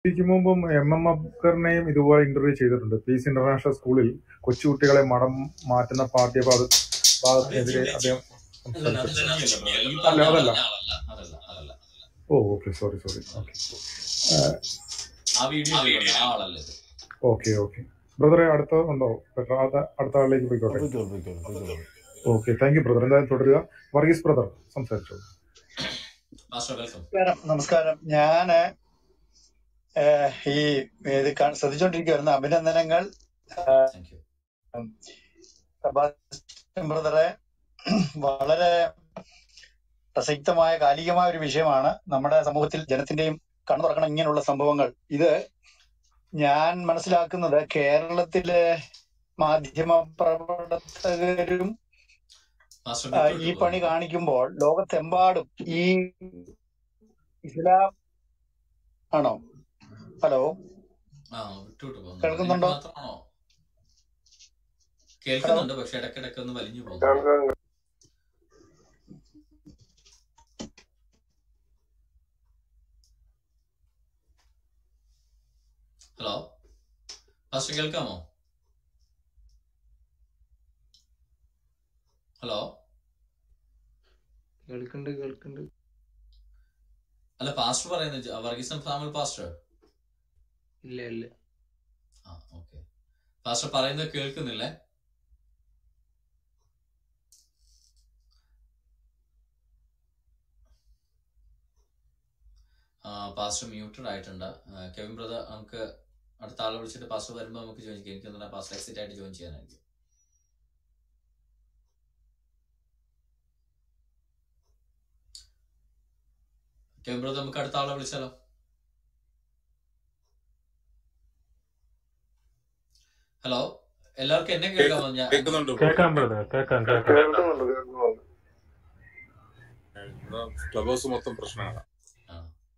ഇതിക്ക് മുമ്പും M M അബ്കറിനെയും ഇതുപോലെ ഇന്റർവ്യൂ ചെയ്തിട്ടുണ്ട് പീസ് ഇന്റർനാഷണൽ സ്കൂളിൽ കൊച്ചുകുട്ടികളെ മടം മാറ്റുന്ന പാഠ്യഭാഗ അത് ഭാഗത്തിനെതിരെ ജുഡി അദ്ദേഹം അല്ലല്ല അത് സംസാരിച്ചിട്ടുണ്ട് ജുഡിയല്ല ബ്രോ ഈ അല്ല പറഞ്ഞ അതല്ല ആളല്ല അതല്ല അതല്ല ഓ ഓക്കെ സോറി സോറി ഓക്കെ ആ വീഡിയോ ചെയ്തിട്ടുണ്ട് ആ ആളല്ല ഇത് ഓക്കെ ഓക്കെ ബ്രദറെ അടുത്ത ഉണ്ടോ പെട്ടെന്ന് അടുത്ത അടുത്ത ആളിലേക്ക് പോയിക്കോട്ടെ പോയിക്കോളൂ പോയിക്കോളൂ പോയിക്കോളൂ ഓക്കെ താങ്ക് യു ബ്രദർ എന്തായാലും തുടരുക വർഗീസ് ബ്രദർ സംസാരിച്ചോളൂ മാസ്റ്റർ വെൽക്കം നമസ്കാരം നമസ്കാരം ഞാന് ഏഹ്, ഈ ഇത് കാ- ശ്രദ്ധിച്ചുകൊണ്ടിരിക്കുവായിരുന്നു അഭിനന്ദനങ്ങൾ താങ്ക് യു സെബാസ്റ്റ്യൻ ബ്രദറെ വളരെ പ്രസക്തമായ കാലികമായ ഒരു വിഷയമാണ് നമ്മുടെ സമൂഹത്തിൽ ജനത്തിന്റെയും കണ്ണു തുറക്കണം ഇങ്ങനെയുള്ള സംഭവങ്ങൾ ഇത് ഞാൻ മനസ്സിലാക്കുന്നത് കേരളത്തിലെ മാധ്യമ പ്രവർത്തകരും മാസ്റ്റർ ആ, വിട്ടു ഈ വിട്ടു പണി പോകുന്നു കാണിക്കുമ്പോൾ ലോകത്തെമ്പാടും ഈ ഇസ്ലാം ആണോ ഹലോ ആ വിട്ടു വിട്ടു പോകുന്നു എനിക്ക് കേൾക്കുന്നുണ്ടോ മാത്രമാണോ ഹലോ കേൾക്കുന്നുണ്ട് പക്ഷെ ഇടയ്ക്കിടയ്ക്ക് ഒന്ന് വലിഞ്ഞു പോകുന്നുണ്ട് ഹലോ മാസ്റ്റർ കേൾക്കാമോ ഹലോ കേൾക്കുന്നുണ്ട് കേൾക്കുന്നുണ്ട് അല്ല പാസ്റ്റർ പറയുന്നത് ജ- വർഗീസ് സാമുൽ പാസ്റ്റർ ഇല്ല ഇല്ല ആ ഓക്കെ പാസ്റ്റർ പറയുന്നത് കേൾക്കുന്നില്ലേ ആ, പാസ്റ്റർ മ്യൂട്ടഡ് ആയിട്ടുണ്ട് ആ, കെവിൻ ബ്രദർ നമുക്ക് അടുത്ത ആളെ വിളിച്ചിട്ട് പാസ്റ്റർ വരുമ്പോൾ നമുക്ക് ജോയിൻ ചെയ്യാം എനിക്ക് തോന്നുന്നു പാസ്റ്റർ എക്സിറ്റ് ആയിട്ട് ജോയിൻ ചെയ്യാനായിരിക്കും കെവിൻ ബ്രദർ നമുക്ക് അടുത്ത ആളെ വിളിച്ചാലോ ഹലോ എല്ലാവർക്കും എന്നെ കേക്ക് കേൾക്കാമോ ഞാൻ കേൾക്കുന്നുണ്ട് ബ്രോ കേൾക്കാം ബ്രദർ കേൾക്കാം കേൾക്കാം കേൾക്കുന്നുണ്ട് കേൾക്കുന്നുണ്ട് ക്ലബ് ഹൗസ് മൊത്തം പ്രശ്നമാണ് ആ.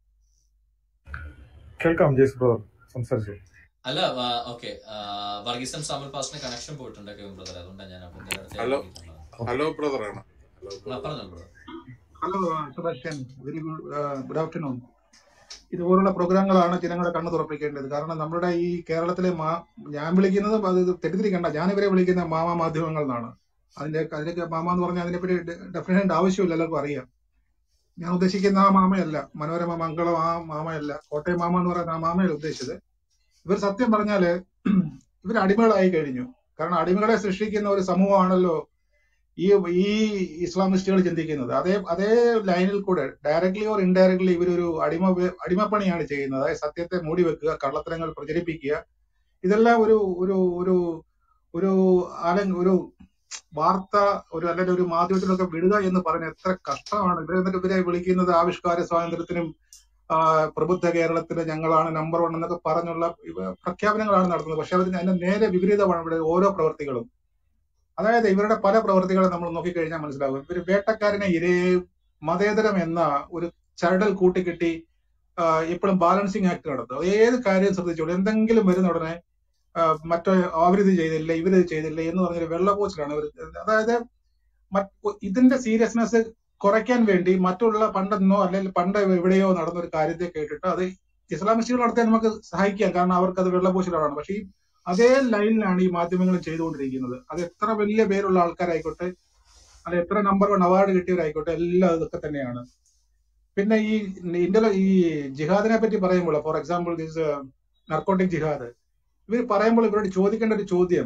കേൾക്കാം ജേസ് ബ്രദർ സംസാരിച്ചു അല്ല ഓക്കെ വർഗീസൻ സാമുൽ പാസ്റ്റിന് കണക്ഷൻ പോയിട്ടുണ്ട് കെവിൻ ബ്രദർ അതുകൊണ്ടാണ് ഞാൻ അവിടെ അടുത്ത് ഹലോ നോക്കിയിട്ടുള്ളത് ഹലോ ബ്രദർ ആണ് ഹലോ ആ ബ്രദർ പറഞ്ഞോ brother hello Sebastian very good good afternoon ഇതുപോലുള്ള പ്രോഗ്രാമുകളാണ് ജനങ്ങളെ കണ്ണു തുറപ്പിക്കേണ്ടത് കാരണം നമ്മുടെ ഈ കേരളത്തിലെ മാ ഞാൻ വിളിക്കുന്നത് അത് തെറ്റിദ്ധരിക്കണ്ട ഞാൻ ഇവരെ വിളിക്കുന്ന മാമ മാധ്യമങ്ങൾ എന്നാണ് അതിന്റെ അതിലേക്ക് മാമ എന്ന് പറഞ്ഞാൽ അതിനെപ്പറ്റി ഡെഫിനേഷൻ ആവശ്യമില്ല എല്ലാവർക്കും അറിയാം ഞാൻ ഉദ്ദേശിക്കുന്ന ആ മാമയല്ല മനോരമ മംഗളം ആ മാമയല്ല കോട്ടയം മാമ എന്ന് പറയുന്ന ആ മാമയല്ല ഉദ്ദേശിച്ചത് ഇവർ സത്യം പറഞ്ഞാല് ഇവർ അടിമകളായി കഴിഞ്ഞു കാരണം അടിമകളെ സൃഷ്ടിക്കുന്ന ഒരു സമൂഹമാണല്ലോ ഈ ഈ ഇസ്ലാമിസ്റ്റുകൾ ചിന്തിക്കുന്നത് അതേ അതേ ലൈനിൽ കൂടെ ഡയറക്ട്ലി ഓർ ഇൻഡയറക്ട്ലി ഇവരൊരു അടിമ അടിമപ്പണിയാണ് ചെയ്യുന്നത് അതായത് സത്യത്തെ മൂടി വെക്കുക കള്ളത്തരങ്ങൾ പ്രചരിപ്പിക്കുക ഇതെല്ലാം ഒരു ഒരു ഒരു ഒരു അല ഒരു വാർത്ത ഒരു അല്ലെങ്കിൽ ഒരു മാധ്യമത്തിലൊക്കെ വിടുക എന്ന് പറഞ്ഞ എത്ര കഷ്ടമാണ് ഇവരെ എന്നിട്ട് ഇവരെ വിളിക്കുന്നത് ആവിഷ്കാര സ്വാതന്ത്ര്യത്തിനും ആ, പ്രബുദ്ധ കേരളത്തിലെ ഞങ്ങളാണ് നമ്പർ വൺ എന്നൊക്കെ പറഞ്ഞുള്ള ഇവ പ്രഖ്യാപനങ്ങളാണ് നടത്തുന്നത് പക്ഷെ അവർ അതിന്റെ നേരെ വിപരീതമാണ് ഇവിടെ ഓരോ പ്രവർത്തികളും അതായത് ഇവരുടെ പല പ്രവർത്തികളും നമ്മൾ നോക്കിക്കഴിഞ്ഞാൽ മനസ്സിലാവും ഇവർ വേട്ടക്കാരനെ ഇരയെ മതേതരം എന്ന ഒരു ചരടൽ കൂട്ടിക്കെട്ടി എപ്പോഴും ബാലൻസിങ് ആക്ട് നടത്തും അത് ഏത് കാര്യം ശ്രദ്ധിച്ചോളൂ എന്തെങ്കിലും വരുന്ന ഉടനെ ആ, മറ്റോ അവരിത് ചെയ്തില്ല ഇവരിത് ചെയ്തില്ല എന്ന് പറഞ്ഞൊരു വെള്ളപൂച്ചിലാണ് ഇവർ അതായത് മറ്റ് ഇതിന്റെ സീരിയസ്നെസ് കുറയ്ക്കാൻ വേണ്ടി മറ്റുള്ള പണ്ടെന്നോ അല്ലെങ്കിൽ പണ്ട് എവിടെയോ നടന്ന ഒരു കാര്യത്തെ കേട്ടിട്ട് അത് ഇസ്ലാമിസ്റ്റുകൾ നടത്താൻ നമുക്ക് സഹായിക്കാം കാരണം അവർക്ക് അത് വെള്ളപൂശലാണ് പക്ഷേ ഈ അതേ ലൈനിലാണ് ഈ മാധ്യമങ്ങൾ ചെയ്തുകൊണ്ടിരിക്കുന്നത് അത് എത്ര വലിയ പേരുള്ള ആൾക്കാരായിക്കോട്ടെ അത് എത്ര നമ്പർ വൺ അവാർഡ് കിട്ടിയവരായിക്കോട്ടെ എല്ലാം ഇതൊക്കെ തന്നെയാണ് പിന്നെ ഈ ഇന്ത്യ ഈ ജിഹാദിനെ പറ്റി പറയുമ്പോൾ for example this narcotic jihad ഇവർ പറയുമ്പോൾ ഇവരോട് ചോദിക്കേണ്ട ഒരു ചോദ്യം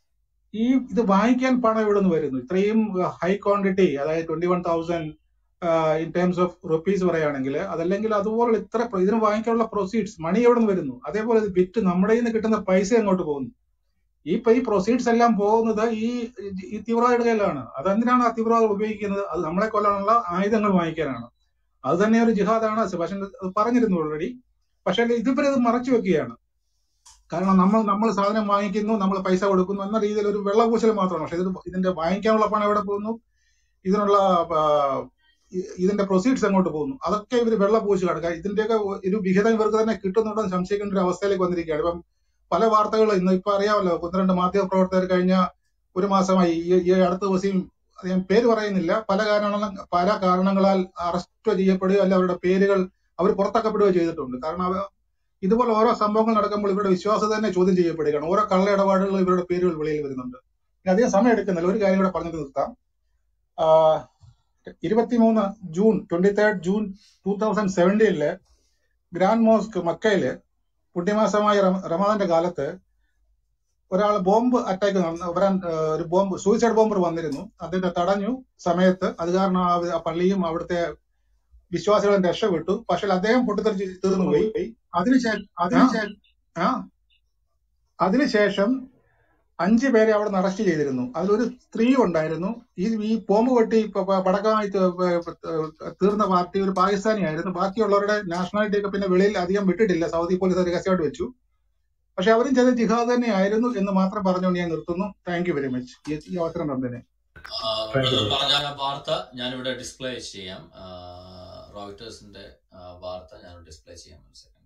ഈ ഇത് വാങ്ങിക്കാൻ പണം എവിടെ നിന്ന് വരുന്നു ഇത്രയും ഹൈ ക്വാണ്ടിറ്റി അതായത് twenty one thousand in terms of rupees പറയുകയാണെങ്കിൽ അതല്ലെങ്കിൽ അതുപോലെ ഇത്ര പ്ര- ഇതിന് വാങ്ങിക്കാനുള്ള പ്രൊസീഡ്സ് മണി എവിടെ നിന്ന് വരുന്നു അതേപോലെ ഇത് വിറ്റ് നമ്മുടെ കയ്യിൽ നിന്ന് കിട്ടുന്ന പൈസ എങ്ങോട്ട് പോകുന്നു ഈ പ- ഈ പ്രൊസീഡ്സ് എല്ലാം പോകുന്നത് ഈ ഈ തീവ്രവാദിയുടെ കയ്യിലാണ് അതെന്തിനാണ് ആ തീവ്രവാദം ഉപയോഗിക്കുന്നത് അത് നമ്മളെ കൊല്ലാനുള്ള ആയുധങ്ങൾ വാങ്ങിക്കാനാണ് അത് തന്നെ ഒരു ജിഹാദാണ് സെബാസ്റ്റ്യൻ അത് പറഞ്ഞിരുന്നു ഓൾറെഡി പക്ഷേ ഇതിവരത് മറച്ചു വെക്കുകയാണ് കാരണം നമ്മൾ നമ്മൾ സാധനം വാങ്ങിക്കുന്നു നമ്മൾ പൈസ കൊടുക്കുന്നു എന്ന രീതിയിൽ ഒരു വെള്ളപൂശൽ മാത്രമാണ് പക്ഷെ ഇത് ഇതിന്റെ വാങ്ങിക്കാനുള്ള പണം എവിടെ പോകുന്നു ഇതിനുള്ള ആ, ഇ- ഇതിന്റെ പ്രൊസീഡ്സ് എങ്ങോട്ട് പോകുന്നു അതൊക്കെ ഇവർ വെള്ളപൂശ് കിടക്കുക ഇതിന്റെയൊക്കെ ഒരു വിഹിതം ഇവർക്ക് തന്നെ കിട്ടുന്നുണ്ടെന്ന് സംശയിക്കേണ്ട ഒരു അവസ്ഥയിലേക്ക് വന്നിരിക്കുകയാണ് ഇപ്പം പല വാർത്തകൾ ഇന്ന് ഇപ്പൊ അറിയാമല്ലോ ഒന്ന് രണ്ട് മാധ്യമ പ്രവർത്തകർ കഴിഞ്ഞ ഒരു മാസമായി ഈ ഈ അടുത്ത ദിവസം ഞാൻ പേര് പറയുന്നില്ല പല കാരണങ്ങൾ പല കാരണങ്ങളാൽ അറസ്റ്റ് ചെയ്യപ്പെടുകയോ അല്ല അവരുടെ പേരുകൾ അവർ പുറത്താക്കപ്പെടുകയോ ചെയ്തിട്ടുണ്ട് കാരണം അവ ഇതുപോലെ ഓരോ സംഭവങ്ങൾ നടക്കുമ്പോൾ ഇവരുടെ വിശ്വാസം തന്നെ ചോദ്യം ചെയ്യപ്പെടുകയാണ് ഓരോ കള്ള ഇടപാടുകൾ ഇവരുടെ പേരുകൾ വെളിയിൽ വരുന്നുണ്ട് ഇനി അധികം സമയം എടുക്കുന്നില്ല ഒരു കാര്യം കൂടെ പറഞ്ഞിട്ട് നിർത്താം ആഹ് ഇരുപത്തിമൂന്ന് June twenty third June two thousand സെവൻറ്റീനില് ഗ്രാൻഡ് മോസ്ക് മക്കയില് പുണ്യമാസമായ റമ- റമദാന്റെ കാലത്ത് ഒരാൾ ബോംബ് അറ്റാക്ക് വരാൻ ആഹ് ഒരു ബോംബ് സൂയിസൈഡ് ബോംബർ വന്നിരുന്നു അതിന്റെ തടഞ്ഞു സമയത്ത് അത് കാരണം ആ ആ പള്ളിയും അവിടുത്തെ വിശ്വാസികളും രക്ഷപ്പെട്ടു പക്ഷെ അദ്ദേഹം പൊട്ടിത്തെറിച്ച് തീർന്നുപോയി അതിനുശേഷം അതിനുശേഷം ആ അതിനുശേഷം അഞ്ചു പേരെ അവിടെ നിന്ന് അറസ്റ്റ് ചെയ്തിരുന്നു അതിലൊരു സ്ത്രീ ഉണ്ടായിരുന്നു ഈ ഈ ബോംബ് പൊട്ടി പ- പ- പടക്കമായി ത- പ- പ- തീർന്ന പാർട്ടി ഒരു പാകിസ്ഥാനി ആയിരുന്നു ബാക്കിയുള്ളവരുടെ നാഷണാലിറ്റി ഒക്കെ പിന്നെ വെളിയിൽ അധികം വിട്ടിട്ടില്ല സൗദി പോലീസ് അത് രഹസ്യമായിട്ട് വെച്ചു പക്ഷെ അവരും ചെയ്ത ജിഹാദ് തന്നെ ആയിരുന്നു എന്ന് മാത്രം പറഞ്ഞുകൊണ്ട് ഞാൻ നിർത്തുന്നു താങ്ക് യു വെരി മച്ച് ഈ അവസരം തന്നതിന് താങ്ക് യു പറഞ്ഞ വാർത്ത ഞാനിവിടെ ഡിസ്പ്ലേ ചെയ്യാം റോയിട്ടേഴ്സിന്റെ വാർത്ത ഞാൻ ഡിസ്പ്ലേ ചെയ്യാം ഒരു second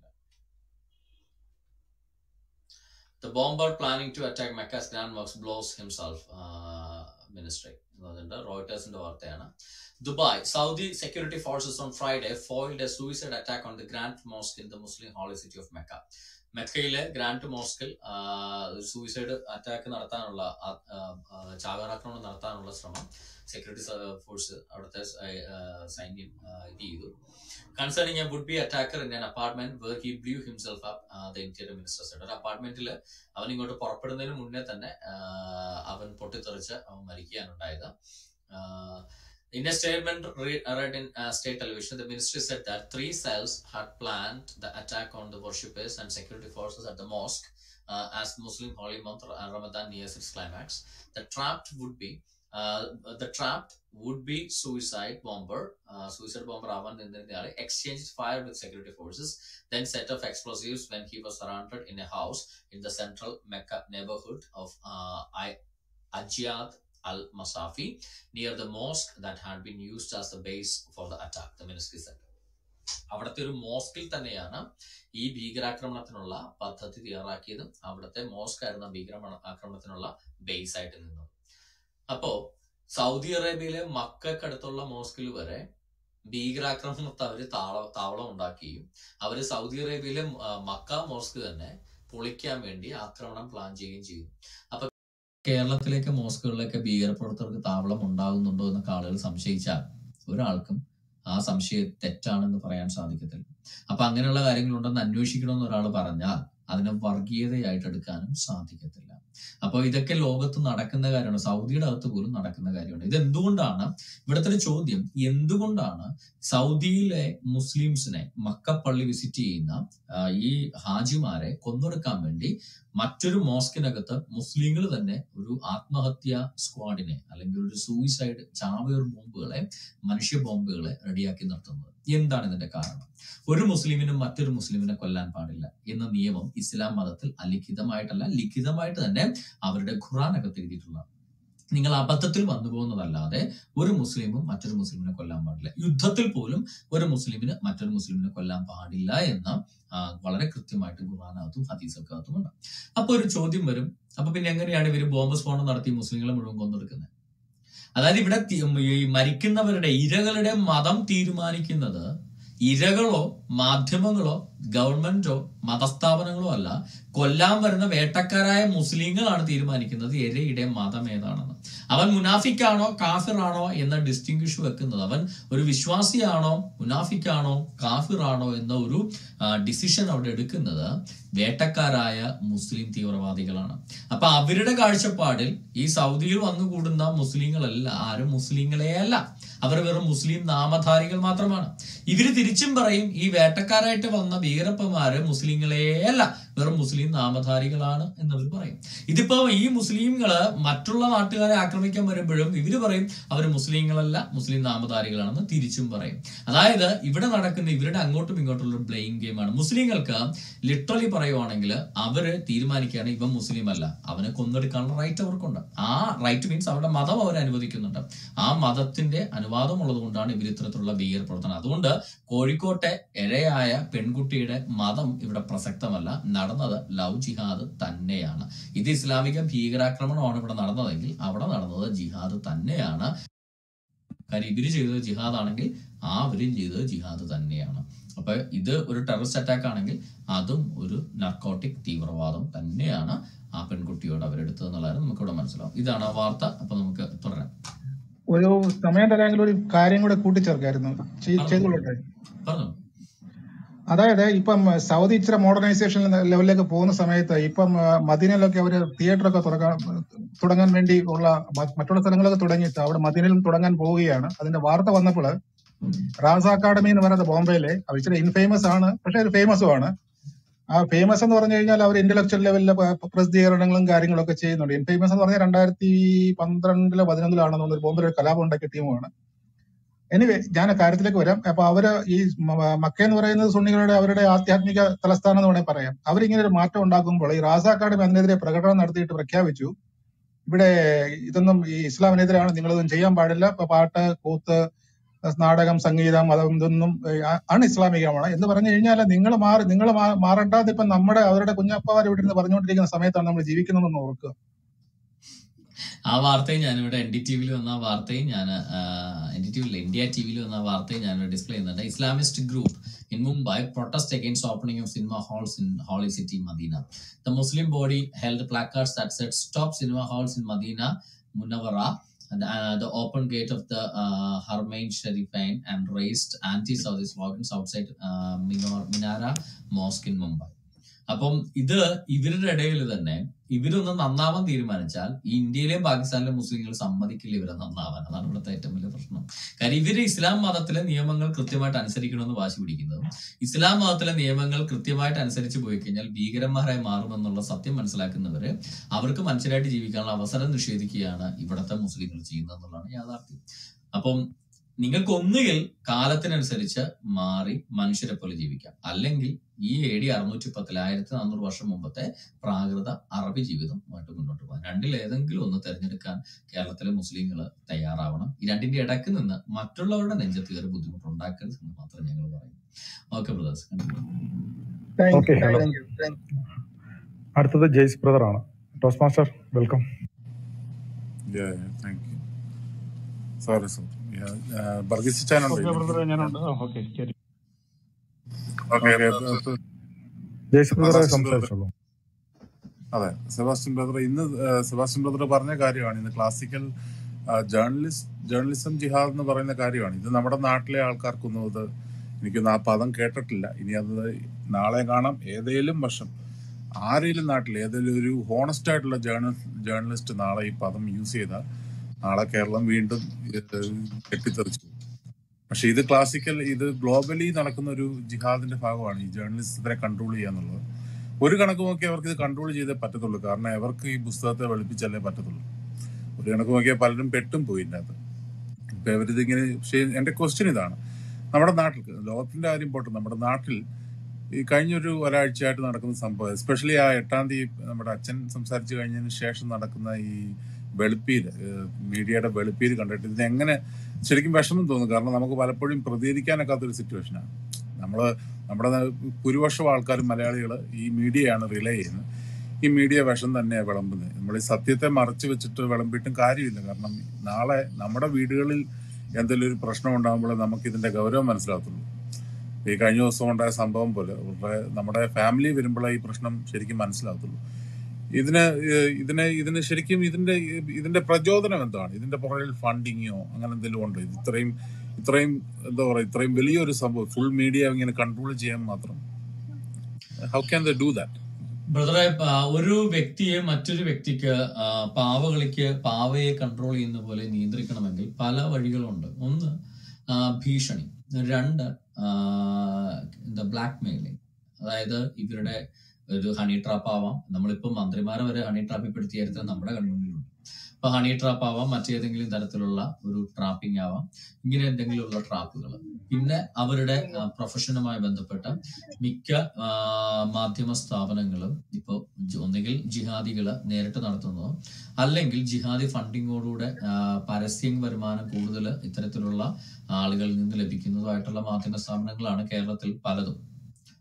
The bomber planning to attack Mecca's Grand Mosque blows himself. Uh, ministry. എന്നതുണ്ട് റോയിട്ടേഴ്സിന്റെ വാർത്തയാണ് Dubai Saudi security forces on Friday foiled a suicide attack on the grand mosque in the Muslim holy city of Mecca മെക്കയിലെ grand മോസ്കിൽ suicide attack നടത്താനുള്ള ആ- ആ, ആ, ചാവേറാക്രമണം നടത്താനുള്ള ശ്രമം സെക്യൂരിറ്റി ഫോഴ്സ് അവിടുത്തെ സ- ആ, സൈന്യം ആ, ഇത് ചെയ്തു concerning a would be attacker in an apartment where he blew himself up the interior minister said ഒരു അപ്പാർട്ട്മെന്റിൽ അവൻ ഇങ്ങോട്ട് പുറപ്പെടുന്നതിന് മുന്നേ തന്നെ ആ, അവൻ പൊട്ടിത്തെറിച്ച് അവൻ മരിക്കുകയാണ് ഉണ്ടായത് Uh, in a statement re- read in uh, state television, the ministry said that three cells had planned the attack on the worshippers and security forces at the mosque uh, as Muslim holy month Ra- Ramadan nears its climax. The trapped would be uh, the trapped would be suicide bomber, uh, suicide bomber Avan in the exchanged fire with security forces, then set off explosives when he was surrounded in a house in the central Mecca neighborhood of uh, I- Ajiyad al Masafi near the mosque that had been used as the base for the attack, the ministry said. അവിടുത്തെ ഒരു മോസ്കിൽ തന്നെയാണ് ഈ ഭീകരാക്രമണത്തിനുള്ള പദ്ധതി തയ്യാറാക്കിയതും അവിടുത്തെ mosque ആയിരുന്ന ഭീകര ആക്രമണത്തിനുള്ള base ആയിട്ട് നിന്നത് അപ്പോ സൗദി അറേബ്യയിലെ മക്കൾക്കടുത്തുള്ള മോസ്കിൽ വരെ ഭീകരാക്രമണത്തെ അവര് താള താവളം ഉണ്ടാക്കുകയും അവര് സൗദി അറേബ്യയിലെ ആ, മക്ക മോസ്ക് തന്നെ പൊളിക്കാൻ വേണ്ടി ആക്രമണം പ്ലാൻ ചെയ്യുകയും ചെയ്തു അപ്പൊ കേരളത്തിലേക്ക് മോസ്കുകളിലൊക്കെ ഭീകരപ്രവർത്തകർക്ക് താവളം ഉണ്ടാകുന്നുണ്ടോ എന്നൊക്കെ ആളുകൾ സംശയിച്ചാൽ ഒരാൾക്കും ആ സംശയം തെറ്റാണെന്ന് പറയാൻ സാധിക്കത്തില്ല അപ്പൊ അങ്ങനെയുള്ള കാര്യങ്ങളുണ്ടെന്ന് അന്വേഷിക്കണമെന്ന് ഒരാൾ പറഞ്ഞാൽ അതിനെ വർഗീയതയായിട്ട് എടുക്കാനും സാധിക്കത്തില്ല അപ്പൊ ഇതൊക്കെ ലോകത്ത് നടക്കുന്ന കാര്യമാണ് സൗദിയുടെ അകത്ത് പോലും നടക്കുന്ന കാര്യമാണ് ഇത് എന്തുകൊണ്ടാണ് ഇവിടുത്തെ ഒരു ചോദ്യം എന്തുകൊണ്ടാണ് സൗദിയിലെ മുസ്ലിംസിനെ മക്കപ്പള്ളി വിസിറ്റ് ചെയ്യുന്ന ആ, ഈ ഹാജിമാരെ കൊന്നൊടുക്കാൻ വേണ്ടി മറ്റൊരു മോസ്കിനകത്ത് മുസ്ലിങ്ങൾ തന്നെ ഒരു ആത്മഹത്യ സ്ക്വാഡിനെ അല്ലെങ്കിൽ ഒരു സൂയിസൈഡ് ചാവേർ ബോംബുകളെ മനുഷ്യ ബോംബുകളെ റെഡിയാക്കി നിർത്തുന്നത് എന്താണ് ഇതിന്റെ കാരണം ഒരു മുസ്ലിമിനും മറ്റൊരു മുസ്ലിമിനെ കൊല്ലാൻ പാടില്ല എന്ന നിയമം ഇസ്ലാം മതത്തിൽ അലിഖിതമായിട്ടല്ല ലിഖിതമായിട്ട് തന്നെ അവരുടെ ഖുറാനകത്ത് എഴുതിയിട്ടുള്ള നിങ്ങൾ അബദ്ധത്തിൽ വന്നു പോകുന്നതല്ലാതെ ഒരു മുസ്ലിമും മറ്റൊരു മുസ്ലിമിനെ കൊല്ലാൻ പാടില്ല യുദ്ധത്തിൽ പോലും ഒരു മുസ്ലിമിന് മറ്റൊരു മുസ്ലിമിനെ കൊല്ലാൻ പാടില്ല എന്ന ആ, വളരെ കൃത്യമായിട്ട് ഖുർആാനകത്തും ഹദീസക്കകത്തും ഉണ്ട് അപ്പൊ ഒരു ചോദ്യം വരും അപ്പൊ പിന്നെ എങ്ങനെയാണ് ഇവര് ബോംബ് സ്ഫോടനം നടത്തി മുസ്ലിങ്ങളെ മുഴുവൻ കൊന്നെടുക്കുന്നത് അതായത് ഇവിടെ തി- ഈ മരിക്കുന്നവരുടെ ഇരകളുടെ മതം തീരുമാനിക്കുന്നത് ഇരകളോ മാധ്യമങ്ങളോ ഗവൺമെന്റോ മതസ്ഥാപനങ്ങളോ അല്ല കൊല്ലാൻ വരുന്ന വേട്ടക്കാരായ മുസ്ലിങ്ങളാണ് തീരുമാനിക്കുന്നത് ഇരയുടെ മതം ഏതാണെന്ന് അവൻ മുനാഫിക്കാണോ കാഫിറാണോ എന്ന ഡിസ്റ്റിങ്വിഷ് വെക്കുന്നത് അവൻ ഒരു വിശ്വാസിയാണോ മുനാഫിക്കാണോ കാഫിറാണോ എന്ന ഒരു ഡിസിഷൻ അവിടെ എടുക്കുന്നത് വേട്ടക്കാരായ മുസ്ലിം തീവ്രവാദികളാണ് അപ്പൊ അവരുടെ കാഴ്ചപ്പാടിൽ ഈ സൗദിയിൽ വന്നുകൂടുന്ന മുസ്ലിങ്ങളല്ല ആരും മുസ്ലിങ്ങളെ അല്ല അവർ വെറും മുസ്ലിം നാമധാരികൾ മാത്രമാണ് ഇവര് തിരിച്ചും പറയും ഈ വേട്ടക്കാരായിട്ട് വന്ന ഭീകരപ്പന്മാര് മുസ്ലിങ്ങളെ അല്ല വെറും മുസ്ലിം നാമധാരികളാണ് എന്നവർ പറയും ഇതിപ്പോ ഈ മുസ്ലിങ്ങള് മറ്റുള്ള നാട്ടുകാരെ ആക്രമിക്കാൻ വരുമ്പോഴും ഇവര് പറയും അവർ മുസ്ലിങ്ങളല്ല മുസ്ലിം നാമധാരികളാണെന്ന് തിരിച്ചും പറയും അതായത് ഇവിടെ നടക്കുന്ന ഇവരുടെ അങ്ങോട്ടും ഇങ്ങോട്ടുള്ള ഒരു ബ്ലെയിം ഗെയിമാണ് മുസ്ലിങ്ങൾക്ക് ലിറ്ററലി പറയുവാണെങ്കിൽ അവര് തീരുമാനിക്കുകയാണ് ഇവൻ മുസ്ലിം അല്ല അവനെ കൊന്നെടുക്കാനുള്ള റൈറ്റ് അവർക്കുണ്ട് ആ റൈറ്റ് മീൻസ് അവരുടെ മതം അവർ അനുവദിക്കുന്നുണ്ട് ആ മതത്തിന്റെ അനുവാദം ഉള്ളത് കൊണ്ടാണ് ഇവർ ഇത്തരത്തിലുള്ള ഭീകര പ്രവർത്തനം അതുകൊണ്ട് കോഴിക്കോട്ടെ ഇരയായ പെൺകുട്ടിയുടെ മതം ഇവിടെ പ്രസക്തമല്ല നടന്നത് ലവ് ജിഹാദ് തന്നെയാണ് ഇത് ഇസ്ലാമിക ഭീകരാക്രമണമാണ് ഇവിടെ നടന്നതെങ്കിൽ അവിടെ നടന്നത് ജിഹാദ് തന്നെയാണ് കാര്യം ഇവര് ചെയ്തത് ജിഹാദ് ആണെങ്കിൽ ആ അവരും ചെയ്തത് ജിഹാദ് തന്നെയാണ് അപ്പൊ ഇത് ഒരു ടെററിസ്റ്റ് അറ്റാക്ക് ആണെങ്കിൽ അതും ഒരു നർക്കോട്ടിക് തീവ്രവാദം തന്നെയാണ് ആ പെൺകുട്ടിയോട് അവരെടുത്തത് എന്നുള്ളത് നമുക്കിവിടെ മനസ്സിലാവും ഇതാണ് ആ വാർത്ത അപ്പൊ നമുക്ക് തുടരാം ഒരു സമയം തരാമെങ്കിൽ ഒരു കാര്യം കൂടെ കൂട്ടിച്ചേർക്കായിരുന്നു ചെയ്- പറഞ്ഞു ചെയ്തുകൊള്ളട്ടെ പറഞ്ഞു അതായത് ഇപ്പം സൗദി ഇച്ചിരി മോഡേണൈസേഷൻ ലെവലിലേക്ക് പോകുന്ന സമയത്ത് ഇപ്പം ആ, മദീനയിലൊക്കെ അവര് തിയേറ്റർ ഒക്കെ തുടങ്ങാൻ തുടങ്ങാൻ വേണ്ടി ഉള്ള മ- മറ്റുള്ള സ്ഥലങ്ങളൊക്കെ തുടങ്ങിയിട്ട് അവിടെ മദീനയിലും തുടങ്ങാൻ പോവുകയാണ് അതിന്റെ വാർത്ത വന്നപ്പോൾ റാസ അക്കാഡമി എന്ന് പറയുന്നത് ബോംബെയിലെ അവർ ഇച്ചിരി ഇൻഫേമസ് ആണ് പക്ഷെ അത് ഫേമസും ആണ് ആ ഫേമസ് എന്ന് പറഞ്ഞു കഴിഞ്ഞാൽ അവർ ഇന്റലക്ച്വൽ ലെവലിലെ പ്രസിദ്ധീകരണങ്ങളും കാര്യങ്ങളൊക്കെ ചെയ്യുന്നുണ്ട് ഇൻഫേമസ് എന്ന് പറഞ്ഞാൽ രണ്ടായിരത്തി പന്ത്രണ്ടിലോ പതിനൊന്നിലാണെന്ന് തോന്നുന്നു ബോംബെയിൽ ഒരു കലാപം ഉണ്ടാക്കിയ ടീമുമാണ് എനിവേ ഞാൻ ആ കാര്യത്തിലേക്ക് വരാം അപ്പൊ അവര് ഈ മ- മക്ക എന്ന് പറയുന്നത് സുന്നികളുടെ അവരുടെ ആധ്യാത്മിക തലസ്ഥാനം എന്ന് വേണമെങ്കിൽ പറയാം അവരിങ്ങനെ ഒരു മാറ്റം ഉണ്ടാക്കുമ്പോൾ ഈ റാസ അക്കാഡമി അതിനെതിരെ പ്രകടനം നടത്തിയിട്ട് പ്രഖ്യാപിച്ചു ഇവിടെ ഇതൊന്നും ഈ ഇസ്ലാമിനെതിരാണ് നിങ്ങളിതൊന്നും ചെയ്യാൻ പാടില്ല ഇപ്പൊ പാട്ട് കൂത്ത് നാടകം സംഗീതം മതം ഇതൊന്നും അൺ ഇസ്ലാമികമാണ് എന്ന് പറഞ്ഞു കഴിഞ്ഞാൽ നിങ്ങൾ മാറി നിങ്ങൾ മാറണ്ടാതെ ഇപ്പൊ നമ്മുടെ അവരുടെ കുഞ്ഞപ്പമാർ ഇവിടെ ഇരുന്ന് പറഞ്ഞുകൊണ്ടിരിക്കുന്ന സമയത്താണ് നമ്മൾ ജീവിക്കുന്നതെന്ന് ഓർക്കുക ആ വാർത്തയും ഞാനിവിടെ എൻ ഡി ടി വിയിൽ വന്ന ആ വാർത്തയും ഞാൻ എൻ ഡി ടി വിയിൽ ഇന്ത്യ ടി വിയിൽ വന്ന ആ വാർത്തയും ഞാൻ ഡിസ്പ്ലേ ചെയ്യുന്നുണ്ട് Islamist group in Mumbai protest against opening of cinema halls in holy city Medina the Muslim body held placards that said stop cinema halls in Medina Munawara and, uh, the open gate of the uh, Harmain Sharifain and raised anti-Saudi slogans outside uh, Minor- Minara Mosque in Mumbai. അപ്പം ഇത് ഇവരുടെ ഇടയിൽ തന്നെ ഇവരൊന്ന് നന്നാവാൻ തീരുമാനിച്ചാൽ ഈ ഇന്ത്യയിലെയും പാകിസ്ഥാനിലെയും മുസ്ലിങ്ങൾ സമ്മതിക്കില്ല ഇവരെ നന്നാവാൻ അതാണ് ഇവിടുത്തെ ഏറ്റവും വലിയ പ്രശ്നം കാര്യം ഇവര് ഇസ്ലാം മതത്തിലെ നിയമങ്ങൾ കൃത്യമായിട്ട് അനുസരിക്കണമെന്ന് വാശി പിടിക്കുന്നതും ഇസ്ലാം മതത്തിലെ നിയമങ്ങൾ കൃത്യമായിട്ട് അനുസരിച്ച് പോയി കഴിഞ്ഞാൽ ഭീകരന്മാരായി മാറുമെന്നുള്ള സത്യം മനസ്സിലാക്കുന്നവര് അവർക്ക് മനുഷ്യരായിട്ട് ജീവിക്കാനുള്ള അവസരം നിഷേധിക്കുകയാണ് ഇവിടുത്തെ മുസ്ലിങ്ങൾ ചെയ്യുന്നത് എന്നുള്ളതാണ് യാഥാർത്ഥ്യം അപ്പം നിങ്ങൾക്ക് ഒന്നുകിൽ കാലത്തിനനുസരിച്ച് മാറി മനുഷ്യരെ പോലെ ജീവിക്കാം അല്ലെങ്കിൽ ഈ എ ഡി അറുന്നൂറ്റി പത്തിൽ ആയിരത്തി നാനൂറ് വർഷം മുമ്പത്തെ പ്രാകൃത അറബി ജീവിതമായിട്ട് മുന്നോട്ട് പോകാം രണ്ടിൽ ഏതെങ്കിലും ഒന്ന് തിരഞ്ഞെടുക്കാൻ കേരളത്തിലെ മുസ്ലിങ്ങൾ തയ്യാറാവണം ഈ രണ്ടിന്റെ ഇടയ്ക്ക് നിന്ന് മറ്റുള്ളവരുടെ നെഞ്ചത്ത് കയറി ബുദ്ധിമുട്ടുണ്ടാക്കരുത് എന്ന് മാത്രം ഞങ്ങൾ പറയും okay brothers thank okay you hello thank you thank you അടുത്തത് ജെയ്സ് ബ്രദർ ആണ് ടോസ് master welcome Yeah, yeah, thank you. Sorry, sir. Yeah, uh, Varghese ചാനുണ്ടോ ഓക്കെ ഇതിലേക്ക് ബ്രദറെ ഞാനുണ്ട് ഓക്കെ ശരി ഓക്കെ ജെയ്സ് ബ്രദറെ സെബാസ്റ്റ്യൻ ബ്രദർ സംസാരിച്ചോളൂ അതെ സെബാസ്റ്റ്യൻ ബ്രദർ ഇന്ന് uh, സെബാസ്റ്റ്യൻ ബ്രദർ പറഞ്ഞ കാര്യമാണ് ഇന്ന് ക്ലാസിക്കൽ ജേർണലിസ്റ്റ് ജേർണലിസം ജിഹാദ് എന്ന് പറയുന്ന കാര്യമാണ് ഇത് നമ്മുടെ നാട്ടിലെ ആൾക്കാർക്കൊന്നും ഇത് എനിക്കൊന്നും ആ പദം കേട്ടിട്ടില്ല ഇനി അത് നാളെ കാണാം ഏതേലും വർഷം ആരെങ്കിലും നാട്ടിൽ ഏതെങ്കിലും ഒരു ഹോണസ്റ്റ് ആയിട്ടുള്ള ജേർണൽ ജേർണലിസ്റ്റ് നാളെ ഈ പദം യൂസ് ചെയ്താൽ നാളെ കേരളം വീണ്ടും ഇത് കെട്ടിത്തെറിച്ചു പോകും. പക്ഷെ ഇത് ക്ലാസിക്കൽ ഇത് ഗ്ലോബലി നടക്കുന്ന ഒരു ജിഹാദിന്റെ ഭാഗമാണ് ഈ ജേർണലിസത്തിനെ കൺട്രോൾ ചെയ്യുക എന്നുള്ളത് ഒരു കണക്ക് നോക്കി അവർക്ക് ഇത് കൺട്രോൾ ചെയ്തേ പറ്റത്തുള്ളൂ കാരണം അവർക്ക് ഈ പുസ്തകത്തെ വെളുപ്പിച്ചല്ലേ പറ്റത്തുള്ളൂ ഒരു കണക്ക് നോക്കിയാൽ പലരും പെട്ടും പോയി ഇതിനകത്ത് ഇപ്പൊ ഇവരിതിങ്ങനെ പക്ഷേ എന്റെ ക്വസ്റ്റ്യൻ ഇതാണ് നമ്മുടെ നാട്ടിൽ ലോകത്തിന്റെ കാര്യം പോട്ടെ നമ്മുടെ നാട്ടിൽ ഈ കഴിഞ്ഞൊരു ഒരാഴ്ചയായിട്ട് നടക്കുന്ന സംഭവം എസ്പെഷ്യലി ആ എട്ടാം തീയതി നമ്മുടെ അച്ഛൻ സംസാരിച്ചു കഴിഞ്ഞതിന് ശേഷം നടക്കുന്ന ഈ വെളുപ്പീര് മീഡിയയുടെ വെളുപ്പീര് കണ്ടിട്ട് ഇതിന് എങ്ങനെ ശരിക്കും വിഷമം തോന്നും കാരണം നമുക്ക് പലപ്പോഴും പ്രതികരിക്കാനൊക്കാത്തൊരു സിറ്റുവേഷനാണ് നമ്മള് നമ്മുടെ ഭൂരിപക്ഷം ആൾക്കാരും മലയാളികൾ ഈ മീഡിയയാണ് റിലേ ചെയ്യുന്നത് ഈ മീഡിയ വിഷം തന്നെയാണ് വിളമ്പുന്നത് നമ്മൾ ഈ സത്യത്തെ മറച്ചു വെച്ചിട്ട് വിളമ്പിയിട്ടും കാര്യമില്ല കാരണം നാളെ നമ്മുടെ വീടുകളിൽ എന്തെങ്കിലും ഒരു പ്രശ്നം ഉണ്ടാകുമ്പോൾ നമുക്ക് ഇതിന്റെ ഗൗരവം മനസ്സിലാകത്തുള്ളൂ ഈ കഴിഞ്ഞ ദിവസം ഉണ്ടായ സംഭവം പോലെ വളരെ നമ്മുടെ ഫാമിലി വരുമ്പോഴേ ഈ പ്രശ്നം ശരിക്കും മനസ്സിലാകത്തുള്ളൂ ഇതിന് ഏഹ് ഇതിന് ഇതിന് ശരിക്കും ഇതിന്റെ ഇതിന്റെ പ്രചോദനം എന്താണ് ഇതിന്റെ പുറകിൽ ഫണ്ടിങ്ങോ അങ്ങനെ എന്തെങ്കിലും ഉണ്ടോ ഇത് ഇത്രയും ഇത്രയും എന്താ പറയുക ഇത്രയും വലിയൊരു സംഭവം ഫുൾ മീഡിയ ഇങ്ങനെ കൺട്രോൾ ചെയ്യാൻ മാത്രം how can the do that ബ്രദറെ ആ, ഒരു വ്യക്തിയെ മറ്റൊരു വ്യക്തിക്ക് ആ, പാവകളിക്ക് പാവയെ കൺട്രോൾ ചെയ്യുന്ന പോലെ നിയന്ത്രിക്കണമെങ്കിൽ പല വഴികളുണ്ട് ഒന്ന് ആ, ഭീഷണി രണ്ട് ആ, എന്താ ബ്ലാക്ക് മെയിലിംഗ് അതായത് ഇവരുടെ ഒരു ഹണി ട്രാപ്പ് ആവാം നമ്മളിപ്പോ മന്ത്രിമാരെ വരെ ഹണി ട്രാപ്പിൽ പെടുത്തിയിരുത്താൻ നമ്മുടെ കൺമുന്നിലുണ്ട് ഇപ്പൊ ഹണി ട്രാപ്പ് ആവാം മറ്റേതെങ്കിലും തരത്തിലുള്ള ഒരു ട്രാപ്പിംഗ് ആവാം ഇങ്ങനെ എന്തെങ്കിലുമുള്ള ട്രാപ്പുകൾ പിന്നെ അവരുടെ ആ, പ്രൊഫഷനുമായി ബന്ധപ്പെട്ട മിക്ക ആ, മാധ്യമ സ്ഥാപനങ്ങളും ഇപ്പോൾ ഒന്നുകിൽ ജിഹാദികള് നേരിട്ട് നടത്തുന്നതോ അല്ലെങ്കിൽ ജിഹാദി ഫണ്ടിങ്ങോടുകൂടെ ആ, പരസ്യം വരുമാനം കൂടുതൽ ഇത്തരത്തിലുള്ള ആളുകളിൽ നിന്ന് ലഭിക്കുന്നതോ ആയിട്ടുള്ള മാധ്യമ സ്ഥാപനങ്ങളാണ് കേരളത്തിൽ പലതും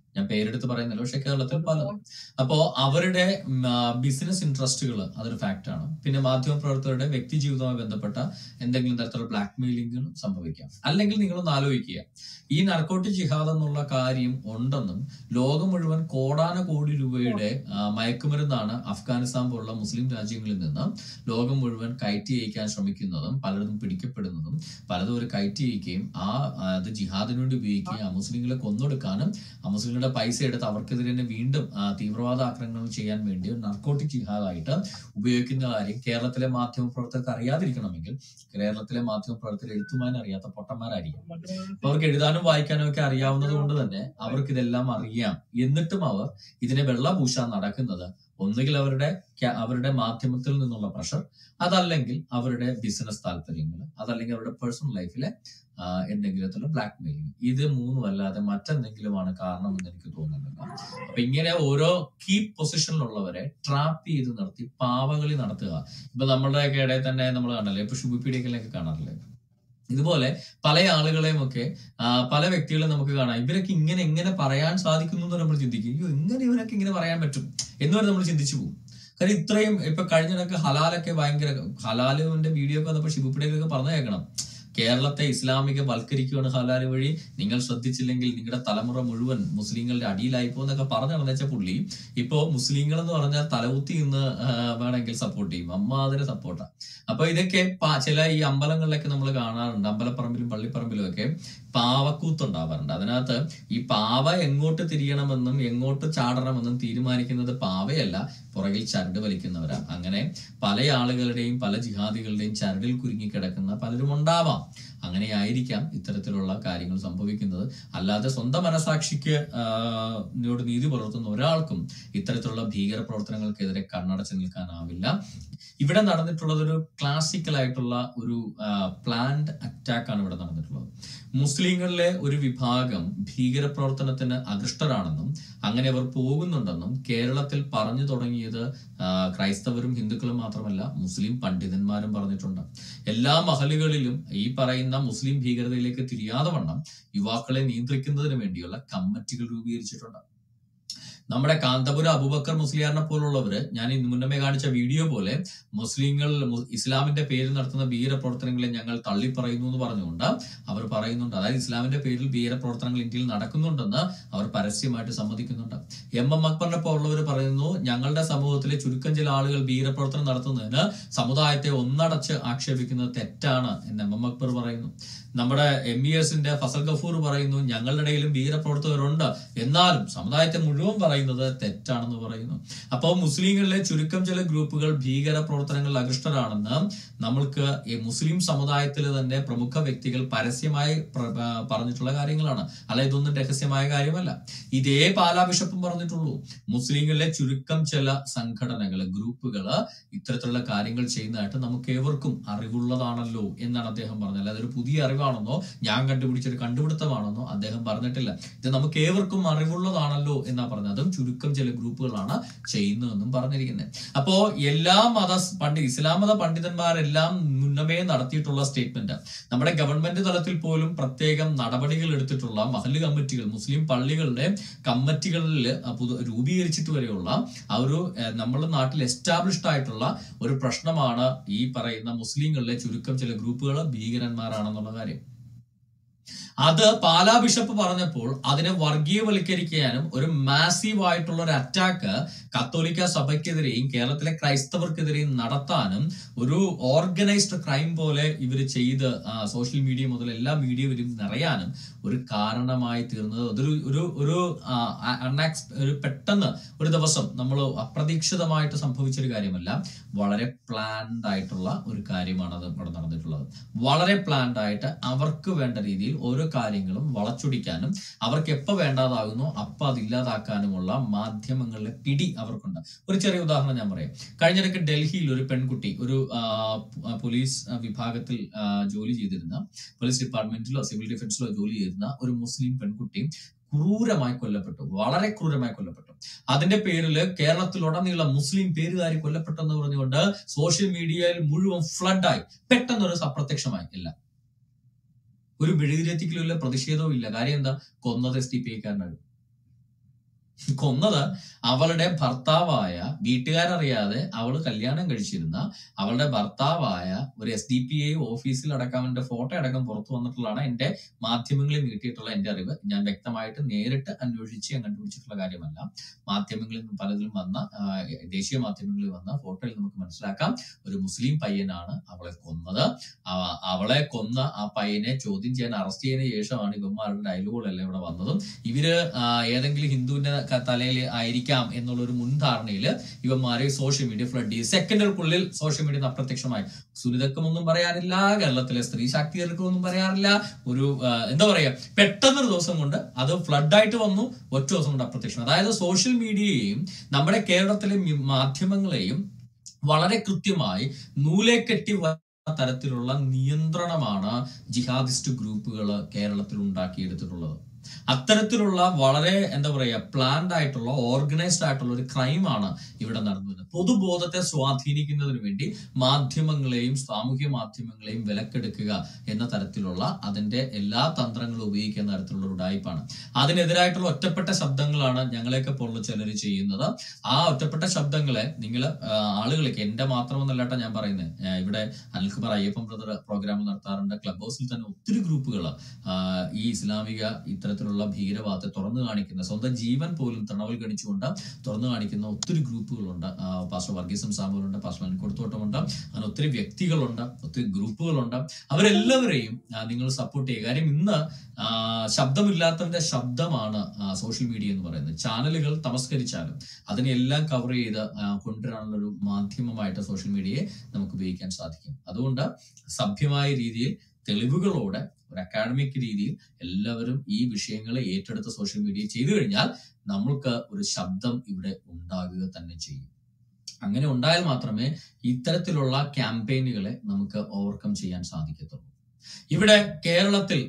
ഞാൻ പേരെടുത്ത് പറയുന്നില്ല പക്ഷെ കേരളത്തിൽ പല അപ്പോ അവരുടെ ബിസിനസ് ഇൻട്രസ്റ്റുകൾ അതൊരു ഫാക്ട് ആണ് പിന്നെ മാധ്യമപ്രവർത്തകരുടെ വ്യക്തി ജീവിതവുമായി ബന്ധപ്പെട്ട എന്തെങ്കിലും തരത്തിലുള്ള ബ്ലാക്ക് മെയിലിംഗുകൾ സംഭവിക്കാം അല്ലെങ്കിൽ നിങ്ങളൊന്ന് ആലോചിക്കുക ഈ നർക്കോട്ടിക് ജിഹാദ് എന്നുള്ള കാര്യം ഉണ്ടെന്നും ലോകം മുഴുവൻ കോടാന കോടി രൂപയുടെ ആ, മയക്കുമരുന്നാണ് അഫ്ഗാനിസ്ഥാൻ പോലുള്ള മുസ്ലിം രാജ്യങ്ങളിൽ നിന്ന് ലോകം മുഴുവൻ കയറ്റി അയക്കാൻ ശ്രമിക്കുന്നതും പലരും പിടിക്കപ്പെടുന്നതും പലതും ഒരു കയറ്റി അയക്കുകയും ആ ആ, അത് ജിഹാദിന് വേണ്ടി ഉപയോഗിക്കുകയും ആ മുസ്ലിങ്ങളെ കൊന്നൊടുക്കാനും ആ മുസ്ലിങ്ങളുടെ പൈസ എടുത്ത് അവർക്കെതിരെ തന്നെ വീണ്ടും ആ, തീവ്രവാദ ആക്രമണങ്ങൾ ചെയ്യാൻ വേണ്ടി ഒരു നർക്കോട്ടിക് ജിഹാദായിട്ട് ഉപയോഗിക്കുന്ന കാര്യം കേരളത്തിലെ മാധ്യമപ്രവർത്തകർക്ക് അറിയാതിരിക്കണമെങ്കിൽ കേരളത്തിലെ മാധ്യമപ്രവർത്തകർ എഴുത്തുമാൻ അറിയാത്ത പൊട്ടന്മാരായിരിക്കും അപ്പൊ അവർക്ക് എഴുതാനും വായിക്കാനും ഒക്കെ അറിയാവുന്നത് കൊണ്ട് തന്നെ അവർക്ക് ഇതെല്ലാം അറിയാം എന്നിട്ടും അവർ ഇതിനെ വെള്ള പൂശാൻ നടക്കുന്നത് ഒന്നുകിൽ അവരുടെ ക്യാ- അവരുടെ മാധ്യമത്തിൽ നിന്നുള്ള പ്രഷർ അതല്ലെങ്കിൽ അവരുടെ ബിസിനസ് താല്പര്യങ്ങൾ അതല്ലെങ്കിൽ അവരുടെ പേഴ്സണൽ ലൈഫിലെ ആ, എന്തെങ്കിലും ബ്ലാക്ക് മെയിലിംഗ് ഇത് മൂന്നും അല്ലാതെ മറ്റെന്തെങ്കിലുമാണ് കാരണം എന്ന് എനിക്ക് തോന്നുന്നില്ല അപ്പൊ ഇങ്ങനെ ഓരോ കീ പൊസിഷനിലുള്ളവരെ ട്രാപ്പ് ചെയ്ത് നിർത്തി പാവകളി നടത്തുക ഇപ്പൊ നമ്മുടെയൊക്കെ ഇടയിൽ തന്നെ നമ്മൾ കാണല്ലേ ഇപ്പൊ ഷുബിപ്പിടിക്കലൊക്കെ കാണാറില്ലേ ഇതുപോലെ പല ആളുകളെയും ഒക്കെ ആ, പല വ്യക്തികളെ നമുക്ക് കാണാം ഇവരൊക്കെ ഇങ്ങനെ എങ്ങനെ പറയാൻ സാധിക്കുന്നു എന്ന് നമ്മൾ ചിന്തിക്കും അയ്യോ എങ്ങനെ ഇവരൊക്കെ ഇങ്ങനെ പറയാൻ പറ്റും എന്ന് വരെ നമ്മൾ ചിന്തിച്ചു പോകും കാര്യം ഇത്രയും ഇപ്പൊ കഴിഞ്ഞിടക്ക് ഹലാലൊക്കെ ഭയങ്കര ഹലാലുവിന്റെ വീഡിയോ ഒക്കെ വന്നപ്പോൾ ഷിബുപ്പിടേക്കൊക്കെ പറഞ്ഞു കേൾക്കണം കേരളത്തെ ഇസ്ലാമിക വൽക്കരിക്കുകയാണ് ഹലാല് വഴി നിങ്ങൾ ശ്രദ്ധിച്ചില്ലെങ്കിൽ നിങ്ങളുടെ തലമുറ മുഴുവൻ മുസ്ലിങ്ങളുടെ അടിയിലായി പോകുന്നൊക്കെ പറഞ്ഞു നടന്നേച്ച പുള്ളി ഇപ്പോ മുസ്ലിങ്ങൾ എന്ന് പറഞ്ഞാൽ തലകുത്തി ഇന്ന് വേണമെങ്കിൽ സപ്പോർട്ട് ചെയ്യും അമ്മാതിരെ സപ്പോർട്ടാ അപ്പൊ ഇതൊക്കെ പ- ചില ഈ അമ്പലങ്ങളിലൊക്കെ നമ്മൾ കാണാറുണ്ട് അമ്പലപ്പറമ്പിലും പള്ളിപ്പറമ്പിലും ഒക്കെ പാവക്കൂത്തുണ്ടാവാറുണ്ട് അതിനകത്ത് ഈ പാവ എങ്ങോട്ട് തിരിയണമെന്നും എങ്ങോട്ട് ചാടണമെന്നും തീരുമാനിക്കുന്നത് പാവയല്ല പുറകിൽ ചരട് വലിക്കുന്നവരാ അങ്ങനെ പല ആളുകളുടെയും പല ജിഹാദികളുടെയും ചരടിൽ കുരുങ്ങി കിടക്കുന്ന പലരും ഉണ്ടാവാം അങ്ങനെയായിരിക്കാം ഇത്തരത്തിലുള്ള കാര്യങ്ങൾ സംഭവിക്കുന്നത് അല്ലാതെ സ്വന്തം മനസാക്ഷിക്ക് ആ, നോട് നീതി പുലർത്തുന്ന ഒരാൾക്കും ഇത്തരത്തിലുള്ള ഭീകര പ്രവർത്തനങ്ങൾക്കെതിരെ കണ്ണടച്ച് നിൽക്കാനാവില്ല ഇവിടെ നടന്നിട്ടുള്ളത് ഒരു ക്ലാസിക്കൽ ആയിട്ടുള്ള ഒരു പ്ലാൻഡ് അറ്റാക്ക് ആണ് ഇവിടെ നടന്നിട്ടുള്ളത് മുസ്ലിങ്ങളിലെ ഒരു വിഭാഗം ഭീകര പ്രവർത്തനത്തിന് അകൃഷ്ടരാണെന്നും അങ്ങനെ അവർ പോകുന്നുണ്ടെന്നും കേരളത്തിൽ പറഞ്ഞു തുടങ്ങിയത് ആ, ക്രൈസ്തവരും ഹിന്ദുക്കളും മാത്രമല്ല മുസ്ലിം പണ്ഡിതന്മാരും പറഞ്ഞിട്ടുണ്ട് എല്ലാ മഹലുകളിലും ഈ പറയുന്ന മുസ്ലിം ഭീകരതയിലേക്ക് തിരിയാതെ വണ്ണം യുവാക്കളെ നിയന്ത്രിക്കുന്നതിന് വേണ്ടിയുള്ള കമ്മിറ്റികൾ രൂപീകരിച്ചിട്ടുണ്ട് നമ്മുടെ കാന്തപുര അബൂബക്കർ മുസ്ലിയാറിനെ പോലുള്ളവര് ഞാൻ ഇന്ന് മുന്നമേ കാണിച്ച വീഡിയോ പോലെ മുസ്ലിങ്ങൾ മു- ഇസ്ലാമിന്റെ പേരിൽ നടത്തുന്ന ഭീകര പ്രവർത്തനങ്ങളെ ഞങ്ങൾ തള്ളിപ്പറയുന്നു എന്ന് പറഞ്ഞുകൊണ്ട് അവർ പറയുന്നുണ്ട് അതായത് ഇസ്ലാമിന്റെ പേരിൽ ഭീകര പ്രവർത്തനങ്ങൾ ഇന്ത്യയിൽ നടക്കുന്നുണ്ടെന്ന് അവർ പരസ്യമായിട്ട് സമ്മതിക്കുന്നുണ്ട് എം എം അക്ബറിനെ പോലുള്ളവർ പറയുന്നു ഞങ്ങളുടെ സമൂഹത്തിലെ ചുരുക്കം ചില ആളുകൾ ഭീകരപ്രവർത്തനം നടത്തുന്നതിന് സമുദായത്തെ ഒന്നടച്ച് ആക്ഷേപിക്കുന്നത് തെറ്റാണ് എന്ന് എം എം അക്ബർ പറയുന്നു നമ്മുടെ എം ഇ എസിന്റെ ഫസൽ ഗഫൂർ പറയുന്നു ഞങ്ങളുടെ ഇടയിലും ഭീകരപ്രവർത്തകരുണ്ട് എന്നാലും സമുദായത്തെ മുഴുവൻ പറയുന്നത് തെറ്റാണെന്ന് പറയുന്നു അപ്പോൾ മുസ്ലിങ്ങളിലെ ചുരുക്കം ചില ഗ്രൂപ്പുകൾ ഭീകര പ്രവർത്തനങ്ങളിൽ അകൃഷ്ടരാണെന്ന് നമ്മൾക്ക് ഈ മുസ്ലിം സമുദായത്തിലെ തന്നെ പ്രമുഖ വ്യക്തികൾ പരസ്യമായി പ്ര- ആ, പറഞ്ഞിട്ടുള്ള കാര്യങ്ങളാണ് അല്ല ഇതൊന്നും രഹസ്യമായ കാര്യമല്ല ഇതേ പാലാ ബിഷപ്പും പറഞ്ഞിട്ടുള്ളൂ മുസ്ലിങ്ങളിലെ ചുരുക്കം ചില സംഘടനകള് ഗ്രൂപ്പുകള് ഇത്തരത്തിലുള്ള കാര്യങ്ങൾ ചെയ്യുന്നതായിട്ട് നമുക്ക് ഏവർക്കും അറിവുള്ളതാണല്ലോ എന്നാണ് അദ്ദേഹം പറഞ്ഞത് അല്ലാതെ ഒരു പുതിയ അറിവാണെന്നോ ഞാൻ കണ്ടുപിടിച്ചൊരു കണ്ടുപിടുത്തമാണെന്നോ അദ്ദേഹം പറഞ്ഞിട്ടില്ല ഇത് നമുക്ക് ഏവർക്കും അറിവുള്ളതാണല്ലോ എന്നാ പറഞ്ഞത് അതും ചുരുക്കം ചില ഗ്രൂപ്പുകളാണ് ചെയ്യുന്നതെന്നും പറഞ്ഞിരിക്കുന്നത് അപ്പോ എല്ലാ മത പണ്ഡിത ഇസ്ലാം മത പണ്ഡിതന്മാരെല്ലാം മുന്നമേ നടത്തിയിട്ടുള്ള സ്റ്റേറ്റ്മെന്റ് നമ്മുടെ ഗവൺമെന്റ് തലത്തിൽ പോലും പ്രത്യേകം നടപടികൾ എടുത്തിട്ടുള്ള മഹല്ല് കമ്മിറ്റികൾ മുസ്ലിം പള്ളികളുടെ കമ്മിറ്റികളിൽ പുതു രൂപീകരിച്ചിട്ട് വരെയുള്ള ആ ഒരു ഏഹ്, നമ്മുടെ നാട്ടിൽ എസ്റ്റാബ്ലിഷ്ഡ് ആയിട്ടുള്ള ഒരു പ്രശ്നമാണ് ഈ പറയുന്ന മുസ്ലിങ്ങളിലെ ചുരുക്കം ചില ഗ്രൂപ്പുകൾ ഭീകരന്മാരാണെന്നുള്ള കാര്യം അത് പാലാ ബിഷപ്പ് പറഞ്ഞപ്പോൾ അതിനെ വർഗീയവൽക്കരിക്കാനും ഒരു മാസീവ് ആയിട്ടുള്ള ഒരു അറ്റാക്ക് കത്തോലിക്ക സഭയ്ക്കെതിരെയും കേരളത്തിലെ ക്രൈസ്തവർക്കെതിരെയും നടത്താനും ഒരു ഓർഗനൈസ്ഡ് ക്രൈം പോലെ ഇവർ ചെയ്ത് സോഷ്യൽ മീഡിയ മുതൽ എല്ലാ മീഡിയയിലും നിറയാനും ഒരു കാരണമായി തീർന്നത് അതൊരു ഒരു ഒരു അൺഎക്സ് ഒരു പെട്ടെന്ന് ഒരു ദിവസം നമ്മൾ അപ്രതീക്ഷിതമായിട്ട് സംഭവിച്ച ഒരു കാര്യമല്ല വളരെ പ്ലാൻഡ് ആയിട്ടുള്ള ഒരു കാര്യമാണ് അത് ഇവിടെ നടന്നിട്ടുള്ളത് വളരെ പ്ലാൻഡ് ആയിട്ട് അവർക്ക് വേണ്ട രീതിയിൽ ഓരോ കാര്യങ്ങളും വളച്ചൊടിക്കാനും അവർക്ക് എപ്പോൾ വേണ്ടാതാകുന്നോ അപ്പം അത് ഇല്ലാതാക്കാനുമുള്ള മാധ്യമങ്ങളിലെ പിടി അവർക്കുണ്ട് ഒരു ചെറിയ ഉദാഹരണം ഞാൻ പറയാം കഴിഞ്ഞിടയ്ക്ക് ഡൽഹിയിൽ ഒരു പെൺകുട്ടി ഒരു ആ, പ്- പോലീസ് ആ, വിഭാഗത്തിൽ ആ, ജോലി ചെയ്തിരുന്ന പോലീസ് ഡിപ്പാർട്ട്മെന്റിലോ സിവിൽ ഡിഫൻസിലോ ജോലി ചെയ്തിരുന്ന ഒരു മുസ്ലിം പെൺകുട്ടി ക്രൂരമായി കൊല്ലപ്പെട്ടു വളരെ ക്രൂരമായി കൊല്ലപ്പെട്ടു അതിന്റെ പേരില് കേരളത്തിലുടനീളം മുസ്ലിം പേരുകാരി കൊല്ലപ്പെട്ടെന്ന് പറഞ്ഞുകൊണ്ട് സോഷ്യൽ മീഡിയയിൽ മുഴുവൻ ഫ്ലഡായി പെട്ടെന്നൊരു അപ്രത്യക്ഷമായി ഇല്ല ഒരു മെഴുകുതിരെത്തിക്കലും ഇല്ല പ്രതിഷേധവും ഇല്ല കാര്യം എന്താ കൊന്നത് എസ് ടി പി ഐക്കാരനാണ് കൊന്നത് അവളുടെ ഭർത്താവായ വീട്ടുകാരറിയാതെ അവൾ കല്യാണം കഴിച്ചിരുന്ന അവളുടെ ഭർത്താവായ ഒരു എസ് ഡി പി ഐ ഓഫീസിൽ അടക്കം അവന്റെ ഫോട്ടോ അടക്കം പുറത്തു വന്നിട്ടുള്ളതാണ് എന്റെ മാധ്യമങ്ങളിൽ നീട്ടിയിട്ടുള്ള എന്റെ അറിവ് ഞാൻ വ്യക്തമായിട്ട് നേരിട്ട് അന്വേഷിച്ച് ഞാൻ കണ്ടുപിടിച്ചിട്ടുള്ള കാര്യമല്ല മാധ്യമങ്ങളിൽ നിന്ന് പലതിലും വന്ന ആ, ദേശീയ മാധ്യമങ്ങളിൽ വന്ന ഫോട്ടോയിൽ നമുക്ക് മനസ്സിലാക്കാം ഒരു മുസ്ലിം പയ്യനാണ് അവളെ കൊന്നത് ആ- അവളെ കൊന്ന ആ പയ്യനെ ചോദ്യം ചെയ്യാൻ അറസ്റ്റ് ചെയ്തതിനു ശേഷമാണ് ഇവന്മാരുടെ ഡയലോഗുകളെല്ലാം ഇവിടെ വന്നതും ഇവര് ആ, ഏതെങ്കിലും ഹിന്ദുവിന്റെ ക- തലയിൽ ആയിരിക്കാം എന്നുള്ള ഒരു മുൻധാരണയിൽ ഇവന്മാരെ സോഷ്യൽ മീഡിയ ഫ്ലഡ് ചെയ്ത് സെക്കൻഡുകൾക്കുള്ളിൽ സോഷ്യൽ മീഡിയ അപ്രത്യക്ഷമായി സുനിതക്കും ഒന്നും പറയാനില്ല കേരളത്തിലെ സ്ത്രീ ശാക്തീകർക്കും ഒന്നും പറയാറില്ല ഒരു ആ, എന്താ പറയാ പെട്ടെന്നൊരു ദിവസം കൊണ്ട് അത് ഫ്ലഡ് ആയിട്ട് വന്നു ഒറ്റ ദിവസം കൊണ്ട് അപ്രത്യക്ഷം അതായത് സോഷ്യൽ മീഡിയയെയും നമ്മുടെ കേരളത്തിലെ മി- മാധ്യമങ്ങളെയും വളരെ കൃത്യമായി നൂലെ കെട്ടി വ- തരത്തിലുള്ള നിയന്ത്രണമാണ് ജിഹാദിസ്റ്റ് ഗ്രൂപ്പുകൾ കേരളത്തിൽ ഉണ്ടാക്കിയെടുത്തിട്ടുള്ളത് അത്തരത്തിലുള്ള വളരെ എന്താ പറയാ പ്ലാൻഡ് ആയിട്ടുള്ള ഓർഗനൈസ്ഡ് ആയിട്ടുള്ള ഒരു ക്രൈമാണ് ഇവിടെ നടന്നു വരുന്നത് പൊതുബോധത്തെ സ്വാധീനിക്കുന്നതിന് വേണ്ടി മാധ്യമങ്ങളെയും സാമൂഹ്യ മാധ്യമങ്ങളെയും വിലക്കെടുക്കുക എന്ന തരത്തിലുള്ള അതിന്റെ എല്ലാ തന്ത്രങ്ങളും ഉപയോഗിക്കുന്ന തരത്തിലുള്ള ഒരു ഉടായ്പാണ് അതിനെതിരായിട്ടുള്ള ഒറ്റപ്പെട്ട ശബ്ദങ്ങളാണ് ഞങ്ങളെയൊക്കെ പോലുള്ള ചിലർ ചെയ്യുന്നത് ആ ഒറ്റപ്പെട്ട ശബ്ദങ്ങളെ നിങ്ങൾ ആളുകളൊക്കെ എന്റെ മാത്രമെന്നല്ല കേട്ടോ ഞാൻ പറയുന്നത് ഇവിടെ അനിൽകുമാർ അയ്യപ്പൻ ബ്രദർ പ്രോഗ്രാം നടത്താറുണ്ട് ക്ലബ് ഹൗസിൽ തന്നെ ഒത്തിരി ഗ്രൂപ്പുകൾ ഈ ഇസ്ലാമിക ഇത്തരത്തിലുള്ള ഭീകരവാദത്തെ തുറന്നു കാണിക്കുന്ന സ്വന്തം ജീവൻ പോലും തണവൽ ഗണിച്ചുകൊണ്ട് തുറന്നു കാണിക്കുന്ന ഒത്തിരി ഗ്രൂപ്പുകളുണ്ട് ആ, പാസ്റ്റർ വർഗീസും സാമുകളുണ്ട് പാസ്റ്റർ അനിക്കൊടുത്തോട്ടമുണ്ട് അങ്ങനെ ഒത്തിരി വ്യക്തികളുണ്ട് ഒത്തിരി ഗ്രൂപ്പുകളുണ്ട് അവരെല്ലാവരെയും ആ, നിങ്ങൾ സപ്പോർട്ട് ചെയ്യുക കാര്യം ഇന്ന് ആ, ശബ്ദമില്ലാത്തവന്റെ ശബ്ദമാണ് സോഷ്യൽ മീഡിയ എന്ന് പറയുന്നത് ചാനലുകൾ തമസ്കരിച്ചാലും അതിനെല്ലാം കവർ ചെയ്ത് ആ, കൊണ്ടുവരാനുള്ള ഒരു മാധ്യമമായിട്ട് സോഷ്യൽ മീഡിയയെ നമുക്ക് ഉപയോഗിക്കാൻ സാധിക്കും അതുകൊണ്ട് സഭ്യമായ രീതിയിൽ തെളിവുകളോടെ ഒരു അക്കാഡമിക് രീതിയിൽ എല്ലാവരും ഈ വിഷയങ്ങളെ ഏറ്റെടുത്ത് സോഷ്യൽ മീഡിയ ചെയ്തു കഴിഞ്ഞാൽ നമ്മൾക്ക് ഒരു ശബ്ദം ഇവിടെ ഉണ്ടാകുക തന്നെ ചെയ്യും അങ്ങനെ ഉണ്ടായാൽ മാത്രമേ ഇത്തരത്തിലുള്ള ക്യാമ്പയിനുകളെ നമുക്ക് ഓവർകം ചെയ്യാൻ സാധിക്കത്തുള്ളൂ ഇവിടെ കേരളത്തിൽ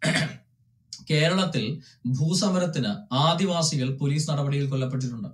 കേരളത്തിൽ ഭൂസമരത്തിന് ആദിവാസികൾ പോലീസ് നടപടിയിൽ കൊല്ലപ്പെട്ടിട്ടുണ്ട്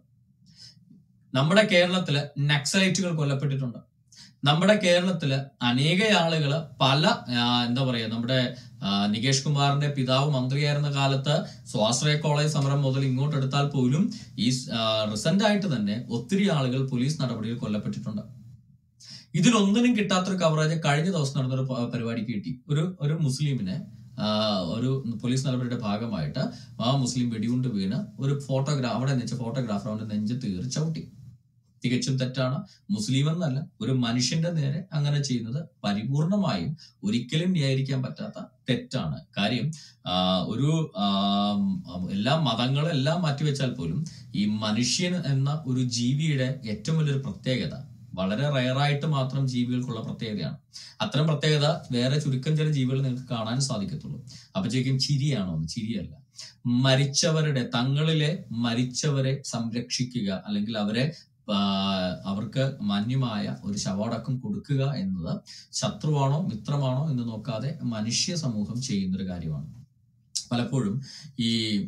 നമ്മുടെ കേരളത്തില് നക്സലൈറ്റുകൾ കൊല്ലപ്പെട്ടിട്ടുണ്ട് നമ്മുടെ കേരളത്തില് അനേക ആളുകൾ പല ആ, എന്താ പറയാ നമ്മുടെ ആ, നികേഷ് കുമാറിന്റെ പിതാവ് മന്ത്രിയായിരുന്ന കാലത്ത് സ്വാശ്രയ കോളേജ് സമരം മുതൽ ഇങ്ങോട്ട് എടുത്താൽ പോലും ഈ റിസന്റ് ആയിട്ട് തന്നെ ഒത്തിരി ആളുകൾ പോലീസ് നടപടിയിൽ കൊല്ലപ്പെട്ടിട്ടുണ്ട് ഇതിലൊന്നിനും കിട്ടാത്തൊരു കവറേജ് കഴിഞ്ഞ ദിവസം നടന്നൊരു പ- പരിപാടിക്ക് കിട്ടി ഒരു ഒരു മുസ്ലിമിനെ ആ, ഒരു പോലീസ് നടപടിയുടെ ഭാഗമായിട്ട് ആ മുസ്ലിം വെടികൊണ്ട് വീണ് ഒരു ഫോട്ടോഗ്രാഫ് അവിടെ വെച്ച ഫോട്ടോഗ്രാഫർ അവന്റെ നെഞ്ചത്ത് കയറി ചവിട്ടി തികച്ചും തെറ്റാണ് മുസ്ലിം എന്നല്ല ഒരു മനുഷ്യന്റെ നേരെ അങ്ങനെ ചെയ്യുന്നത് പരിപൂർണമായും ഒരിക്കലും ന്യായീകരിക്കാൻ പറ്റാത്ത തെറ്റാണ് കാര്യം ആ, ഒരു ആം, എല്ലാ മതങ്ങളും എല്ലാം മാറ്റിവെച്ചാൽ പോലും ഈ മനുഷ്യൻ എന്ന ഒരു ജീവിയുടെ ഏറ്റവും വലിയൊരു പ്രത്യേകത വളരെ റയറായിട്ട് മാത്രം ജീവികൾക്കുള്ള പ്രത്യേകതയാണ് അത്തരം പ്രത്യേകത വേറെ ചുരുക്കം ചില ജീവികൾ നിങ്ങൾക്ക് കാണാൻ സാധിക്കത്തുള്ളൂ അപ്പൊ ചോദിക്കും ചിരിയാണോ എന്ന് ചിരിയല്ല മരിച്ചവരുടെ തങ്ങളിലെ മരിച്ചവരെ സംരക്ഷിക്കുക അല്ലെങ്കിൽ അവരെ ആ, അവർക്ക് മാന്യമായ ഒരു ശവടക്കം കൊടുക്കുക എന്നത് ശത്രുവാണോ മിത്രമാണോ എന്ന് നോക്കാതെ മനുഷ്യ സമൂഹം ചെയ്യുന്നൊരു കാര്യമാണ് പലപ്പോഴും ഈ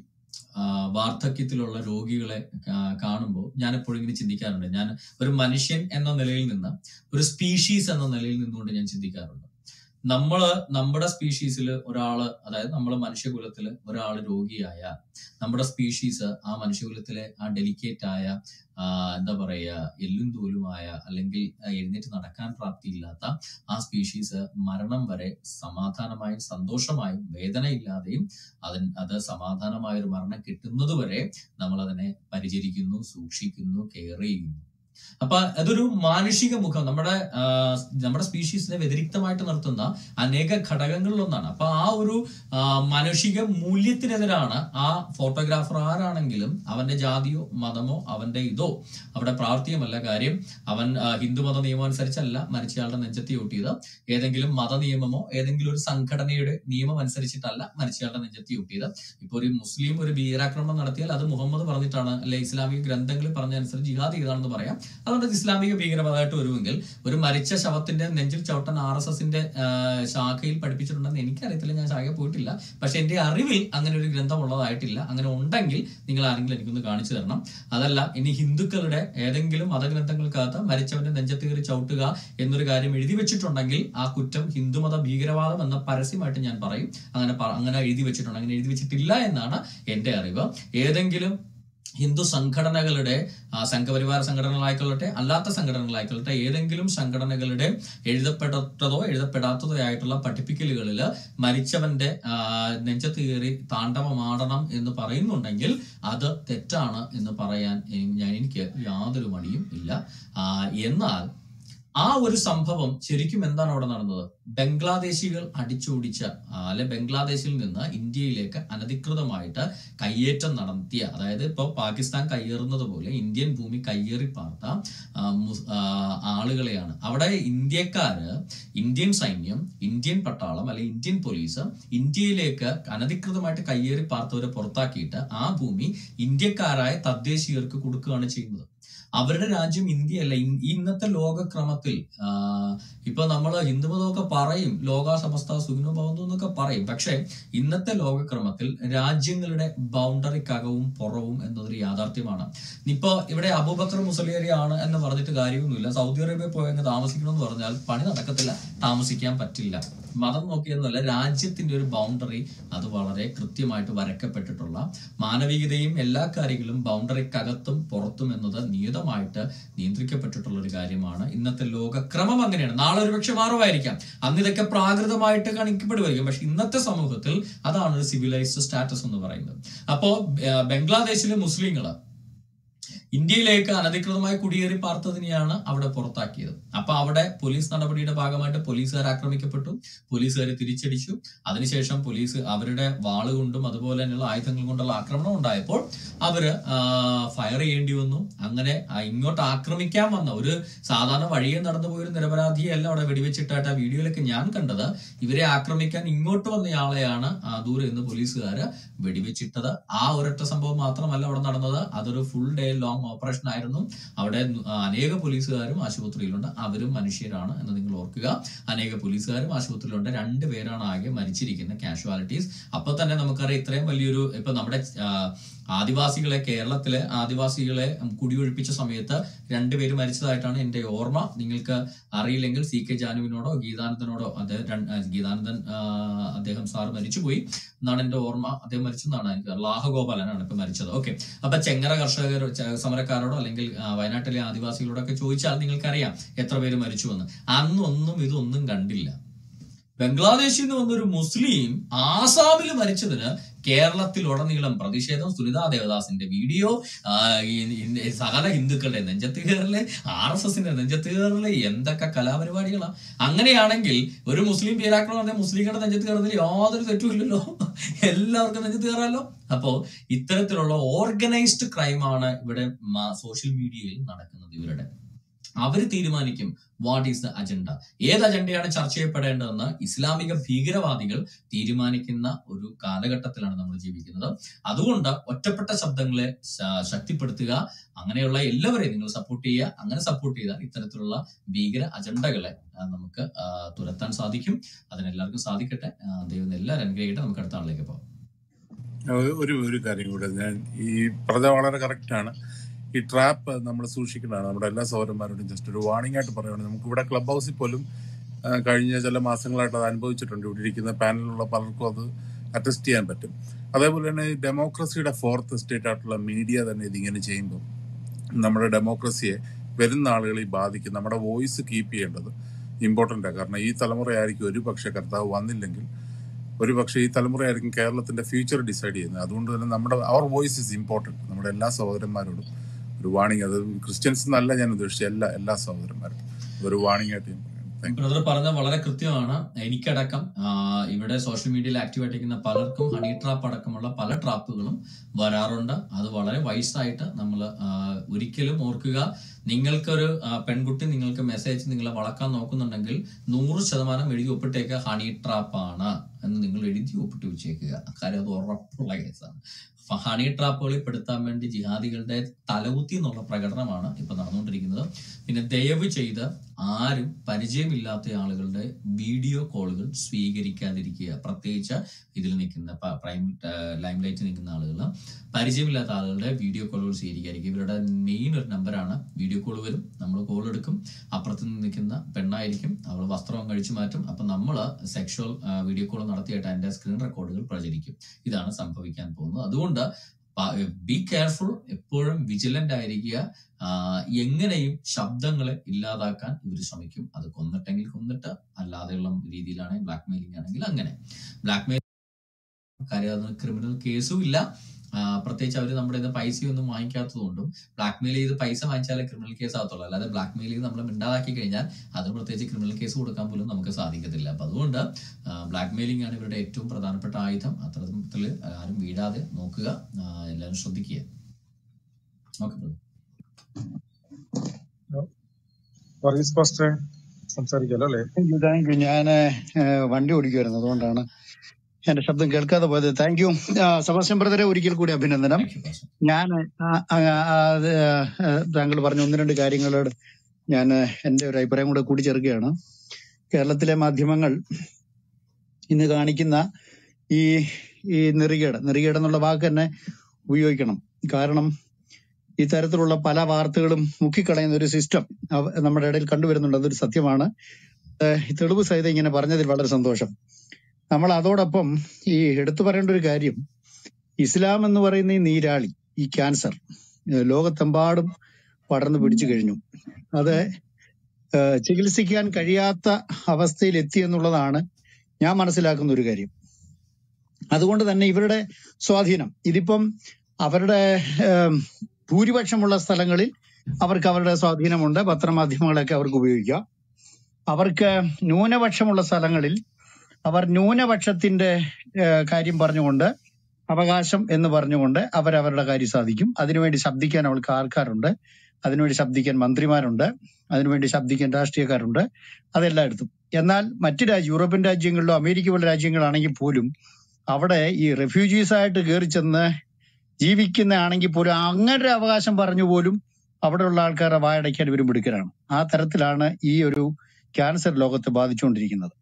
ആ, വാർദ്ധക്യത്തിലുള്ള രോഗികളെ കാണുമ്പോൾ ഞാൻ എപ്പോഴും ഇങ്ങനെ ചിന്തിക്കാറുണ്ട് ഞാൻ ഒരു മനുഷ്യൻ എന്ന നിലയിൽ നിന്ന് ഒരു സ്പീഷീസ് എന്ന നിലയിൽ നിന്നുകൊണ്ട് ഞാൻ ചിന്തിക്കാറുണ്ട് നമ്മള് നമ്മുടെ സ്പീഷീസിൽ ഒരാള് അതായത് നമ്മളെ മനുഷ്യകുലത്തില് ഒരാൾ രോഗിയായ നമ്മുടെ സ്പീഷീസ് ആ മനുഷ്യകുലത്തിലെ ആ ഡെലിക്കേറ്റ് ആയ ആ, എന്താ പറയുക എല്ലും തോലുമായ അല്ലെങ്കിൽ ആ, എഴുന്നേറ്റ് നടക്കാൻ പ്രാപ്തിയില്ലാത്ത ആ സ്പീഷീസ് മരണം വരെ സമാധാനമായും സന്തോഷമായും വേദനയില്ലാതെയും അതിന് അത് സമാധാനമായ ഒരു മരണം കിട്ടുന്നത് വരെ നമ്മൾ അതിനെ പരിചരിക്കുന്നു സൂക്ഷിക്കുന്നു കെയർ ചെയ്യുന്നു അപ്പൊ അതൊരു മാനുഷിക മുഖം നമ്മുടെ ആ, നമ്മുടെ സ്പീഷീസിനെ വ്യതിരിക്തമായിട്ട് നിർത്തുന്ന അനേക ഘടകങ്ങളിലൊന്നാണ് അപ്പൊ ആ ഒരു ആ, മാനുഷിക മൂല്യത്തിനെതിരാണ് ആ ഫോട്ടോഗ്രാഫർ ആരാണെങ്കിലും അവന്റെ ജാതിയോ മതമോ അവന്റെ ഇതോ അവിടെ പ്രാർത്ഥികമല്ല കാര്യം അവൻ ആ, ഹിന്ദുമത നിയമം അനുസരിച്ചല്ല മരിച്ചയാളുടെ നെഞ്ചത്തി ഒട്ടിയത് ഏതെങ്കിലും മത നിയമമോ ഏതെങ്കിലും ഒരു സംഘടനയുടെ നിയമം അനുസരിച്ചിട്ടല്ല മരിച്ചയാളുടെ നെഞ്ചത്തി ഒട്ടിയത് ഇപ്പൊ ഒരു മുസ്ലിം ഒരു ഭീകരാക്രമണം നടത്തിയാൽ അത് മുഹമ്മദ് പറഞ്ഞിട്ടാണ് അല്ലെ ഇസ്ലാമിക ഗ്രന്ഥങ്ങളിൽ പറഞ്ഞനുസരിച്ച് ജിഹാദ് ചെയ്താണെന്ന് പറയാം അതുകൊണ്ട് അത് ഇസ്ലാമിക ഭീകരവാദമായിട്ട് വരുമെങ്കിൽ ഒരു മരിച്ച ശവത്തിന്റെ നെഞ്ചിൽ ചവിട്ടാൻ ആർ എസ് എസിന്റെ ശാഖയിൽ പഠിപ്പിച്ചിട്ടുണ്ടെന്ന് എനിക്കറിയത്തില്ല ഞാൻ ശാഖ പോയിട്ടില്ല പക്ഷെ എന്റെ അറിവിൽ അങ്ങനെ ഒരു ഗ്രന്ഥം ഉള്ളതായിട്ടില്ല അങ്ങനെ ഉണ്ടെങ്കിൽ നിങ്ങൾ ആരെങ്കിലും എനിക്കൊന്ന് കാണിച്ചു തരണം അതല്ല ഇനി ഹിന്ദുക്കളുടെ ഏതെങ്കിലും മതഗ്രന്ഥങ്ങൾക്കകത്ത് മരിച്ചവന്റെ നെഞ്ചത്ത് കയറി ചവിട്ടുക എന്നൊരു കാര്യം എഴുതി വെച്ചിട്ടുണ്ടെങ്കിൽ ആ കുറ്റം ഹിന്ദുമത ഭീകരവാദം എന്ന പരസ്യമായിട്ട് ഞാൻ പറയും അങ്ങനെ പ- അങ്ങനെ എഴുതി വെച്ചിട്ടുണ്ട് അങ്ങനെ എഴുതി വെച്ചിട്ടില്ല എന്നാണ് എന്റെ അറിവ് ഏതെങ്കിലും ഹിന്ദു സംഘടനകളുടെ ആ, സംഘപരിവാര സംഘടനകളായിക്കൊള്ളട്ടെ അല്ലാത്ത സംഘടനകളായിക്കൊള്ളട്ടെ ഏതെങ്കിലും സംഘടനകളുടെ എഴുതപ്പെടാത്തതോ എഴുതപ്പെടാത്തതോ ആയിട്ടുള്ള പഠിപ്പിക്കലുകളിൽ മരിച്ചവന്റെ ആ, നെഞ്ചത്ത് കയറി താണ്ഡവമാടണം എന്ന് പറയുന്നുണ്ടെങ്കിൽ അത് തെറ്റാണ് എന്ന് പറയാൻ എ- ഞാൻ എനിക്ക് യാതൊരു മടിയും ഇല്ല ആ, എന്നാൽ ആ ഒരു സംഭവം ശരിക്കും എന്താണ് അവിടെ നടന്നത് ബംഗ്ലാദേശികൾ അടിച്ചോടിച്ച ആ, അല്ലെ ബംഗ്ലാദേശിൽ നിന്ന് ഇന്ത്യയിലേക്ക് അനധികൃതമായിട്ട് കയ്യേറ്റം നടത്തിയ അതായത് ഇപ്പോൾ പാകിസ്ഥാൻ കയ്യേറുന്നത് പോലെ ഇന്ത്യൻ ഭൂമി കയ്യേറി പാർത്ത ആ, മുസ്- ആ, ആളുകളെയാണ് അവിടെ ഇന്ത്യക്കാര് ഇന്ത്യൻ സൈന്യം ഇന്ത്യൻ പട്ടാളം അല്ലെങ്കിൽ ഇന്ത്യൻ പോലീസ് ഇന്ത്യയിലേക്ക് അനധികൃതമായിട്ട് കയ്യേറി പാർത്തവരെ പുറത്താക്കിയിട്ട് ആ ഭൂമി ഇന്ത്യക്കാരായ തദ്ദേശീയർക്ക് കൊടുക്കുകയാണ് ചെയ്യുന്നത് അവരുടെ രാജ്യം ഇന്ത്യയല്ല ഇൻ- ഈ ഇന്നത്തെ ലോകക്രമത്തിൽ ആ, ഇപ്പൊ നമ്മള് ഹിന്ദുമതമൊക്കെ പറയും ലോക സമസ്ത സുഖിനോ ഭവന്തു എന്നൊക്കെ പറയും പക്ഷെ ഇന്നത്തെ ലോകക്രമത്തിൽ രാജ്യങ്ങളുടെ ബൗണ്ടറിക്കകവും പുറവും എന്നതൊരു യാഥാർത്ഥ്യമാണ് ഇപ്പൊ ഇവിടെ അബൂബക്കർ മുസലിയരിയാണ് എന്ന് പറഞ്ഞിട്ട് കാര്യമൊന്നുമില്ല സൗദി അറേബ്യ പോയി അങ്ങ് താമസിക്കണമെന്ന് പറഞ്ഞാൽ പണി നടക്കത്തില്ല താമസിക്കാൻ പറ്റില്ല മതം നോക്കിയെന്നല്ല രാജ്യത്തിന്റെ ഒരു ബൗണ്ടറി അത് വളരെ കൃത്യമായിട്ട് വരക്കപ്പെട്ടിട്ടുള്ള മാനവികതയും എല്ലാ കാര്യങ്ങളും ബൗണ്ടറിക്കകത്തും പുറത്തും എന്നത് നിയതമായിട്ട് നിയന്ത്രിക്കപ്പെട്ടിട്ടുള്ള ഒരു കാര്യമാണ് ഇന്നത്തെ ലോകക്രമം അങ്ങനെയാണ് നാളെ ഒരുപക്ഷെ മാറുമായിരിക്കാം അന്ന് ഇതൊക്കെ പ്രാകൃതമായിട്ട് കാണിക്കപ്പെടുമായിരിക്കും പക്ഷെ ഇന്നത്തെ സമൂഹത്തിൽ അതാണ് ഒരു സിവിലൈസ്ഡ് സ്റ്റാറ്റസ് എന്ന് പറയുന്നത് അപ്പോ ഏഹ്, ബംഗ്ലാദേശിലെ മുസ്ലിങ്ങള് ഇന്ത്യയിലേക്ക് അനധികൃതമായി കുടിയേറി പാർത്തതിനെയാണ് അവിടെ പുറത്താക്കിയത് അപ്പൊ അവിടെ പോലീസ് നടപടിയുടെ ഭാഗമായിട്ട് പോലീസുകാർ ആക്രമിക്കപ്പെട്ടു പോലീസുകാർ തിരിച്ചടിച്ചു അതിനുശേഷം പോലീസ് അവരുടെ വാളുകൊണ്ടും അതുപോലെ തന്നെയുള്ള ആയുധങ്ങൾ കൊണ്ടുള്ള ആക്രമണം ഉണ്ടായപ്പോൾ അവര് ഫയർ ചെയ്യേണ്ടി വന്നു അങ്ങനെ ആ ഇങ്ങോട്ട് ആക്രമിക്കാൻ വന്ന ഒരു സാധാരണ വഴിയെ നടന്നു പോയൊരു നിരപരാധിയല്ല അവിടെ വെടിവെച്ചിട്ടായിട്ട് ആ വീഡിയോയിലൊക്കെ ഞാൻ കണ്ടത് ഇവരെ ആക്രമിക്കാൻ ഇങ്ങോട്ട് വന്നയാളെയാണ് ആ ദൂരെ നിന്ന് പോലീസുകാര് വെടിവെച്ചിട്ടത് ആ ഒരൊറ്റ സംഭവം മാത്രമല്ല അവിടെ നടന്നത് അതൊരു ഫുൾ ഡേ ലോങ് ഓപ്പറേഷൻ ആയിരുന്നു അവിടെ ആ, അനേക പോലീസുകാരും ആശുപത്രിയിലുണ്ട് അവരും മനുഷ്യരാണ് എന്ന് നിങ്ങൾ ഓർക്കുക അനേക പോലീസുകാരും ആശുപത്രിയിലുണ്ട് രണ്ട് പേരാണ് ആകെ മരിച്ചിരിക്കുന്ന കാഷ്വാലിറ്റീസ് അപ്പൊ തന്നെ നമുക്കറിയാം ഇത്രയും വലിയൊരു ഇപ്പൊ നമ്മുടെ ആ, ആദിവാസികളെ കേരളത്തിലെ ആദിവാസികളെ കുടിയൊഴിപ്പിച്ച സമയത്ത് രണ്ടുപേര് മരിച്ചതായിട്ടാണ് എന്റെ ഓർമ്മ നിങ്ങൾക്ക് അറിയില്ലെങ്കിൽ സി കെ ജാനുവിനോടോ ഗീതാനന്ദനോടോ അദ്ദേഹം രണ്ട്- ആ, ഗീതാനന്ദൻ ആ, അദ്ദേഹം സാർ മരിച്ചുപോയി എന്നാണ് എന്റെ ഓർമ്മ അദ്ദേഹം മരിച്ചെന്നാണ് എനിക്ക് ലാഹഗോപാലനാണ് ഇപ്പൊ മരിച്ചത് ഓക്കെ അപ്പൊ ചെങ്ങറ കർഷകർ ച- സമരക്കാരോടോ അല്ലെങ്കിൽ ആ, വയനാട്ടിലെ ആദിവാസികളോടോ ഒക്കെ ചോദിച്ചാൽ നിങ്ങൾക്കറിയാം എത്ര പേര് മരിച്ചുവെന്ന് അന്നൊന്നും ഇതൊന്നും കണ്ടില്ല ബംഗ്ലാദേശിൽ നിന്ന് വന്നൊരു മുസ്ലിം ആസാമിൽ മരിച്ചതിന് കേരളത്തിലുടനീളം പ്രതിഷേധം സുനിതാ ദേവദാസിന്റെ വീഡിയോ ആ, ഈ- ഈ സകല ഹിന്ദുക്കളുടെ നെഞ്ചത്ത് കയറല് ആർ എസ് എസിന്റെ നെഞ്ചത്ത് കയറല് എന്തൊക്കെ കലാപരിപാടികളാ അങ്ങനെയാണെങ്കിൽ ഒരു മുസ്ലിം പേരാക്രണം പറഞ്ഞാൽ മുസ്ലിങ്ങളുടെ നെഞ്ചത്ത് കയറുന്നതിൽ യാതൊരു തെറ്റുമില്ലല്ലോ എല്ലാവർക്കും നെഞ്ചത്ത് കയറാമല്ലോ അപ്പോ ഇത്തരത്തിലുള്ള ഓർഗനൈസ്ഡ് ക്രൈമാണ് ഇവിടെ സോഷ്യൽ മീഡിയയിൽ നടക്കുന്നത് ഇവരുടെ അവര് തീരുമാനിക്കും വാട്ട് ഈസ് ദ അജണ്ട ഏത് അജണ്ടയാണ് ചർച്ച ചെയ്യപ്പെടേണ്ടതെന്ന് ഇസ്ലാമിക ഭീകരവാദികൾ തീരുമാനിക്കുന്ന ഒരു കാലഘട്ടത്തിലാണ് നമ്മൾ ജീവിക്കുന്നത് അതുകൊണ്ട് ഒറ്റപ്പെട്ട ശബ്ദങ്ങളെ ശ- ശക്തിപ്പെടുത്തുക അങ്ങനെയുള്ള എല്ലാവരെയും നിങ്ങൾ സപ്പോർട്ട് ചെയ്യുക അങ്ങനെ സപ്പോർട്ട് ചെയ്താൽ ഇത്തരത്തിലുള്ള ഭീകര അജണ്ടകളെ ആ, നമുക്ക് ആ, തുരത്താൻ സാധിക്കും അതിനെല്ലാവർക്കും സാധിക്കട്ടെ ആ, ദൈവം എല്ലാവരും അനുഗ്രഹിക്കട്ടെ നമുക്ക് അടുത്ത ആളിലേക്ക് പോകാം ഒരു- ഒരു ഒരു കാര്യം കൂടെ ഞാൻ ഈ പറഞ്ഞ വളരെ കറക്റ്റ് ആണ് ഈ ട്രാപ്പ് നമ്മൾ സൂക്ഷിക്കേണ്ടതാണ് നമ്മുടെ എല്ലാ സൗരന്മാരോടും ജസ്റ്റ് ഒരു വാണിംഗ് ആയിട്ട് പറയുകയാണ് നമുക്ക് ഇവിടെ ക്ലബ് ഹൗസിൽ പോലും ആ, കഴിഞ്ഞ ചില മാസങ്ങളായിട്ട് അത് അനുഭവിച്ചിട്ടുണ്ട് ഇവിടെ ഇരിക്കുന്ന പാനലിലുള്ള പലർക്കും അത് അറ്റസ്റ്റ് ചെയ്യാൻ പറ്റും അതേപോലെ തന്നെ ഈ ഡെമോക്രസിയുടെ ഫോർത്ത് സ്റ്റേറ്റ് ആയിട്ടുള്ള മീഡിയ തന്നെ ഇതിങ്ങനെ ചെയ്യുമ്പോൾ നമ്മുടെ ഡെമോക്രസിയെ വരുന്ന ആളുകളെ ബാധിക്കും നമ്മുടെ വോയിസ് കീപ്പ് ചെയ്യേണ്ടത് ഇമ്പോർട്ടൻ്റ് ആണ് കാരണം ഈ തലമുറയായിരിക്കും ഒരു പക്ഷേ കർത്താവ് വന്നില്ലെങ്കിൽ ഒരു പക്ഷേ ഈ തലമുറയായിരിക്കും കേരളത്തിന്റെ ഫ്യൂച്ചർ ഡിസൈഡ് ചെയ്യുന്നത് അതുകൊണ്ട് തന്നെ നമ്മുടെ അവർ വോയിസ് ഇസ് ഇമ്പോർട്ടൻറ്റ് നമ്മുടെ എല്ലാ സഹോദരന്മാരോടും ഒരു വാണിംഗ് അത് ക്രിസ്ത്യൻസ് എന്നല്ല ഞാൻ ഉദ്ദേശിച്ചത് എല്ലാ എല്ലാ സഹോദരന്മാരും ഒരു വാണിംഗ് ആയിട്ട് ഞാൻ പറയാം താങ്ക് ബ്രദർ പറഞ്ഞത് വളരെ കൃത്യമാണ് എനിക്കടക്കം ആ, ഇവിടെ സോഷ്യൽ മീഡിയയിൽ ആക്റ്റീവ് ആയിട്ടിരിക്കുന്ന പലർക്കും ഹണി ട്രാപ്പ് അടക്കമുള്ള പല ട്രാപ്പുകളും വരാറുണ്ട് അത് വളരെ വൈസായിട്ട് നമ്മൾ ഒരിക്കലും ഓർക്കുക നിങ്ങൾക്കൊരു ആ, പെൺകുട്ടി നിങ്ങൾക്ക് മെസ്സേജ് നിങ്ങളെ വളക്കാൻ നോക്കുന്നുണ്ടെങ്കിൽ നൂറ് ശതമാനം എഴുതി ഒപ്പിട്ടേക്ക് ഹണി ട്രാപ്പ് ആണ് എന്ന് നിങ്ങൾ എഴുതി ഒപ്പിട്ട് വെച്ചേക്കുക കാര്യം അത് ഉറപ്പുള്ള കേസാണ് ഫ- ഹണി ട്രാപ്പുകളിൽ പെടുത്താൻ വേണ്ടി ജിഹാദികളുടെ തലകുത്തി എന്നുള്ള പ്രകടനമാണ് ഇപ്പൊ നടന്നുകൊണ്ടിരിക്കുന്നത് പിന്നെ ദയവ് ചെയ്ത് ആരും പരിചയമില്ലാത്ത ആളുകളുടെ വീഡിയോ കോളുകൾ സ്വീകരിക്കാതിരിക്കുക പ്രത്യേകിച്ച് ഇതിൽ നിൽക്കുന്ന പ- പ്രൈം ലൈം ലൈറ്റ് നിൽക്കുന്ന ആളുകൾ പരിചയമില്ലാത്ത ആളുകളുടെ വീഡിയോ കോളുകൾ സ്വീകരിക്കാതിരിക്കുക ഇവരുടെ മെയിൻ ഒരു നമ്പറാണ് വീഡിയോ കോൾ വരും നമ്മൾ കോൾ എടുക്കും അപ്പുറത്ത് നിന്ന് നിൽക്കുന്ന പെണ്ണായിരിക്കും അവൾ വസ്ത്രം കഴിച്ചു മാറ്റും അപ്പൊ നമ്മൾ സെക്ഷൽ വീഡിയോ കോൾ നടത്തിയിട്ട് അതിന്റെ സ്ക്രീൻ റെക്കോർഡുകൾ പ്രചരിക്കും ഇതാണ് സംഭവിക്കാൻ പോകുന്നത് അതുകൊണ്ട് ബി കെയർഫുൾ എപ്പോഴും വിജിലന്റ് ആയിരിക്കുക ആ, എങ്ങനെയും ശബ്ദങ്ങളെ ഇല്ലാതാക്കാൻ ഇവർ ശ്രമിക്കും അത് കൊന്നിട്ടെങ്കിൽ കൊന്നിട്ട് അല്ലാതെയുള്ള രീതിയിലാണെങ്കിൽ ബ്ലാക്ക് മെയിലിംഗ് ആണെങ്കിൽ അങ്ങനെ ബ്ലാക്ക് മെയിൽ കാര്യം അത് ക്രിമിനൽ കേസും ഇല്ല ആ, പ്രത്യേകിച്ച് അവർ നമ്മുടെ ഇത് പൈസയൊന്നും വാങ്ങിക്കാത്തതുകൊണ്ടും ബ്ലാക്ക് മെയിൽ ചെയ്ത് പൈസ വാങ്ങിച്ചാലേ ക്രിമിനൽ കേസ് ആകത്തുള്ളൂ അല്ലാതെ ബ്ലാക്ക് മെയിൽ ചെയ്ത് നമ്മൾ മിണ്ടാതാക്കി കഴിഞ്ഞാൽ അതിന് പ്രത്യേകിച്ച് ക്രിമിനൽ കേസ് കൊടുക്കാൻ പോലും നമുക്ക് സാധിക്കത്തില്ല അപ്പൊ അതുകൊണ്ട് ബ്ലാക്ക് മെയിലിംഗ് ആണ് ഇവരുടെ ഏറ്റവും പ്രധാനപ്പെട്ട ആയുധം അത്തരത്തിൽ ആരും വീഴാതെ നോക്കുക ആ, എല്ലാവരും ശ്രദ്ധിക്കുക ഓക്കെ വർഗീസ് പാസ്റ്ററെ സംസാരിക്കാലോ അല്ലേ താങ്ക് യു താങ്ക് യു ഞാൻ വണ്ടി ഓടിക്കുമായിരുന്നു അതുകൊണ്ടാണ് എന്റെ ശബ്ദം കേൾക്കാതെ പോയത് താങ്ക് യു സെബാസ്റ്റ്യൻ ബ്രദറെ ഒരിക്കൽ കൂടി അഭിനന്ദനം താങ്ക് യു പാസ്റ്റർ ഞാൻ താങ്കൾ പറഞ്ഞ ഒന്ന് രണ്ട് കാര്യങ്ങളോട് ഞാൻ എന്റെ ഒരു അഭിപ്രായം കൂടെ കൂട്ടിച്ചേർക്കുകയാണ് കേരളത്തിലെ മാധ്യമങ്ങൾ ഇന്ന് കാണിക്കുന്ന ഈ ഈ നെറികേട് നെറികേട് എന്നുള്ള വാക്ക് തന്നെ ഉപയോഗിക്കണം കാരണം ഈ തരത്തിലുള്ള പല വാർത്തകളും മുക്കിക്കളയുന്ന ഒരു സിസ്റ്റം നമ്മുടെ ഇടയിൽ കണ്ടുവരുന്നുണ്ട് അതൊരു സത്യമാണ് ഏഹ് ഈ തെളിവ് സഹിതം ഇങ്ങനെ പറഞ്ഞതിൽ വളരെ സന്തോഷം നമ്മൾ അതോടൊപ്പം ഈ എടുത്തു പറയേണ്ട ഒരു കാര്യം ഇസ്ലാം എന്ന് പറയുന്ന ഈ നീരാളി ഈ ക്യാൻസർ ഏഹ് ലോകത്തെമ്പാടും പടർന്നു പിടിച്ചു കഴിഞ്ഞു അത് ഏഹ് ചികിത്സിക്കാൻ കഴിയാത്ത അവസ്ഥയിൽ എത്തി എന്നുള്ളതാണ് ഞാൻ മനസ്സിലാക്കുന്ന ഒരു കാര്യം അതുകൊണ്ട് തന്നെ ഇവരുടെ സ്വാധീനം ഇതിപ്പം അവരുടെ ഏം, ഭൂരിപക്ഷമുള്ള സ്ഥലങ്ങളിൽ അവർക്ക് അവരുടെ സ്വാധീനമുണ്ട് പത്രമാധ്യമങ്ങളൊക്കെ അവർക്ക് ഉപയോഗിക്കാം അവർക്ക് ന്യൂനപക്ഷമുള്ള സ്ഥലങ്ങളിൽ അവർ ന്യൂനപക്ഷത്തിന്റെ ഏഹ്, കാര്യം പറഞ്ഞുകൊണ്ട് അവകാശം എന്ന് പറഞ്ഞുകൊണ്ട് അവരവരുടെ കാര്യം സാധിക്കും അതിനുവേണ്ടി ശബ്ദിക്കാൻ അവർക്ക് ആൾക്കാരുണ്ട് അതിനുവേണ്ടി ശബ്ദിക്കാൻ മന്ത്രിമാരുണ്ട് അതിനുവേണ്ടി ശബ്ദിക്കാൻ രാഷ്ട്രീയക്കാരുണ്ട് അതെല്ലായിടത്തും എന്നാൽ മറ്റു രാജ്യം യൂറോപ്യൻ രാജ്യങ്ങളിലോ അമേരിക്ക പോലുള്ള രാജ്യങ്ങളാണെങ്കിൽ പോലും അവിടെ ഈ റെഫ്യൂജീസ് ആയിട്ട് കയറി ചെന്ന് ജീവിക്കുന്ന ആണെങ്കിൽ പോലും അങ്ങനെ ഒരു അവകാശം പറഞ്ഞു പോലും അവിടെയുള്ള ആൾക്കാരെ വായടയ്ക്കാൻ ഇവർ മിടുക്കരാണ് ആ തരത്തിലാണ് ഈ ഒരു ക്യാൻസർ ലോകത്തെ ബാധിച്ചുകൊണ്ടിരിക്കുന്നത്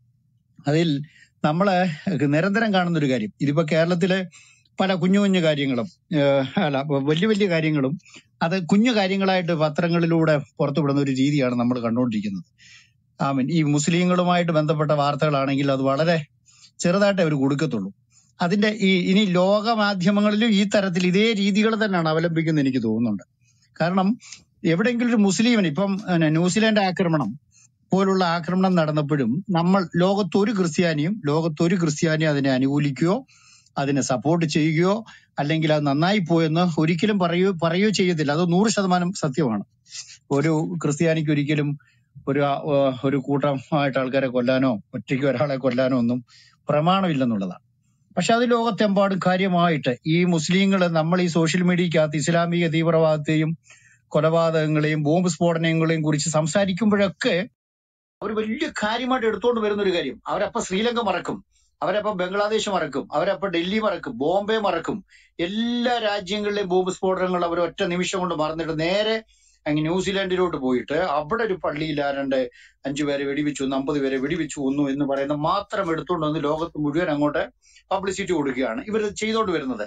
അതിൽ നമ്മള് നിരന്തരം കാണുന്ന ഒരു കാര്യം ഇതിപ്പോ കേരളത്തിലെ പല കുഞ്ഞു കുഞ്ഞു കാര്യങ്ങളും ഏഹ് അല്ല വലിയ വലിയ കാര്യങ്ങളും അത് കുഞ്ഞു കാര്യങ്ങളായിട്ട് പത്രങ്ങളിലൂടെ പുറത്തുവിടുന്ന ഒരു രീതിയാണ് നമ്മൾ കണ്ടുകൊണ്ടിരിക്കുന്നത് ആമീൻ ഈ മുസ്ലിങ്ങളുമായിട്ട് ബന്ധപ്പെട്ട വാർത്തകളാണെങ്കിൽ അത് വളരെ ചെറുതായിട്ടേ അവർ കൊടുക്കത്തുള്ളൂ അതിന്റെ ഈ ഇനി ലോക മാധ്യമങ്ങളിലും ഈ തരത്തിൽ ഇതേ രീതികൾ തന്നെയാണ് അവലംബിക്കുന്നത് എനിക്ക് തോന്നുന്നുണ്ട് കാരണം എവിടെയെങ്കിലും ഒരു മുസ്ലിമിന് ഇപ്പം പിന്നെ ന്യൂസിലാൻഡ് ആക്രമണം പോലുള്ള ആക്രമണം നടന്നപ്പോഴും നമ്മൾ ലോകത്തൊരു ക്രിസ്ത്യാനിയും ലോകത്തൊരു ക്രിസ്ത്യാനിയും അതിനെ അനുകൂലിക്കുകയോ അതിനെ സപ്പോർട്ട് ചെയ്യുകയോ അല്ലെങ്കിൽ അത് നന്നായി പോയെന്ന് ഒരിക്കലും പറയൂ പറയുകയോ ചെയ്യത്തില്ല അത് നൂറ് ശതമാനം സത്യമാണ് ഒരു ക്രിസ്ത്യാനിക്ക് ഒരിക്കലും ഒരു ആ, ഒരു കൂട്ടമായിട്ട് ആൾക്കാരെ കൊല്ലാനോ ഒറ്റയ്ക്ക് ഒരാളെ കൊല്ലാനോ ഒന്നും പ്രമാണമില്ലെന്നുള്ളതാണ് പക്ഷെ അത് ലോകത്തെമ്പാടും കാര്യമായിട്ട് ഈ മുസ്ലിങ്ങൾ നമ്മൾ ഈ സോഷ്യൽ മീഡിയക്കകത്ത് ഇസ്ലാമിക തീവ്രവാദത്തെയും കൊലപാതകങ്ങളെയും ബോംബ് സ്ഫോടനങ്ങളെയും കുറിച്ച് സംസാരിക്കുമ്പോഴൊക്കെ അവർ വലിയ കാര്യമായിട്ട് എടുത്തുകൊണ്ട് വരുന്ന ഒരു കാര്യം അവരപ്പ ശ്രീലങ്ക മറക്കും അവരപ്പ ബംഗ്ലാദേശ് മറക്കും അവരപ്പ ഡൽഹി മറക്കും ബോംബെ മറക്കും എല്ലാ രാജ്യങ്ങളിലെയും ബോംബ് സ്ഫോടനങ്ങൾ അവർ ഒറ്റ നിമിഷം കൊണ്ട് മറന്നിട്ട് നേരെ അങ്ങ് ന്യൂസിലാൻഡിലോട്ട് പോയിട്ട് അവിടെ ഒരു പള്ളിയിൽ ആരണ്ട് അഞ്ചു പേരെ വെടിവെച്ചു ഒന്ന് അമ്പത് പേരെ വെടിവെച്ചു കൊന്നു എന്ന് പറയുന്ന മാത്രം എടുത്തുകൊണ്ട് വന്ന് ലോകത്ത് മുഴുവൻ അങ്ങോട്ട് പബ്ലിസിറ്റി കൊടുക്കുകയാണ് ഇവർ ചെയ്തോണ്ട് വരുന്നത്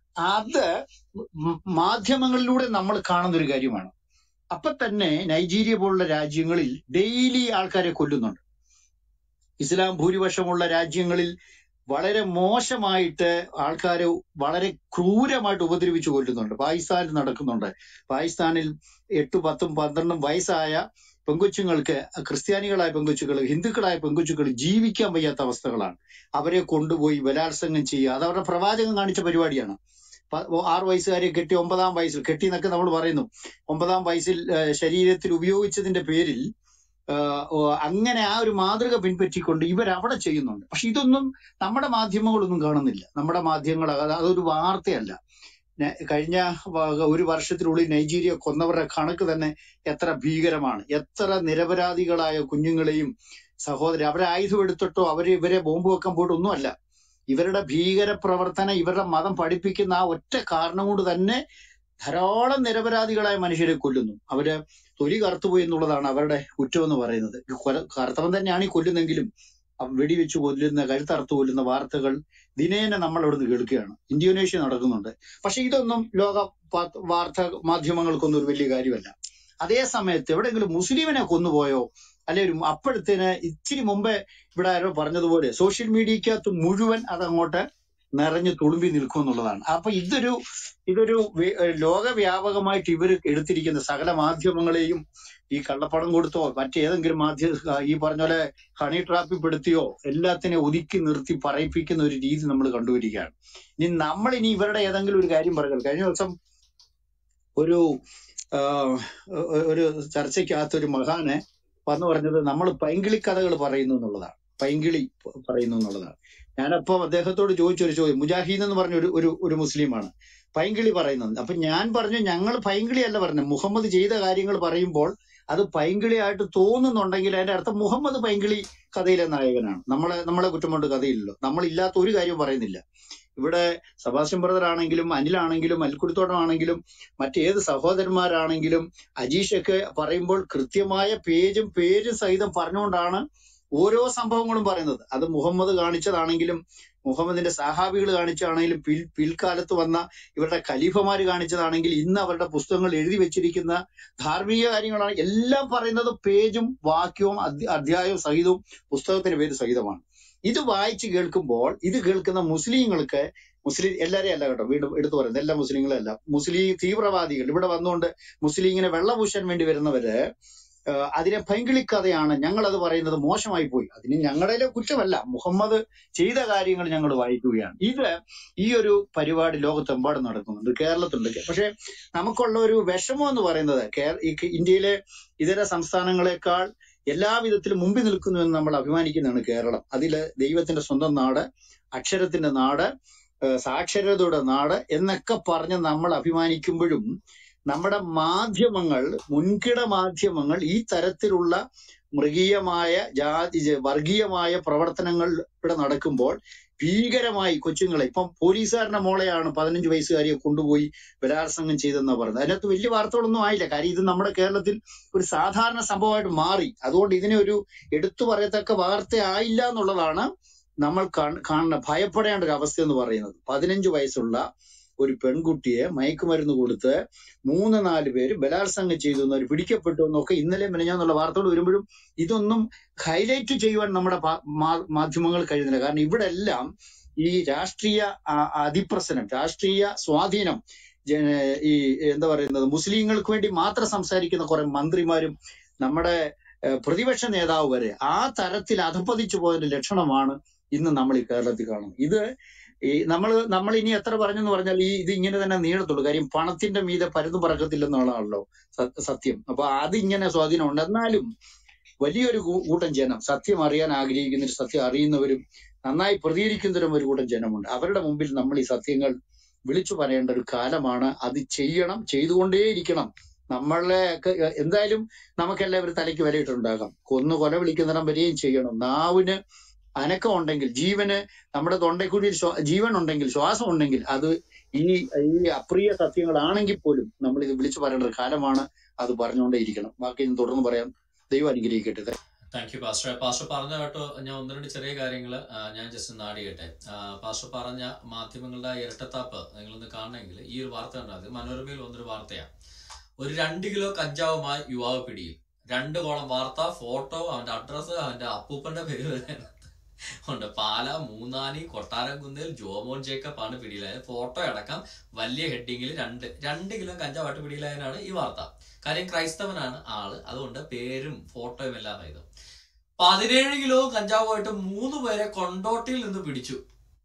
അത് മ- മാധ്യമങ്ങളിലൂടെ നമ്മൾ കാണുന്ന ഒരു കാര്യമാണ് അപ്പൊ തന്നെ നൈജീരിയ പോലുള്ള രാജ്യങ്ങളിൽ ഡെയിലി ആൾക്കാരെ കൊല്ലുന്നുണ്ട് ഇസ്ലാം ഭൂരിപക്ഷമുള്ള രാജ്യങ്ങളിൽ വളരെ മോശമായിട്ട് ആൾക്കാരെ വളരെ ക്രൂരമായിട്ട് ഉപദ്രവിച്ചു കൊല്ലുന്നുണ്ട് പാകിസ്ഥാനിൽ നടക്കുന്നുണ്ട് പാകിസ്ഥാനിൽ എട്ട് പത്തും പന്ത്രണ്ടും വയസ്സായ പെങ്കൊച്ചുങ്ങൾക്ക് ക്രിസ്ത്യാനികളായ പെങ്കൊച്ചുകൾ ഹിന്ദുക്കളായ പെങ്കൊച്ചുകൾ ജീവിക്കാൻ വയ്യാത്ത അവസ്ഥകളാണ് അവരെ കൊണ്ടുപോയി ബലാത്സംഗം ചെയ്യുക അത് അവരുടെ പ്രവാചകൻ കാണിച്ച പരിപാടിയാണ് പ- ആറ് വയസ്സുകാരെ കെട്ടി ഒമ്പതാം വയസ്സിൽ കെട്ടി എന്നൊക്കെ നമ്മൾ പറയുന്നു ഒമ്പതാം വയസ്സിൽ ആ, ശരീരത്തിൽ ഉപയോഗിച്ചതിന്റെ പേരിൽ ആ, ഓ, അങ്ങനെ ആ ഒരു മാതൃക പിൻപറ്റിക്കൊണ്ട് ഇവർ അവിടെ ചെയ്യുന്നുണ്ട് പക്ഷെ ഇതൊന്നും നമ്മുടെ മാധ്യമങ്ങളൊന്നും കാണുന്നില്ല നമ്മുടെ മാധ്യമങ്ങൾ അത് അതൊരു വാർത്തയല്ല ന- കഴിഞ്ഞ വ- ഒരു വർഷത്തിനുള്ളിൽ നൈജീരിയ കൊന്നവരുടെ കണക്ക് തന്നെ എത്ര ഭീകരമാണ് എത്ര നിരപരാധികളായ കുഞ്ഞുങ്ങളെയും സഹോദരി അവരെ ആയുധം എടുത്തിട്ടോ അവര് ഇവരെ ബോംബ് വെക്കാൻ പോയിട്ടൊന്നുമല്ല ഇവരുടെ ഭീകര പ്രവർത്തനം ഇവരുടെ മതം പഠിപ്പിക്കുന്ന ആ ഒറ്റ കാരണം കൊണ്ട് തന്നെ ധാരാളം നിരപരാധികളായ മനുഷ്യരെ കൊല്ലുന്നു അവര് തൊലി കറുത്തുപോയി എന്നുള്ളതാണ് അവരുടെ കുറ്റം എന്ന് പറയുന്നത് ഈ കൊല- കറുത്തവൻ തന്നെയാണ് ഈ കൊല്ലുന്നെങ്കിലും അവ വെടിവെച്ച് കൊല്ലുന്ന കഴുത്തറുത്ത് കൊല്ലുന്ന വാർത്തകൾ ദിനേന നമ്മൾ അവിടുന്ന് കേൾക്കുകയാണ് ഇന്തോനേഷ്യ നടക്കുന്നുണ്ട് പക്ഷെ ഇതൊന്നും ലോക പ- വാർത്താ മാധ്യമങ്ങൾക്കൊന്നും ഒരു വലിയ കാര്യമല്ല അതേ സമയത്ത് എവിടെയെങ്കിലും മുസ്ലിമിനെ കൊന്നുപോയോ അല്ലെ ഒരു അപ്പോഴത്തേന് ഇച്ചിരി മുമ്പേ ഇവിടെ ആരോ പറഞ്ഞതുപോലെ സോഷ്യൽ മീഡിയക്കകത്ത് മുഴുവൻ അതങ്ങോട്ട് നിറഞ്ഞു തുളുമ്പി നിൽക്കും എന്നുള്ളതാണ് അപ്പൊ ഇതൊരു ഇതൊരു വേ- ഏഹ് ലോകവ്യാപകമായിട്ട് ഇവർ എടുത്തിരിക്കുന്ന സകല മാധ്യമങ്ങളെയും ഈ കള്ളപ്പണം കൊടുത്തോ മറ്റേതെങ്കിലും മാധ്യമ ഈ പറഞ്ഞ പോലെ ഹണി ട്രാപ്പിൽ പെടുത്തിയോ എല്ലാത്തിനെയും ഒതുക്കി നിർത്തി പറയിപ്പിക്കുന്ന ഒരു രീതി നമ്മൾ കണ്ടുവരികയാണ് ഇനി നമ്മൾ ഇനി ഇവരുടെ ഏതെങ്കിലും ഒരു കാര്യം പറഞ്ഞാൽ കഴിഞ്ഞ ദിവസം ഒരു ആ, ഒ- ഒരു ചർച്ചയ്ക്കകത്ത് ഒരു മഹാന് വന്നു പറഞ്ഞത് നമ്മൾ പൈങ്കിളി കഥകൾ പറയുന്നു എന്നുള്ളതാണ് പൈങ്കിളി പ- പറയുന്നു എന്നുള്ളതാണ് ഞാനപ്പോ അദ്ദേഹത്തോട് ചോദിച്ചൊരു ചോദ്യം മുജാഹിദ് എന്ന് പറഞ്ഞ ഒരു ഒരു ഒരു മുസ്ലിമാണ് പൈങ്കിളി പറയുന്നത് അപ്പൊ ഞാൻ പറഞ്ഞു ഞങ്ങൾ പൈങ്കിളി അല്ല പറഞ്ഞത് മുഹമ്മദ് ചെയ്ത കാര്യങ്ങൾ പറയുമ്പോൾ അത് പൈങ്കിളിയായിട്ട് തോന്നുന്നുണ്ടെങ്കിൽ അതിന്റെ അർത്ഥം മുഹമ്മദ് പൈങ്കിളി കഥയിലെ നായകനാണ് നമ്മളെ നമ്മളെ കുറ്റം കൊണ്ട് കഥയില്ലല്ലോ നമ്മൾ ഇല്ലാത്ത ഒരു കാര്യം പറയുന്നില്ല ഇവിടെ സബാസ്റ്റ്യൻ ബ്രദർ ആണെങ്കിലും അനിലാണെങ്കിലും അൽക്കുടിത്തോട്ടമാണെങ്കിലും മറ്റേത് സഹോദരന്മാരാണെങ്കിലും അജീഷൊക്കെ പറയുമ്പോൾ കൃത്യമായ പേജും പേരും സഹിതം പറഞ്ഞുകൊണ്ടാണ് ഓരോ സംഭവങ്ങളും പറയുന്നത് അത് മുഹമ്മദ് കാണിച്ചതാണെങ്കിലും മുഹമ്മദിന്റെ സഹാബികൾ കാണിച്ചതാണെങ്കിലും പിൽ പിൽക്കാലത്ത് വന്ന ഇവരുടെ ഖലീഫമാര് കാണിച്ചതാണെങ്കിൽ ഇന്ന് അവരുടെ പുസ്തകങ്ങൾ എഴുതി വെച്ചിരിക്കുന്ന ധാർമ്മിക കാര്യങ്ങളാണ് എല്ലാം പറയുന്നത് പേജും വാക്യവും അധ്യ- അധ്യായവും സഹിതവും പുസ്തകത്തിന്റെ പേര് സഹിതമാണ് ഇത് വായിച്ച് കേൾക്കുമ്പോൾ ഇത് കേൾക്കുന്ന മുസ്ലിങ്ങൾക്ക് മുസ്ലിം എല്ലാരെയും അല്ല കേട്ടോ വീണ്ടും എടുത്തു പറയുന്നത് എല്ലാ മുസ്ലിങ്ങളും അല്ല മുസ്ലിം തീവ്രവാദികൾ ഇവിടെ വന്നുകൊണ്ട് മുസ്ലിങ്ങിനെ വെള്ളപൂശാൻ വേണ്ടി വരുന്നവര് ആഹ് അതിനെ പൈങ്കിളിക്കഥയാണ് ഞങ്ങൾ അത് പറയുന്നത് മോശമായി പോയി അതിന് ഞങ്ങളുടെ കുറ്റമല്ല മുഹമ്മദ് ചെയ്ത കാര്യങ്ങൾ ഞങ്ങൾ വായിക്കുകയാണ് ഇത് ഈ ഒരു പരിപാടി ലോകത്തെമ്പാടും നടക്കുന്നുണ്ട് കേരളത്തിലുണ്ട് പക്ഷെ നമുക്കുള്ള ഒരു വിഷമം എന്ന് പറയുന്നത് കേര- ഈ ഇന്ത്യയിലെ ഇതര സംസ്ഥാനങ്ങളെക്കാൾ എല്ലാവിധത്തിലും മുമ്പിൽ നിൽക്കുന്നു എന്ന് നമ്മൾ അഭിമാനിക്കുന്നതാണ് കേരളം അതില് ദൈവത്തിന്റെ സ്വന്തം നാട് അക്ഷരത്തിന്റെ നാട് ഏഹ് സാക്ഷരതയുടെ നാട് എന്നൊക്കെ പറഞ്ഞ് നമ്മൾ അഭിമാനിക്കുമ്പോഴും നമ്മുടെ മാധ്യമങ്ങൾ മുൻകിട മാധ്യമങ്ങൾ ഈ തരത്തിലുള്ള മൃഗീയമായ ജാതി ജ- വർഗീയമായ പ്രവർത്തനങ്ങൾ ഇവിടെ നടക്കുമ്പോൾ ഭീകരമായി കൊച്ചുങ്ങളെ ഇപ്പം പോലീസുകാരന്റെ മോളെയാണ് പതിനഞ്ച് വയസ്സുകാരിയെ കൊണ്ടുപോയി ബലാത്സംഗം ചെയ്തെന്നാ പറയുന്നത് അതിനകത്ത് വലിയ വാർത്തകളൊന്നും ആയില്ല കാര്യം ഇത് നമ്മുടെ കേരളത്തിൽ ഒരു സാധാരണ സംഭവമായിട്ട് മാറി അതുകൊണ്ട് ഇതിനെ ഒരു എടുത്തു പറയത്തക്ക വാർത്ത ആയില്ല എന്നുള്ളതാണ് നമ്മൾ കാണ്- കാണുന്ന ഭയപ്പെടേണ്ട ഒരു അവസ്ഥ എന്ന് പറയുന്നത് പതിനഞ്ച് വയസ്സുള്ള ഒരു പെൺകുട്ടിയെ മയക്കുമരുന്ന് കൊടുത്ത് മൂന്ന് നാല് പേര് ബലാത്സംഗം ചെയ്തു എന്നവർ പിടിക്കപ്പെട്ടു എന്നൊക്കെ ഇന്നലെ മെനഞ്ഞാന്നുള്ള വാർത്തകൾ വരുമ്പോഴും ഇതൊന്നും ഹൈലൈറ്റ് ചെയ്യുവാൻ നമ്മുടെ പാ- മാ- മാധ്യമങ്ങൾ കഴിയുന്നില്ല കാരണം ഇവിടെ എല്ലാം ഈ രാഷ്ട്രീയ ആ- അതിപ്രസനം രാഷ്ട്രീയ സ്വാധീനം ജന- ഈ എന്താ പറയുന്നത് മുസ്ലിങ്ങൾക്ക് വേണ്ടി മാത്രം സംസാരിക്കുന്ന കുറെ മന്ത്രിമാരും നമ്മുടെ ഏഹ്, പ്രതിപക്ഷ നേതാവ് വരെ ആ തരത്തിൽ അധപ്പതിച്ചു പോയതിന്റെ ലക്ഷണമാണ് ഇന്ന് നമ്മൾ ഈ കേരളത്തിൽ കാണുന്നത് ഇത് ഈ നമ്മൾ നമ്മൾ ഇനി എത്ര പറഞ്ഞെന്ന് പറഞ്ഞാൽ ഈ ഇത് ഇങ്ങനെ തന്നെ നീളത്തുള്ളൂ കാര്യം പണത്തിന്റെ മീതെ പരുന്നു പറക്കത്തില്ലെന്നുള്ളതാണല്ലോ സ- സത്യം അപ്പൊ അതിങ്ങനെ സ്വാധീനമുണ്ട് എന്നാലും വലിയൊരു കൂ- കൂട്ടം ജനം സത്യം അറിയാൻ ആഗ്രഹിക്കുന്നവരും സത്യം അറിയുന്നവരും നന്നായി പ്രതികരിക്കുന്നവരും ഒരു കൂട്ടം ജനമുണ്ട് അവരുടെ മുമ്പിൽ നമ്മൾ ഈ സത്യങ്ങൾ വിളിച്ചു പറയേണ്ട ഒരു കാലമാണ് അത് ചെയ്യണം ചെയ്തുകൊണ്ടേയിരിക്കണം നമ്മളെ ഒക്കെ എന്തായാലും നമുക്കെല്ലാവരും തലയ്ക്ക് വിലയിട്ടുണ്ടാകാം കൊന്നു കൊല വിളിക്കുന്നിടം വരെയും ചെയ്യണം നാവിന് അനക്കം ഉണ്ടെങ്കിൽ ജീവന് നമ്മുടെ തൊണ്ടയ്ക്കുള്ളിൽ ശ്വാ- ജീവൻ ഉണ്ടെങ്കിൽ ശ്വാസം ഉണ്ടെങ്കിൽ അത് ഈ ഈ അപ്രിയ സത്യങ്ങളാണെങ്കിൽ പോലും നമ്മൾ ഇത് വിളിച്ചു പറയേണ്ട ഒരു കാലമാണ് അത് പറഞ്ഞുകൊണ്ടേയിരിക്കണം ബാക്കി ഞാൻ തുടർന്ന് പറയാം ദൈവം അനുഗ്രഹിക്കട്ടെ താങ്ക് യു പാസ്റ്റർ പാസ്റ്റർ പറഞ്ഞ കേട്ടോ ഞാൻ ഒന്ന് രണ്ട് ചെറിയ കാര്യങ്ങൾ ഞാൻ ജസ്റ്റ് നാടിയട്ടെ പാസ്റ്റർ പറഞ്ഞ മാധ്യമങ്ങളുടെ ആ ഇരട്ടത്താപ്പ് നിങ്ങളൊന്ന് കാണണമെങ്കിൽ ഈ ഒരു വാർത്ത ഉണ്ടാകും മനോരമയിൽ വന്നൊരു വാർത്തയാണ് ഒരു രണ്ട് കിലോ കഞ്ചാവുമായി യുവാവ് പിടിയിൽ രണ്ട് കോളം വാർത്ത ഫോട്ടോ അവന്റെ അഡ്രസ്സ് അവന്റെ അപ്പൂപ്പന്റെ പേര് വരെ ഉണ്ട് പാല മൂന്നാനി കൊട്ടാരംകുന്നിൽ ജോമോൻ ജേക്കബ് ആണ് പിടിയിലായത് ഫോട്ടോ അടക്കം വലിയ ഹെഡിങ്ങിൽ രണ്ട് രണ്ട് കിലോ കഞ്ചാവായിട്ട് പിടിയിലായതിനാണ് ഈ വാർത്ത കാര്യം ക്രൈസ്തവനാണ് ആള് അതുകൊണ്ട് പേരും ഫോട്ടോയും എല്ലാം ആയത് പതിനേഴ് കിലോ കഞ്ചാവുമായിട്ട് മൂന്ന് പേരെ കൊണ്ടോട്ടിയിൽ നിന്ന് പിടിച്ചു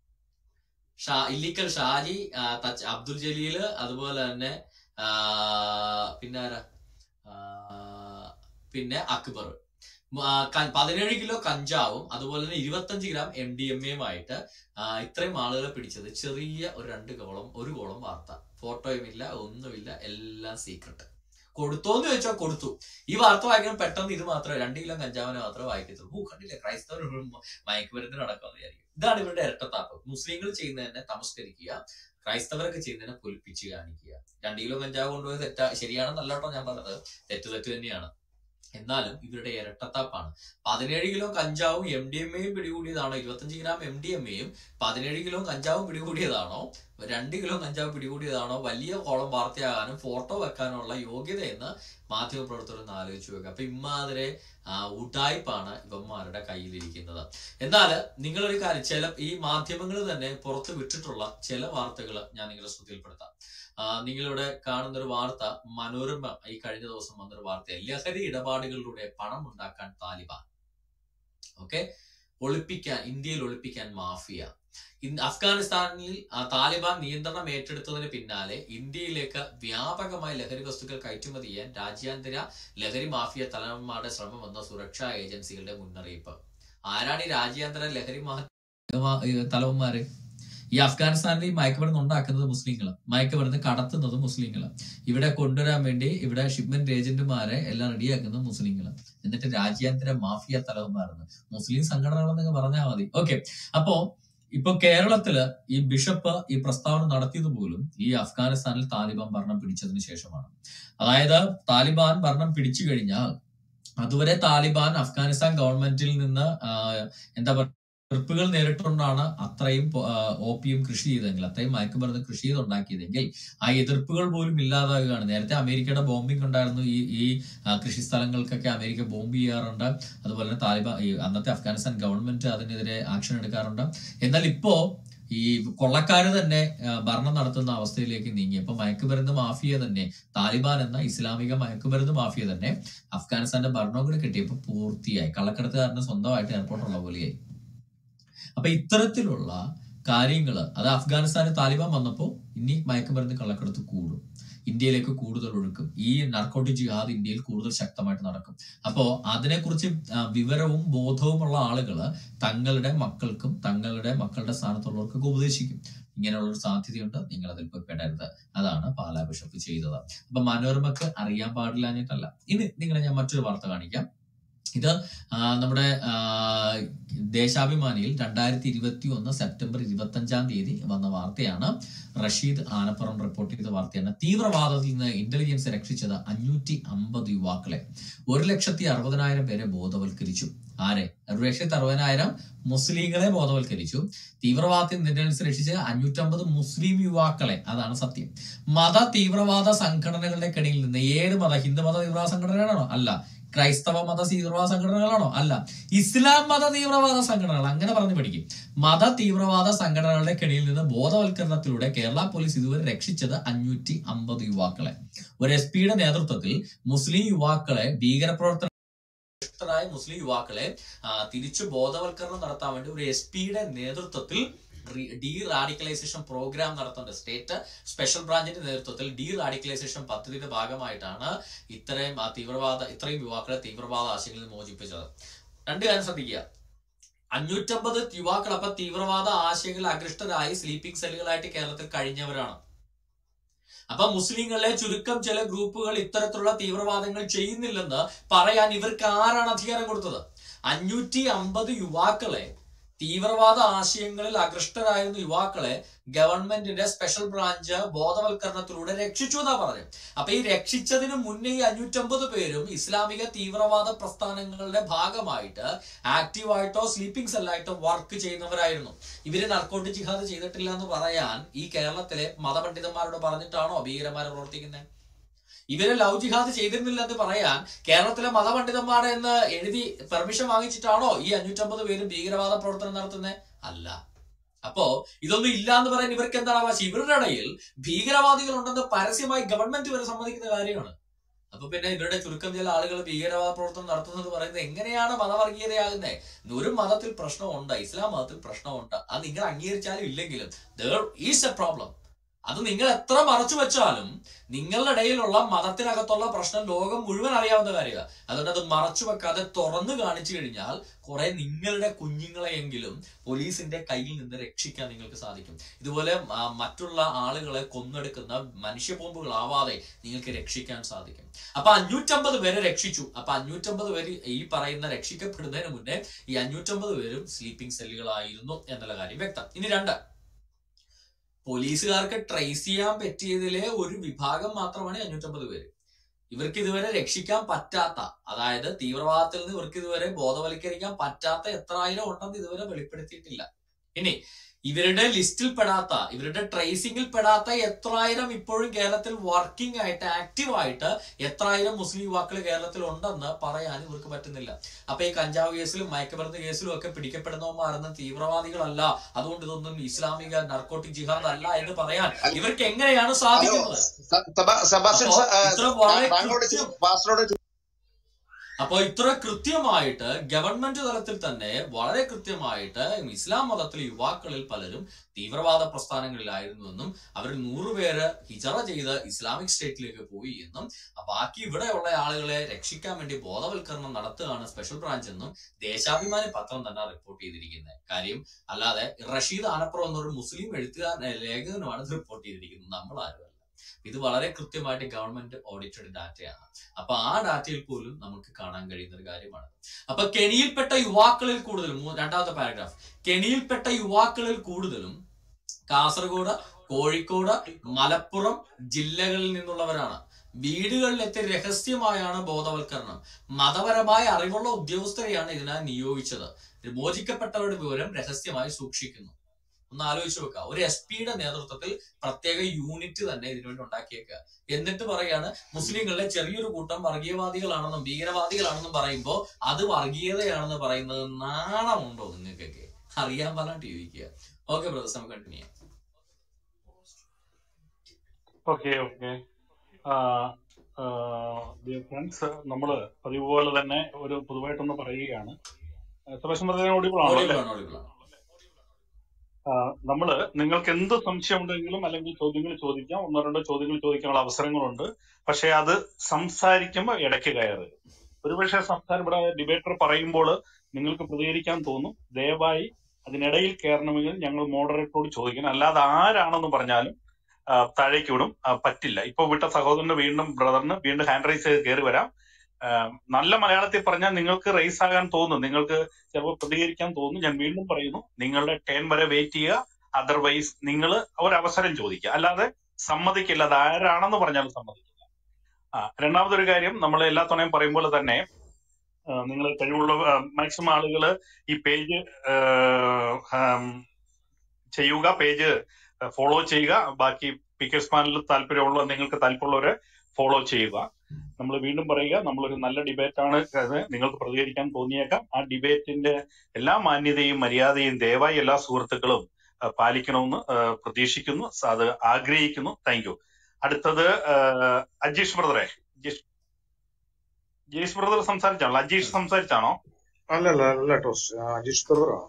ഷാ ഇല്ലിക്കൽ ഷാജി ആ, തച്ച് അബ്ദുൽ ജലീല് അതുപോലെ തന്നെ ആ, പിന്നെ ആരാ ആ, പിന്നെ അക്ബർ മ, ആ, ക- പതിനേഴ് കിലോ കഞ്ചാവും അതുപോലെ തന്നെ ഇരുപത്തഞ്ച് ഗ്രാം എം ഡി എം എയുമായിട്ട് ഇത്രയും ആളുകളെ പിടിച്ചത് ചെറിയ ഒരു രണ്ട് കോളം ഒരു കോളം വാർത്ത ഫോട്ടോയും ഇല്ല ഒന്നുമില്ല എല്ലാം സീക്രട്ട് കൊടുത്തോന്ന് ചോദിച്ചാൽ കൊടുത്തു ഈ വാർത്ത വായിക്കാൻ പെട്ടെന്ന് ഇത് മാത്രമേ രണ്ട് കിലോ കഞ്ചാവിനെ മാത്രമേ വായിക്കത്തുള്ളൂ ഹൂ കണ്ടില്ല ക്രൈസ്തവർ മയക്കുമരുന്നിന് നടക്കാന്ന് വിചാരിക്കും ഇതാണ് ഇവരുടെ ഇരട്ടത്താപ്പ് മുസ്ലിങ്ങൾ ചെയ്യുന്നതിനെ തമസ്കരിക്കുക ക്രൈസ്തവരൊക്കെ ചെയ്യുന്നതിനെ പൊലിപ്പിച്ച് കാണിക്കുക രണ്ട് കിലോ കഞ്ചാവ് കൊണ്ടുപോയി തെറ്റാ ശരിയാണെന്നല്ല കേട്ടോ ഞാൻ പറഞ്ഞത് തെറ്റ് തെറ്റ് തന്നെയാണ് എന്നാലും ഇവരുടെ ഇരട്ടത്താപ്പാണ് പതിനേഴ് കിലോ കഞ്ചാവും എം ഡി എം എയും പിടികൂടിയതാണോ ഇരുപത്തഞ്ച് ഗ്രാം എം ഡി എം എയും പതിനേഴ് കിലോ കഞ്ചാവും പിടികൂടിയതാണോ രണ്ട് കിലോ കഞ്ചാവ് പിടികൂടിയതാണോ വലിയ കോളം വാർത്തയാകാനും ഫോട്ടോ വെക്കാനുള്ള യോഗ്യതയെന്ന് മാധ്യമപ്രവർത്തകർ ഒന്ന് ആലോചിച്ച് വെക്കുക അപ്പൊ ഇമ്മാതിരെ ആ, ഉഡായിപ്പാണ് ഇവന്മാരുടെ കയ്യിലിരിക്കുന്നത് എന്നാൽ നിങ്ങളൊരു കാര്യം ചില ഈ മാധ്യമങ്ങൾ തന്നെ പുറത്ത് വിട്ടിട്ടുള്ള ചില വാർത്തകൾ ഞാൻ നിങ്ങളുടെ ശ്രദ്ധയിൽപ്പെടുത്താം ആ, നിങ്ങളിവിടെ കാണുന്ന ഒരു വാർത്ത മനോരമ ഈ കഴിഞ്ഞ ദിവസം വന്നൊരു വാർത്ത ലഹരി ഇടപാടുകളിലൂടെ പണം ഉണ്ടാക്കാൻ താലിബാൻ ഓക്കെ ഒളിപ്പിക്കാൻ ഇന്ത്യയിൽ ഒളിപ്പിക്കാൻ മാഫിയ ഇൻ- അഫ്ഗാനിസ്ഥാനിൽ ആ, താലിബാൻ നിയന്ത്രണം ഏറ്റെടുത്തതിന് പിന്നാലെ ഇന്ത്യയിലേക്ക് വ്യാപകമായി ലഹരി വസ്തുക്കൾ കയറ്റുമതി ചെയ്യാൻ രാജ്യാന്തര ലഹരി മാഫിയ തലവന്മാരുടെ ശ്രമമെന്ന സുരക്ഷാ ഏജൻസികളുടെ മുന്നറിയിപ്പ് ആരാണ് ഈ രാജ്യാന്തര ലഹരി മാ മാ- ഈ തലവന്മാര് ഈ അഫ്ഗാനിസ്ഥാനിൽ ഈ മയക്കുമരുന്ന് ഉണ്ടാക്കുന്നത് മുസ്ലിങ്ങൾ മയക്കുമരുന്ന് കടത്തുന്നത് മുസ്ലിങ്ങൾ ഇവിടെ കൊണ്ടുവരാൻ വേണ്ടി ഇവിടെ ഷിപ്മെന്റ് ഏജന്റുമാരെ എല്ലാം റെഡിയാക്കുന്നത് മുസ്ലിങ്ങൾ എന്നിട്ട് രാജ്യാന്തര മാഫിയ തലവന്മാരെന്ന് മുസ്ലിം സംഘടനകളെന്നൊക്കെ പറഞ്ഞാൽ മതി ഓക്കെ അപ്പോ ഇപ്പൊ കേരളത്തില് ഈ ബിഷപ്പ് ഈ പ്രസ്താവന നടത്തിയത് പോലും ഈ അഫ്ഗാനിസ്ഥാനിൽ താലിബാൻ ഭരണം പിടിച്ചതിന് ശേഷമാണ് അതായത് താലിബാൻ ഭരണം പിടിച്ചു കഴിഞ്ഞാൽ അതുവരെ താലിബാൻ അഫ്ഗാനിസ്ഥാൻ ഗവൺമെന്റിൽ നിന്ന് ആ, എന്താ പറയുക എതിർപ്പുകൾ നേരിട്ടുകൊണ്ടാണ് അത്രയും ഓപ്പിയം കൃഷി ചെയ്തെങ്കിൽ അത്രയും മയക്കുമരുന്ന് കൃഷി ചെയ്തുണ്ടാക്കിയതെങ്കിൽ ആ എതിർപ്പുകൾ പോലും ഇല്ലാതാകുകയാണ് നേരത്തെ അമേരിക്കയുടെ ബോംബിംഗ് ഉണ്ടായിരുന്നു ഈ ഈ ആ, കൃഷി സ്ഥലങ്ങൾക്കൊക്കെ അമേരിക്ക ബോംബ് ചെയ്യാറുണ്ട് അതുപോലെ തന്നെ താലിബാൻ ഈ അന്നത്തെ അഫ്ഗാനിസ്ഥാൻ ഗവൺമെന്റ് അതിനെതിരെ ആക്ഷൻ എടുക്കാറുണ്ട് എന്നാൽ ഇപ്പോ ഈ കൊള്ളക്കാര് തന്നെ ആ, ഭരണം നടത്തുന്ന അവസ്ഥയിലേക്ക് നീങ്ങി അപ്പൊ മയക്കുമരുന്ന് മാഫിയ തന്നെ താലിബാൻ എന്ന ഇസ്ലാമിക മയക്കുമരുന്ന് മാഫിയ തന്നെ അഫ്ഗാനിസ്ഥാന്റെ ഭരണവും കൂടി കിട്ടിയപ്പോൾ പൂർത്തിയായി കള്ളക്കടത്തുകാരന് സ്വന്തമായിട്ട് എയർപോർട്ടുള്ള പോലെയായി അപ്പൊ ഇത്തരത്തിലുള്ള കാര്യങ്ങൾ അത് അഫ്ഗാനിസ്ഥാനിൽ താലിബാൻ വന്നപ്പോൾ ഇനി മയക്കുമരുന്ന് കള്ളക്കടത്ത് കൂടും ഇന്ത്യയിലേക്ക് കൂടുതൽ ഒഴുക്കും ഈ നർക്കോട്ടിക് ജിഹാദ് ഇന്ത്യയിൽ കൂടുതൽ ശക്തമായിട്ട് നടക്കും അപ്പോ അതിനെക്കുറിച്ച് ആ, വിവരവും ബോധവുമുള്ള ആളുകൾ തങ്ങളുടെ മക്കൾക്കും തങ്ങളുടെ മക്കളുടെ സ്ഥാനത്തുള്ളവർക്കൊക്കെ ഉപദേശിക്കും ഇങ്ങനെയുള്ള ഒരു സാധ്യതയുണ്ട് നിങ്ങൾ അതിൽ പോയി പെടരുത് അതാണ് പാലാ ബിഷപ്പ് ചെയ്തത് അപ്പൊ മനോരമക്ക് അറിയാൻ പാടില്ലാഞ്ഞിട്ടല്ല ഇനി നിങ്ങളെ ഞാൻ മറ്റൊരു വാർത്ത കാണിക്കാം ഇത് ആ, നമ്മുടെ ആ, ദേശാഭിമാനിയിൽ രണ്ടായിരത്തി ഇരുപത്തി ഒന്ന് സെപ്റ്റംബർ ഇരുപത്തി അഞ്ചാം തീയതി വന്ന വാർത്തയാണ് റഷീദ് ആനപ്പുറം റിപ്പോർട്ട് ചെയ്ത വാർത്തയാണ് തീവ്രവാദത്തിൽ നിന്ന് ഇന്റലിജൻസ് രക്ഷിച്ചത് അഞ്ഞൂറ്റി അമ്പത് യുവാക്കളെ ഒരു ലക്ഷത്തി അറുപതിനായിരം പേരെ ബോധവൽക്കരിച്ചു ആരെ ഒരു ലക്ഷത്തി അറുപതിനായിരം മുസ്ലിങ്ങളെ ബോധവൽക്കരിച്ചു തീവ്രവാദത്തിൽ നിന്ന് ഇന്റലിജൻസ് രക്ഷിച്ചത് അഞ്ഞൂറ്റമ്പത് മുസ്ലിം യുവാക്കളെ അതാണ് സത്യം മത തീവ്രവാദ സംഘടനകളുടെ കടിയിൽ നിന്ന് ഏത് മത ഹിന്ദു മത തീവ്രവാദ സംഘടനകളാണോ അല്ല ക്രൈസ്തവ മത തീവ്രവാദ സംഘടനകളാണോ അല്ല ഇസ്ലാം മത തീവ്രവാദ സംഘടനകൾ അങ്ങനെ പറഞ്ഞു പഠിക്കും മത തീവ്രവാദ സംഘടനകളുടെ കെണിയിൽ നിന്ന് ബോധവൽക്കരണത്തിലൂടെ കേരള പോലീസ് ഇതുവരെ രക്ഷിച്ചത് അഞ്ഞൂറ്റി അമ്പത് യുവാക്കളെ ഒരു എസ് പിയുടെ നേതൃത്വത്തിൽ മുസ്ലിം യുവാക്കളെ ഭീകരപ്രവർത്തന ായ മുസ്ലിം യുവാക്കളെ ആ, തിരിച്ചു ബോധവൽക്കരണം നടത്താൻ വേണ്ടി ഒരു എസ് പിയുടെ നേതൃത്വത്തിൽ ഡി റാഡിക്കലൈസേഷൻ പ്രോഗ്രാം നടത്തുന്നുണ്ട് സ്റ്റേറ്റ് സ്പെഷ്യൽ ബ്രാഞ്ചിന്റെ നേതൃത്വത്തിൽ ഡി റാഡിക്കലൈസേഷൻ പദ്ധതിയുടെ ഭാഗമായിട്ടാണ് ഇത്രയും ആ തീവ്രവാദ ഇത്രയും യുവാക്കളെ തീവ്രവാദ ആശയങ്ങളിൽ നിന്ന് മോചിപ്പിച്ചത് രണ്ട് കാര്യം ശ്രദ്ധിക്കുക അഞ്ഞൂറ്റമ്പത് യുവാക്കൾ അപ്പൊ തീവ്രവാദ ആശയങ്ങളിൽ അകൃഷ്ടരായി സ്ലീപ്പിംഗ് സെല്ലുകളായിട്ട് കേരളത്തിൽ കഴിഞ്ഞവരാണ് അപ്പൊ മുസ്ലിങ്ങളെ ചുരുക്കം ചില ഗ്രൂപ്പുകൾ ഇത്തരത്തിലുള്ള തീവ്രവാദങ്ങൾ ചെയ്യുന്നില്ലെന്ന് പറയാൻ ഇവർക്ക് ആരാണ് അധികാരം കൊടുത്തത് അഞ്ഞൂറ്റി അമ്പത് യുവാക്കളെ തീവ്രവാദ ആശയങ്ങളിൽ അകൃഷ്ടരായിരുന്ന യുവാക്കളെ ഗവൺമെന്റിന്റെ സ്പെഷ്യൽ ബ്രാഞ്ച് ബോധവൽക്കരണത്തിലൂടെ രക്ഷിച്ചു എന്നാ പറഞ്ഞത് അപ്പൊ ഈ രക്ഷിച്ചതിന് മുന്നേ ഈ അഞ്ഞൂറ്റമ്പത് പേരും ഇസ്ലാമിക തീവ്രവാദ പ്രസ്ഥാനങ്ങളുടെ ഭാഗമായിട്ട് ആക്റ്റീവായിട്ടോ സ്ലീപ്പിംഗ് സെല്ലായിട്ടോ വർക്ക് ചെയ്യുന്നവരായിരുന്നു ഇവര് നർക്കോട്ടിക് ജിഹാദ് ചെയ്തിട്ടില്ല എന്ന് പറയാൻ ഈ കേരളത്തിലെ മതപണ്ഡിതന്മാരോട് പറഞ്ഞിട്ടാണോ ഭീകരന്മാരെ പ്രവർത്തിക്കുന്നത് ഇവരെ ലവ് ജിഹാദ് ചെയ്തിരുന്നില്ല എന്ന് പറയാൻ കേരളത്തിലെ മതപണ്ഡിതന്മാരെ എന്ന് എഴുതി പെർമിഷൻ വാങ്ങിച്ചിട്ടാണോ ഈ അഞ്ഞൂറ്റമ്പത് പേരും ഭീകരവാദ പ്രവർത്തനം നടത്തുന്നത് അല്ല അപ്പോ ഇതൊന്നും ഇല്ല എന്ന് പറയാൻ ഇവർക്ക് എന്താണ് അവകാശം ഇവരുടെ ഇടയിൽ ഭീകരവാദികൾ ഉണ്ടെന്ന് പരസ്യമായി ഗവൺമെന്റ് വരെ സമ്മതിക്കുന്ന കാര്യമാണ് അപ്പൊ പിന്നെ ഇവരുടെ ചുരുക്കം ചില ആളുകൾ ഭീകരവാദ പ്രവർത്തനം നടത്തുന്നത് പറയുന്നത് എങ്ങനെയാണ് മതവർഗീയതയാകുന്നത് ഒരു മതത്തിൽ പ്രശ്നമുണ്ട് ഇസ്ലാം മതത്തിൽ പ്രശ്നമുണ്ട് അത് നിങ്ങൾ അംഗീകരിച്ചാലും ഇല്ലെങ്കിലും ദർ ഈസ് എ പ്രോബ്ലം അത് നിങ്ങൾ എത്ര മറച്ചു വെച്ചാലും നിങ്ങളുടെ ഇടയിലുള്ള മതത്തിനകത്തുള്ള പ്രശ്നം ലോകം മുഴുവൻ അറിയാവുന്ന കാര്യമാണ് അതുകൊണ്ട് അത് മറച്ചു വെക്കാതെ തുറന്നു കാണിച്ചു കഴിഞ്ഞാൽ കുറെ നിങ്ങളുടെ കുഞ്ഞുങ്ങളെയെങ്കിലും പോലീസിന്റെ കയ്യിൽ നിന്ന് രക്ഷിക്കാൻ നിങ്ങൾക്ക് സാധിക്കും ഇതുപോലെ ആ, മറ്റുള്ള ആളുകളെ കൊന്നെടുക്കുന്ന മനുഷ്യ ബോംബുകളാവാതെ നിങ്ങൾക്ക് രക്ഷിക്കാൻ സാധിക്കും അപ്പൊ അഞ്ഞൂറ്റമ്പത് പേരെ രക്ഷിച്ചു അപ്പൊ അഞ്ഞൂറ്റമ്പത് പേര് ഈ പറയുന്ന രക്ഷിക്കപ്പെടുന്നതിന് മുന്നേ ഈ അഞ്ഞൂറ്റമ്പത് പേരും സ്ലീപ്പിംഗ് സെല്ലുകളായിരുന്നു എന്നുള്ള കാര്യം വ്യക്തം ഇനി രണ്ട് പോലീസുകാർക്ക് ട്രേസ് ചെയ്യാൻ പറ്റിയതിലെ ഒരു വിഭാഗം മാത്രമാണ് ഈ അഞ്ഞൂറ്റമ്പത് പേര് ഇവർക്ക് ഇതുവരെ രക്ഷിക്കാൻ പറ്റാത്ത അതായത് തീവ്രവാദത്തിൽ നിന്ന് ഇവർക്ക് ഇതുവരെ ബോധവൽക്കരിക്കാൻ പറ്റാത്ത എത്ര ആയിരം ഉണ്ടെന്ന് ഇതുവരെ വെളിപ്പെടുത്തിയിട്ടില്ല ഇനി ഇവരുടെ ലിസ്റ്റിൽ പെടാത്ത ഇവരുടെ ട്രേസിംഗിൽ പെടാത്ത എത്രായിരം ഇപ്പോഴും കേരളത്തിൽ വർക്കിംഗ് ആയിട്ട് ആക്റ്റീവ് ആയിട്ട് എത്രായിരം മുസ്ലിം യുവാക്കൾ കേരളത്തിൽ ഉണ്ടെന്ന് പറയാൻ ഇവർക്ക് പറ്റുന്നില്ല അപ്പൊ ഈ കഞ്ചാവ് കേസിലും മയക്കുമരുന്ന് കേസിലും ഒക്കെ പിടിക്കപ്പെടുന്നവന്മാരൊന്നും തീവ്രവാദികളല്ല അതുകൊണ്ട് ഇതൊന്നും ഇസ്ലാമിക നർക്കോട്ടിക് ജിഹാദ് അല്ല എന്ന് പറയാൻ ഇവർക്ക് എങ്ങനെയാണ് ഹലോ സാധിക്കുന്നത് സെബാസ്റ്റ്യൻ അപ്പോ സ- ആ, ഇത്ര വളരെ താങ്കളോട് കൃത്യം ചോ- പാസ്റ്ററോട് ചോ- അപ്പൊ ഇത്ര കൃത്യമായിട്ട് ഗവൺമെന്റ് തലത്തിൽ തന്നെ വളരെ കൃത്യമായിട്ട് ഇസ്ലാം മതത്തിലെ യുവാക്കളിൽ പലരും തീവ്രവാദ പ്രസ്ഥാനങ്ങളിലായിരുന്നുവെന്നും അവർ നൂറുപേര് ഹിജറ ചെയ്ത് ഇസ്ലാമിക് സ്റ്റേറ്റിലേക്ക് പോയി എന്നും ബാക്കി ഇവിടെയുള്ള ആളുകളെ രക്ഷിക്കാൻ വേണ്ടി ബോധവൽക്കരണം നടത്തുകയാണ് സ്പെഷ്യൽ ബ്രാഞ്ച് എന്നും ദേശാഭിമാനി പത്രം തന്നെ റിപ്പോർട്ട് ചെയ്തിരിക്കുന്നത് കാര്യം അല്ലാതെ റഷീദ് ആനപ്പുറം എന്നൊരു മുസ്ലിം എഴുത്തുകാരൻ ലേഖകനുമാണ് ഇത് റിപ്പോർട്ട് ചെയ്തിരിക്കുന്നത് നമ്മൾ ആരുമല്ല ഇത് വളരെ കൃത്യമായിട്ട് ഗവൺമെന്റ് ഓഡിറ്റഡ് ഡാറ്റയാണ് അപ്പൊ ആ ഡാറ്റയിൽ പോലും നമുക്ക് കാണാൻ കഴിയുന്ന ഒരു കാര്യമാണ് അപ്പൊ കെണിയിൽപ്പെട്ട യുവാക്കളിൽ കൂടുതലും മൂ- രണ്ടാമത്തെ പാരഗ്രാഫ് കെണിയിൽപ്പെട്ട യുവാക്കളിൽ കൂടുതലും കാസർഗോഡ് കോഴിക്കോട് മലപ്പുറം ജില്ലകളിൽ നിന്നുള്ളവരാണ് വീടുകളിലെത്തി രഹസ്യമായാണ് ബോധവൽക്കരണം മതപരമായ അറിവുള്ള ഉദ്യോഗസ്ഥരെയാണ് ഇതിനായി നിയോഗിച്ചത് മോചിക്കപ്പെട്ടവരുടെ വിവരം രഹസ്യമായി സൂക്ഷിക്കുന്നു ഒന്ന് ആലോചിച്ച് വെക്കുക ഒരു എസ് പിയുടെ നേതൃത്വത്തിൽ പ്രത്യേക യൂണിറ്റ് തന്നെ ഇതിനുവേണ്ടി ഉണ്ടാക്കിയേക്കുക എന്നിട്ട് പറയാണ് മുസ്ലിങ്ങളിലെ ചെറിയൊരു കൂട്ടം വർഗീയവാദികളാണെന്നും ഭീകരവാദികളാണെന്നും പറയുമ്പോൾ അത് വർഗീയതയാണെന്ന് പറയുന്നത് നാണമുണ്ടോ നിങ്ങൾക്കൊക്കെ അറിയാൻ പറഞ്ഞിട്ട് ചോദിക്കുക ഓക്കെ ബ്രദേഴ്സ് നമുക്ക് കണ്ടിന്യൂ ചെയ്യാം ഓക്കെ ഓക്കെ ഡിയർ ഫ്രണ്ട്സ് നമ്മൾ പതിവ് പോലെ തന്നെ ഒരു പൊതുവായിട്ടൊന്ന് പറയുകയാണ് സുഭാഷ് മൃതനെ ഓടിപ്പോളാണല്ലോ അല്ലേ ഓടികളാണ് ഓടികളാണ് നമ്മൾ നിങ്ങൾക്ക് എന്ത് സംശയം ഉണ്ടെങ്കിലും അല്ലെങ്കിൽ ചോദ്യങ്ങൾ ചോദിക്കാം ഒന്നോ രണ്ടോ ചോദ്യങ്ങൾ ചോദിക്കാനുള്ള അവസരങ്ങളുണ്ട് പക്ഷെ അത് സംസാരിക്കുമ്പോൾ ഇടയ്ക്ക് കയറ് ഒരുപക്ഷെ സംസാരം ഇവിടെ ഡിബേറ്റർ പറയുമ്പോൾ നിങ്ങൾക്ക് പ്രതികരിക്കാൻ തോന്നും ദയവായി അതിനിടയിൽ കയറണമെങ്കിൽ ഞങ്ങൾ മോഡറേറ്ററോട് ചോദിക്കണം അല്ലാതെ ആരാണെന്ന് പറഞ്ഞാലും ആ, താഴേക്ക് വിടും ആ, പറ്റില്ല ഇപ്പൊ വിട്ട സഹോദരന് വീണ്ടും ബ്രദറിന് വീണ്ടും ഹാൻഡ് റൈസ് ചെയ്ത് കയറി വരാം ആ, നല്ല മലയാളത്തിൽ പറഞ്ഞാൽ നിങ്ങൾക്ക് റൈസ് ആകാൻ തോന്നും നിങ്ങൾക്ക് ചിലപ്പോൾ പ്രതികരിക്കാൻ തോന്നും ഞാൻ വീണ്ടും പറയുന്നു നിങ്ങളുടെ ടേൺ വരെ വെയിറ്റ് ചെയ്യുക അതർവൈസ് നിങ്ങൾ ഒരവസരം ചോദിക്കുക അല്ലാതെ സമ്മതിക്കില്ല അത് ആരാണെന്ന് പറഞ്ഞാലും സമ്മതിക്കില്ല ആ രണ്ടാമതൊരു കാര്യം നമ്മൾ എല്ലാ തവണയും പറയുമ്പോൾ തന്നെ നിങ്ങൾ കഴിവുള്ള മാക്സിമം ആളുകൾ ഈ പേജ് ചെയ്യുക പേജ് ഫോളോ ചെയ്യുക ബാക്കി പിക്കേഴ്സ് പാനലിൽ താല്പര്യമുള്ള നിങ്ങൾക്ക് താല്പര്യമുള്ളവരെ ഫോളോ ചെയ്യുക നമ്മൾ വീണ്ടും പറയുക നമ്മളൊരു നല്ല ഡിബേറ്റ് ആണ് അത് നിങ്ങൾക്ക് പ്രതികരിക്കാൻ തോന്നിയേക്കാം ആ ഡിബേറ്റിന്റെ എല്ലാ മാന്യതയും മര്യാദയും ദയവായി എല്ലാ സുഹൃത്തുക്കളും ആ, പാലിക്കണമെന്ന് ആ, പ്രതീക്ഷിക്കുന്നു സ- അത് ആഗ്രഹിക്കുന്നു താങ്ക് യു അടുത്തത് ആ, അജീഷ് ബ്രദറെ അജീഷ് ജീഷ് ബ്രദർ സംസാരിച്ചാണോ അജീഷ് സംസാരിച്ചാണോ അല്ലല്ല അല്ല ടോസ് അജീഷ് ബ്രദറാണ്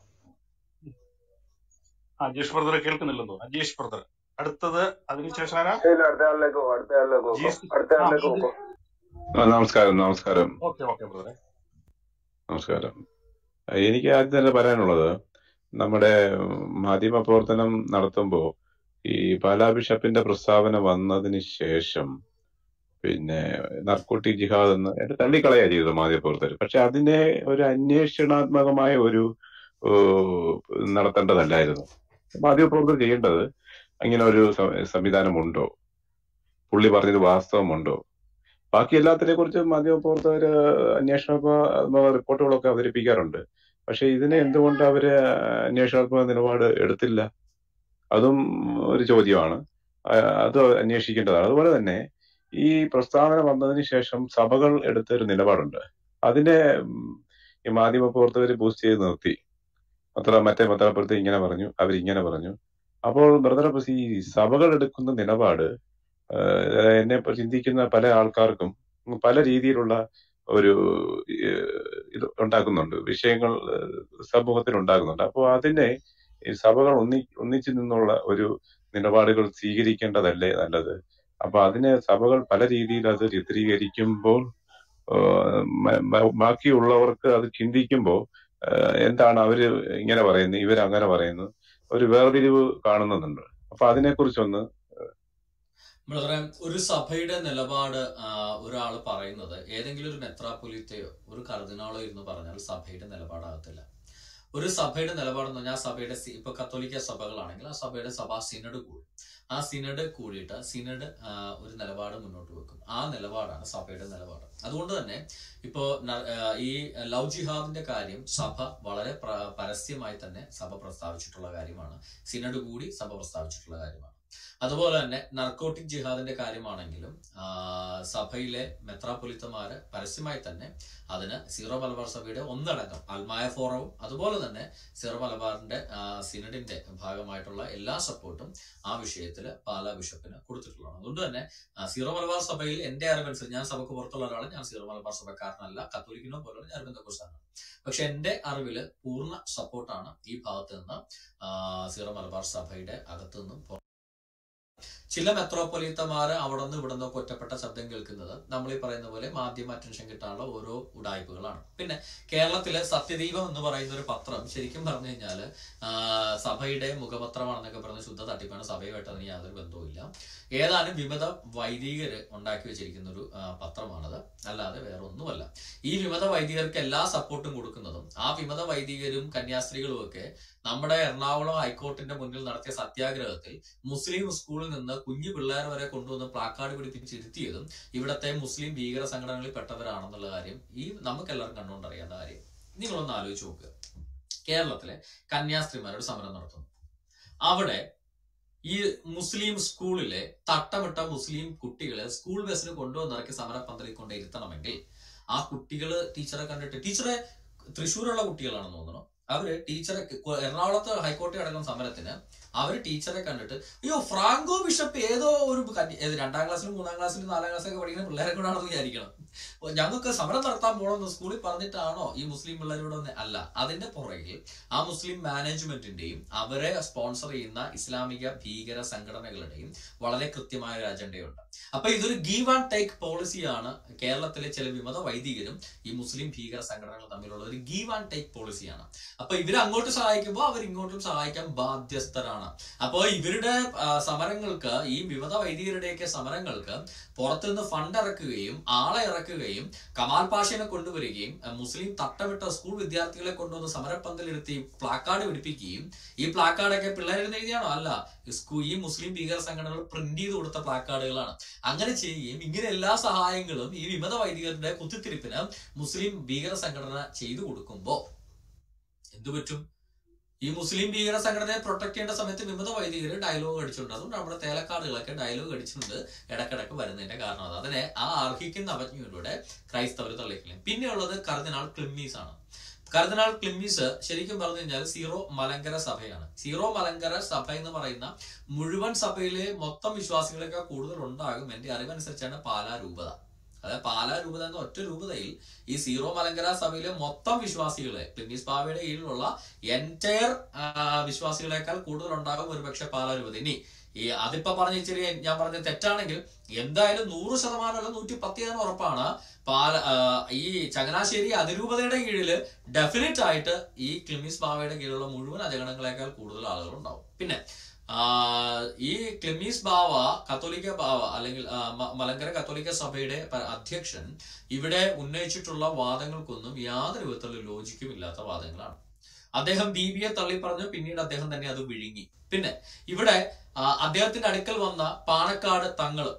ആ അജീഷ് ബ്രദർ കേൾക്കുന്നില്ലെന്ന് തോന്നുന്നു അജീഷ് ബ്രദർ അടുത്തത് അതിനുശേഷം ആരാ ഇല്ല അടുത്ത ആളിലേക്ക് പോകും അടുത്ത ആളിലേക്ക് പോകും ജീസ് അടുത്ത ആ ആളിലേക്ക് ഇത് പോകും ആ, നമസ്കാരം നമസ്കാരം ഓക്കെ ഓക്കെ ബ്രദറെ നമസ്കാരം എനിക്ക് ആദ്യം തന്നെ പറയാനുള്ളത് നമ്മുടെ മാധ്യമ പ്രവർത്തനം നടത്തുമ്പോൾ ഈ പാലാ ബിഷപ്പിന്റെ പ്രസ്താവന വന്നതിന് ശേഷം പിന്നെ നർക്കോട്ടിക് ജിഹാദ് എന്ന് എന്നെ തള്ളിക്കളയാ ചെയ്തത് മാധ്യമപ്രവർത്തകർ പക്ഷെ അതിനെ ഒരു അന്വേഷണാത്മകമായ ഒരു ഓ, നടത്തേണ്ടതല്ലായിരുന്നു മാധ്യമപ്രവർത്തകർ ചെയ്യേണ്ടത് അങ്ങനെ ഒരു സം- സംവിധാനമുണ്ടോ പുള്ളി പറഞ്ഞത് വാസ്തവമുണ്ടോ ബാക്കി എല്ലാത്തിനെ കുറിച്ച് മാധ്യമപ്രവർത്തകർ അന്വേഷണാത്മക റിപ്പോർട്ടുകളൊക്കെ അവതരിപ്പിക്കാറുണ്ട് പക്ഷെ ഇതിനെ എന്തുകൊണ്ട് അവര് അന്വേഷണാത്മക നിലപാട് എടുത്തില്ല അതും ഒരു ചോദ്യമാണ് ആ, അത് അന്വേഷിക്കേണ്ടതാണ് അതുപോലെ തന്നെ ഈ പ്രസ്താവന വന്നതിന് ശേഷം സഭകൾ എടുത്ത ഒരു നിലപാടുണ്ട് അതിനെ ഉം, ഈ മാധ്യമ പ്രവർത്തകർ ബൂസ്റ്റ് ചെയ്ത് നിർത്തി അത്ര മറ്റേ പത്രപ്പുറത്ത് ഇങ്ങനെ പറഞ്ഞു അവരിങ്ങനെ പറഞ്ഞു അപ്പോൾ ബ്രദർ ഈ സഭകൾ എടുക്കുന്ന നിലപാട് ആഹ് എന്നെ ഇപ്പൊ ചിന്തിക്കുന്ന പല ആൾക്കാർക്കും പല രീതിയിലുള്ള ഒരു ഏഹ്, ഇത് ഉണ്ടാക്കുന്നുണ്ട് വിഷയങ്ങൾ ഏഹ്, സമൂഹത്തിൽ ഉണ്ടാകുന്നുണ്ട് അപ്പോൾ അതിനെ ഈ സഭകൾ ഒന്നി ഒന്നിച്ചു നിന്നുള്ള ഒരു നിലപാടുകൾ സ്വീകരിക്കേണ്ടതല്ലേ നല്ലത് അപ്പൊ അതിനെ സഭകൾ പല രീതിയിൽ അത് ചിത്രീകരിക്കുമ്പോൾ ആഹ് മ- മ- ബാക്കിയുള്ളവർക്ക് അത് ചിന്തിക്കുമ്പോൾ ആഹ് എന്താണ് അവര് ഇങ്ങനെ പറയുന്നത് ഇവരങ്ങനെ പറയുന്നു ഒരു വേർതിരിവ് കാണുന്നുണ്ട് അപ്പൊ അതിനെക്കുറിച്ചൊന്ന് ബ്രദറെ ഒരു സഭയുടെ നിലപാട് ഒരാൾ പറയുന്നത് ഏതെങ്കിലും ഒരു മെത്രാപ്പൊലിത്തയോ ഒരു കർദിനാളോ ഇരുന്ന് പറഞ്ഞാൽ സഭയുടെ നിലപാടാകത്തില്ല ഒരു സഭയുടെ നിലപാടെന്ന് പറഞ്ഞാൽ ആ സഭയുടെ സി- ഇപ്പൊ കത്തോലിക്ക സഭകളാണെങ്കിൽ ആ സഭയുടെ സഭാ സിനഡ് കൂടും ആ സിനഡ് കൂടിയിട്ട് സിനഡ് ആ, ഒരു നിലപാട് മുന്നോട്ട് വെക്കും ആ നിലപാടാണ് സഭയുടെ നിലപാട് അതുകൊണ്ട് തന്നെ ഇപ്പോ ന- ആ, ഈ ലവ് ജിഹാദിന്റെ കാര്യം സഭ വളരെ പ്ര- പരസ്യമായി തന്നെ സഭ പ്രസ്താവിച്ചിട്ടുള്ള കാര്യമാണ് സിനഡ് കൂടി സഭ പ്രസ്താവിച്ചിട്ടുള്ള കാര്യമാണ് അതുപോലെ തന്നെ നർക്കോട്ടിക് ജിഹാദിന്റെ കാര്യമാണെങ്കിലും ആ, സഭയിലെ മെത്രാപൊലിത്തമാര് പരസ്യമായി തന്നെ അതിന് സീറോ മലബാർ സഭയുടെ ഒന്നടങ്കം അൽമായ ഫോറവും അതുപോലെ തന്നെ സീറോ മലബാറിന്റെ ആ, സിനഡിന്റെ ഭാഗമായിട്ടുള്ള എല്ലാ സപ്പോർട്ടും ആ വിഷയത്തിൽ പാലാ ബിഷപ്പിന് കൊടുത്തിട്ടുള്ളതാണ് അതുകൊണ്ട് തന്നെ ആ, സീറോ മലബാർ സഭയിൽ എന്റെ അറിവനുസരിച്ച് ഞാൻ സഭക്ക് പുറത്തുള്ള ഒരാളാണ് ഞാൻ സീറോ മലബാർ സഭക്കാരനല്ല കത്തോലിക്കനോ പോലുള്ള ഞാൻ ബന്ധക്കുസാണ് പക്ഷെ എന്റെ അറിവില് പൂർണ്ണ സപ്പോർട്ടാണ് ഈ ഭാഗത്ത് നിന്ന് ആ, സീറോ മലബാർ സഭയുടെ അകത്തു നിന്നും പുറ- ചില മെത്രോപൊലീത്തമാര് അവിടെ നിന്ന് ഇവിടെ നിന്നൊക്കെ ഒറ്റപ്പെട്ട ശബ്ദം കേൾക്കുന്നത് നമ്മൾ ഈ പറയുന്ന പോലെ മാധ്യമ അറ്റൻഷൻ കിട്ടാനുള്ള ഓരോ ഉടായ്പകളാണ് പിന്നെ കേരളത്തിലെ സത്യദീപം എന്ന് പറയുന്ന ഒരു പത്രം ശരിക്കും പറഞ്ഞു കഴിഞ്ഞാല് ആ, സഭയുടെ മുഖപത്രമാണെന്നൊക്കെ പറഞ്ഞ് ശുദ്ധ തട്ടിപ്പാണ് സഭയുമായിട്ട് അതിന് യാതൊരു ബന്ധവുമില്ല ഏതാനും വിമത വൈദികര് ഉണ്ടാക്കി വെച്ചിരിക്കുന്ന ഒരു ആ, പത്രമാണത് അല്ലാതെ വേറെ ഒന്നുമല്ല ഈ വിമത വൈദികർക്ക് എല്ലാ സപ്പോർട്ടും കൊടുക്കുന്നതും ആ വിമത വൈദികരും കന്യാസ്ത്രീകളും ഒക്കെ നമ്മുടെ എറണാകുളം ഹൈക്കോർട്ടിന്റെ മുന്നിൽ നടത്തിയ സത്യാഗ്രഹത്തിൽ മുസ്ലിം സ്കൂളിൽ നിന്ന് കുഞ്ഞു പിള്ളേർ വരെ കൊണ്ടുവന്ന് പ്ലാക്കാർഡ് പിടിപ്പിച്ചിരുത്തിയതും ഇവിടത്തെ മുസ്ലിം ഭീകര സംഘടനകളിൽ പെട്ടവരാണെന്നുള്ള കാര്യം ഈ നമുക്കെല്ലാവർക്കും കണ്ടുകൊണ്ടറിയാവുന്ന കാര്യം നിങ്ങളൊന്ന് ആലോചിച്ച് നോക്കുക കേരളത്തിലെ കന്യാസ്ത്രീമാരോട് സമരം നടത്തുന്നു അവിടെ ഈ മുസ്ലിം സ്കൂളിലെ തട്ടമിട്ട മുസ്ലിം കുട്ടികളെ സ്കൂൾ ബസ്സിന് കൊണ്ടുവന്നിറക്കി സമരപ്പന്തലിൽ കൊണ്ട് ഇരുത്തണമെങ്കിൽ ആ കുട്ടികള് ടീച്ചറെ കണ്ടിട്ട് ടീച്ചറെ തൃശ്ശൂരുള്ള കുട്ടികളാണെന്ന് തോന്നുന്നു അവര് ടീച്ചറെ കൊ- എറണാകുളത്ത് ഹൈക്കോടതി അടക്കം സമരത്തിന് അവര് ടീച്ചറെ കണ്ടിട്ട് അയ്യോ ഫ്രാങ്കോ ബിഷപ്പ് ഏതോ ഒരു കന്യ- ഏത് രണ്ടാം ക്ലാസ്സിലും മൂന്നാം ക്ലാസ്സിലും നാലാം ക്ലാസ്സിലൊക്കെ പഠിക്കുന്ന പിള്ളേരെ കൂടാണെന്ന് വിചാരിക്കണം ഓ, ഞങ്ങൾക്ക് സമരം നടത്താൻ പോകണമെന്ന് സ്കൂളിൽ പറഞ്ഞിട്ടാണോ ഈ മുസ്ലിം പിള്ളേരോട് വന്ന് അല്ല അതിന്റെ പുറകിൽ ആ മുസ്ലിം മാനേജ്മെന്റിന്റെയും അവരെ സ്പോൺസർ ചെയ്യുന്ന ഇസ്ലാമിക ഭീകര സംഘടനകളുടെയും വളരെ കൃത്യമായ ഒരു അജണ്ടയുണ്ട് അപ്പൊ ഇതൊരു ഗീവ് ആൻഡ് ടേക്ക് പോളിസിയാണ് കേരളത്തിലെ ചില വിമത വൈദികരും ഈ മുസ്ലിം ഭീകര സംഘടനകൾ തമ്മിലുള്ള ഒരു ഗീവ് ആൻഡ് ടേക്ക് പോളിസിയാണ് അപ്പൊ ഇവർ അങ്ങോട്ട് സഹായിക്കുമ്പോൾ അവർ ഇങ്ങോട്ടും സഹായിക്കാൻ ബാധ്യസ്ഥരാണ് അപ്പോൾ ഇവരുടെ ആ, സമരങ്ങൾക്ക് ഈ വിമത വൈദികരുടെയൊക്കെ സമരങ്ങൾക്ക് പുറത്തുനിന്ന് ഫണ്ട് ഇറക്കുകയും ആളെ ഇറക്കുകയും കമാൽ പാഷനെ കൊണ്ടുവരികയും ആ, മുസ്ലിം തട്ടമിട്ട സ്കൂൾ വിദ്യാർത്ഥികളെ കൊണ്ടുവന്ന് സമരപ്പന്തലിരുത്തി പ്ലാക്കാർഡ് പിടിപ്പിക്കുകയും ഈ പ്ലാക്കാർഡൊക്കെ പിള്ളേരുടെ എഴുതിയാണോ അല്ല സ്കൂ- ഈ മുസ്ലിം ഭീകര സംഘടനകൾ പ്രിന്റ് ചെയ്ത് കൊടുത്ത പ്ലാക്കാർഡുകളാണ് അങ്ങനെ ചെയ്യുകയും ഇങ്ങനെ എല്ലാ സഹായങ്ങളും ഈ വിമത വൈദികരുടെ കുത്തിത്തിരിപ്പിന് മുസ്ലിം ഭീകര സംഘടന ചെയ്തു കൊടുക്കുമ്പോ എന്തു പറ്റും ഈ മുസ്ലിം ഭീകര സംഘടനയെ പ്രൊട്ടക്ട് ചെയ്യേണ്ട സമയത്ത് വിമത വൈദികർ ഡയലോഗ് അടിച്ചിട്ടുണ്ട് അതുകൊണ്ട് നമ്മുടെ തേലക്കാടുകളൊക്കെ ഡയലോഗ് അടിച്ചിട്ടുണ്ട് ഇടക്കിടക്ക് വരുന്നതിന്റെ കാരണം അത് അതിനെ ആ അർഹിക്കുന്ന അവജ്ഞയിലൂടെ ക്രൈസ്തവർ തള്ളിക്കില്ല പിന്നെയുള്ളത് കർദിനാൾ ക്ലിമ്മീസ് ആണ് കർദിനാൾ ക്ലിമ്മീസ് ശരിക്കും പറഞ്ഞു കഴിഞ്ഞാൽ സീറോ മലങ്കര സഭയാണ് സീറോ മലങ്കര സഭ എന്ന് പറയുന്ന മുഴുവൻ സഭയിലെ മൊത്തം വിശ്വാസികളെക്കാൾ കൂടുതൽ ഉണ്ടാകും എന്റെ അറിവനുസരിച്ചാണ് പാലാ രൂപത അതായത് പാലാ രൂപത എന്ന ഒറ്റ രൂപതയിൽ ഈ സീറോ മലങ്കര സഭയിലെ മൊത്തം വിശ്വാസികളെ ക്ലിമ്മീസ് ബാവയുടെ കീഴിലുള്ള എൻറ്റയർ വിശ്വാസികളെക്കാൾ കൂടുതൽ ഉണ്ടാകും ഒരുപക്ഷെ പാലാ രൂപത ഇനി ഈ അതിപ്പോ പറഞ്ഞ ഇച്ചിരി ഞാൻ പറഞ്ഞ തെറ്റാണെങ്കിൽ എന്തായാലും നൂറ് ശതമാനം അല്ല നൂറ്റി പത്ത് ശതമാനം ഉറപ്പാണ് പാല ആ, ഈ ചങ്ങനാശ്ശേരി അതിരൂപതയുടെ കീഴിൽ ഡെഫിനറ്റ് ആയിട്ട് ഈ ക്ലിമിസ് ബാവയുടെ കീഴിലുള്ള മുഴുവൻ അജഗണങ്ങളെക്കാൾ കൂടുതൽ ആളുകൾ ഉണ്ടാവും പിന്നെ ആ, ഈ ക്ലിമീസ് ബാവ കത്തോലിക്ക ബാവ അല്ലെങ്കിൽ ആ, മ- മലങ്കര കത്തോലിക്ക സഭയുടെ പ- അധ്യക്ഷൻ ഇവിടെ ഉന്നയിച്ചിട്ടുള്ള വാദങ്ങൾക്കൊന്നും യാതൊരു വിധത്തിലുള്ള ലോജിക്കും ഇല്ലാത്ത വാദങ്ങളാണ് അദ്ദേഹം ദീപിയെ തള്ളി പറഞ്ഞു പിന്നീട് അദ്ദേഹം തന്നെ അത് വിഴുങ്ങി പിന്നെ ഇവിടെ ആ, അദ്ദേഹത്തിന്റെ അടുക്കൽ വന്ന പാണക്കാട് തങ്ങള്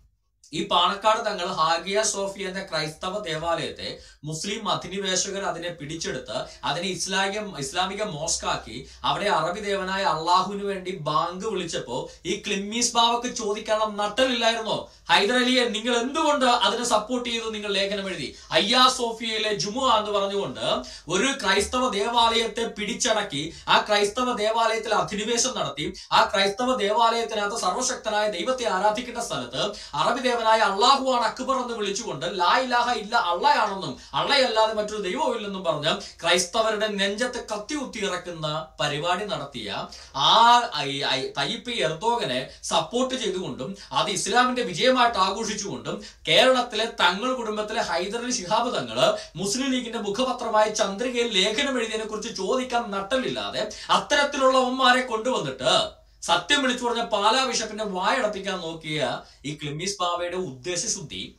ഈ പാണക്കാട് തങ്ങൾ ഹാഗിയ സോഫി എന്ന ക്രൈസ്തവ ദേവാലയത്തെ മുസ്ലിം അധിനിവേശകർ അതിനെ പിടിച്ചെടുത്ത് അതിനെ ഇസ്ലാമിക ഇസ്ലാമിക മോസ്കാക്കി അവിടെ അറബി ദേവനായ അള്ളാഹുവിന് വേണ്ടി ബാങ്ക് വിളിച്ചപ്പോ ഈ ക്ലിമ്മീസ് ബാവക്ക് ചോദിക്കാനുള്ള നട്ടലില്ലായിരുന്നോ ഹൈദരലിയെ നിങ്ങൾ എന്തുകൊണ്ട് അതിനെ സപ്പോർട്ട് ചെയ്തു നിങ്ങൾ ലേഖനം എഴുതി അയ്യാ സോഫിയയിലെ ജുമുഅ എന്ന് പറഞ്ഞുകൊണ്ട് ഒരു ക്രൈസ്തവ ദേവാലയത്തെ പിടിച്ചടക്കി ആ ക്രൈസ്തവ ദേവാലയത്തിൽ അധിനിവേശം നടത്തി ആ ക്രൈസ്തവ ദേവാലയത്തിനകത്ത് സർവശക്തനായ ദൈവത്തെ ആരാധിക്കേണ്ട സ്ഥലത്ത് അറബി ദേവനായ അള്ളാഹുവാണ് അക്ബർ എന്ന് വിളിച്ചുകൊണ്ട് ലാ ഇലാഹ ഇല്ല അള്ളയാണെന്നും അള്ളയല്ലാതെ മറ്റൊരു ദൈവവും ഇല്ലെന്നും പറഞ്ഞ് ക്രൈസ്തവരുടെ നെഞ്ചത്ത് കത്തി കുത്തി ഇറക്കുന്ന പരിപാടി നടത്തിയ ആ ഐ- ഐ- തയ്യിപ്പ് എർദോഗനെ സപ്പോർട്ട് ചെയ്തുകൊണ്ടും അത് ഇസ്ലാമിന്റെ വിജയമായിട്ട് ആഘോഷിച്ചുകൊണ്ടും കേരളത്തിലെ തങ്ങൾ കുടുംബത്തിലെ ഹൈദരലി ശിഹാബ് തങ്ങള് മുസ്ലിം ലീഗിന്റെ മുഖപത്രമായ ചന്ദ്രികയിൽ ലേഖനം എഴുതിയതിനെ കുറിച്ച് ചോദിക്കാൻ നട്ടലില്ലാതെ അത്തരത്തിലുള്ള ഉമ്മാരെ കൊണ്ടുവന്നിട്ട് സത്യം വിളിച്ചു പറഞ്ഞ പാലാ ബിഷപ്പിന്റെ വായടപ്പിക്കാൻ നോക്കിയ ഈ ക്ലിമ്മീസ് ബാവയുടെ ഉദ്ദേശശുദ്ധി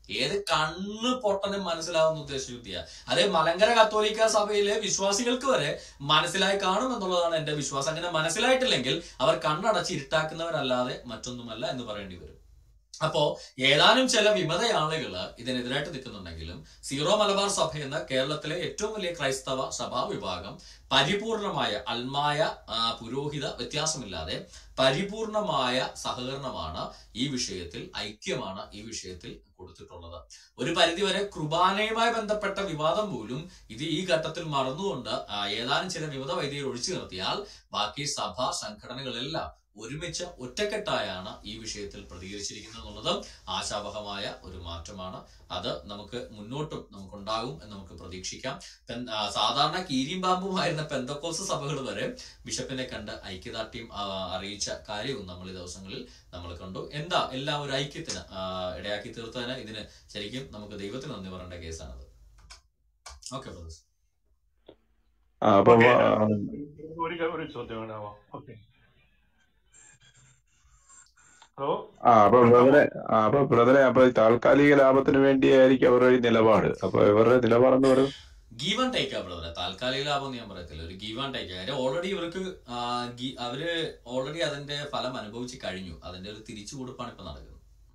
ഏത് കണ്ണ് പൊട്ടനും മനസ്സിലാവുന്ന ഉദ്ദേശശുദ്ധിയാ അതേ മലങ്കര കത്തോലിക്ക സഭയിലെ വിശ്വാസികൾക്ക് വരെ മനസ്സിലായി കാണും എന്നുള്ളതാണ് എന്റെ വിശ്വാസം അങ്ങനെ മനസ്സിലായിട്ടില്ലെങ്കിൽ അവർ കണ്ണടച്ച് ഇരുട്ടാക്കുന്നവരല്ലാതെ മറ്റൊന്നുമല്ല എന്ന് പറയേണ്ടി വരും അപ്പോ ഏതാനും ചില വിമത ആളുകള് ഇതിനെതിരായിട്ട് നിൽക്കുന്നുണ്ടെങ്കിലും സീറോ മലബാർ സഭ എന്ന കേരളത്തിലെ ഏറ്റവും വലിയ ക്രൈസ്തവ സഭാ വിഭാഗം പരിപൂർണമായ അൽമായ ആ, പുരോഹിത വ്യത്യാസമില്ലാതെ പരിപൂർണമായ സഹകരണമാണ് ഈ വിഷയത്തിൽ ഐക്യമാണ് ഈ വിഷയത്തിൽ കൊടുത്തിട്ടുള്ളത് ഒരു പരിധിവരെ കുർബാനയുമായി ബന്ധപ്പെട്ട വിവാദം പോലും ഇത് ഈ ഘട്ടത്തിൽ മറന്നുകൊണ്ട് ആ, ഏതാനും ചില വിമത വൈദികർ ഒഴിച്ചു നിർത്തിയാൽ ബാക്കി സഭാ സംഘടനകളെല്ലാം ഒരുമിച്ച് ഒറ്റക്കെട്ടായാണ് ഈ വിഷയത്തിൽ പ്രതികരിച്ചിരിക്കുന്നത് എന്നുള്ളതും ആശാവഹമായ ഒരു മാറ്റമാണ് അത് നമുക്ക് മുന്നോട്ടും നമുക്കുണ്ടാകും എന്ന് നമുക്ക് പ്രതീക്ഷിക്കാം പെൻ- ആ, സാധാരണ കീരിയും പാമ്പുമായിരുന്ന പെന്തക്കോസ് സഭകൾ വരെ ബിഷപ്പിനെ കണ്ട് ഐക്യദാർഢ്യം ആ, അറിയിച്ച കാര്യവും നമ്മൾ ഈ ദിവസങ്ങളിൽ നമ്മൾ കണ്ടു എന്താ എല്ലാം ഒരു ഐക്യത്തിന് ആ, ഇടയാക്കി തീർത്തതിന് ഇതിന് ശരിക്കും നമുക്ക് ദൈവത്തിന് നന്ദി പറയേണ്ട കേസാണത് ഓക്കെ ബ്രദേഴ്സ് ആ അപ്പൊ ഓക്കെ ആ, ഒരു ഒരു ചോദ്യം വേണമോ ഓക്കെ ഹലോ ആ അപ്പൊ കേൾക്കാമോ ബ്രദറെ ആ അപ്പൊ ബ്രദറെ അപ്പൊ ഈ താൽക്കാലിക ലാഭത്തിന് വേണ്ടിയായിരിക്കും അവരുടെ ഈ നിലപാട് അപ്പൊ ഇവരുടെ നിലപാടെന്ന് പറയും ഗീവ് ആൻഡ് ടേക്ക് ആ ബ്രദറെ താൽക്കാലിക ലാഭം എന്ന് ഞാൻ പറയത്തില്ല ഒരു ഗീവ് ആൻഡ് ടേക്ക് കാര്യം ഓൾറെഡി ഇവർക്ക് ആ, ഗി- അവര് ഓൾറെഡി അതിന്റെ ഫലം അനുഭവിച്ച് കഴിഞ്ഞു അതിന്റെ ഒരു തിരിച്ചു കൊടുപ്പാണ് ഇപ്പൊ നടക്കുന്നത്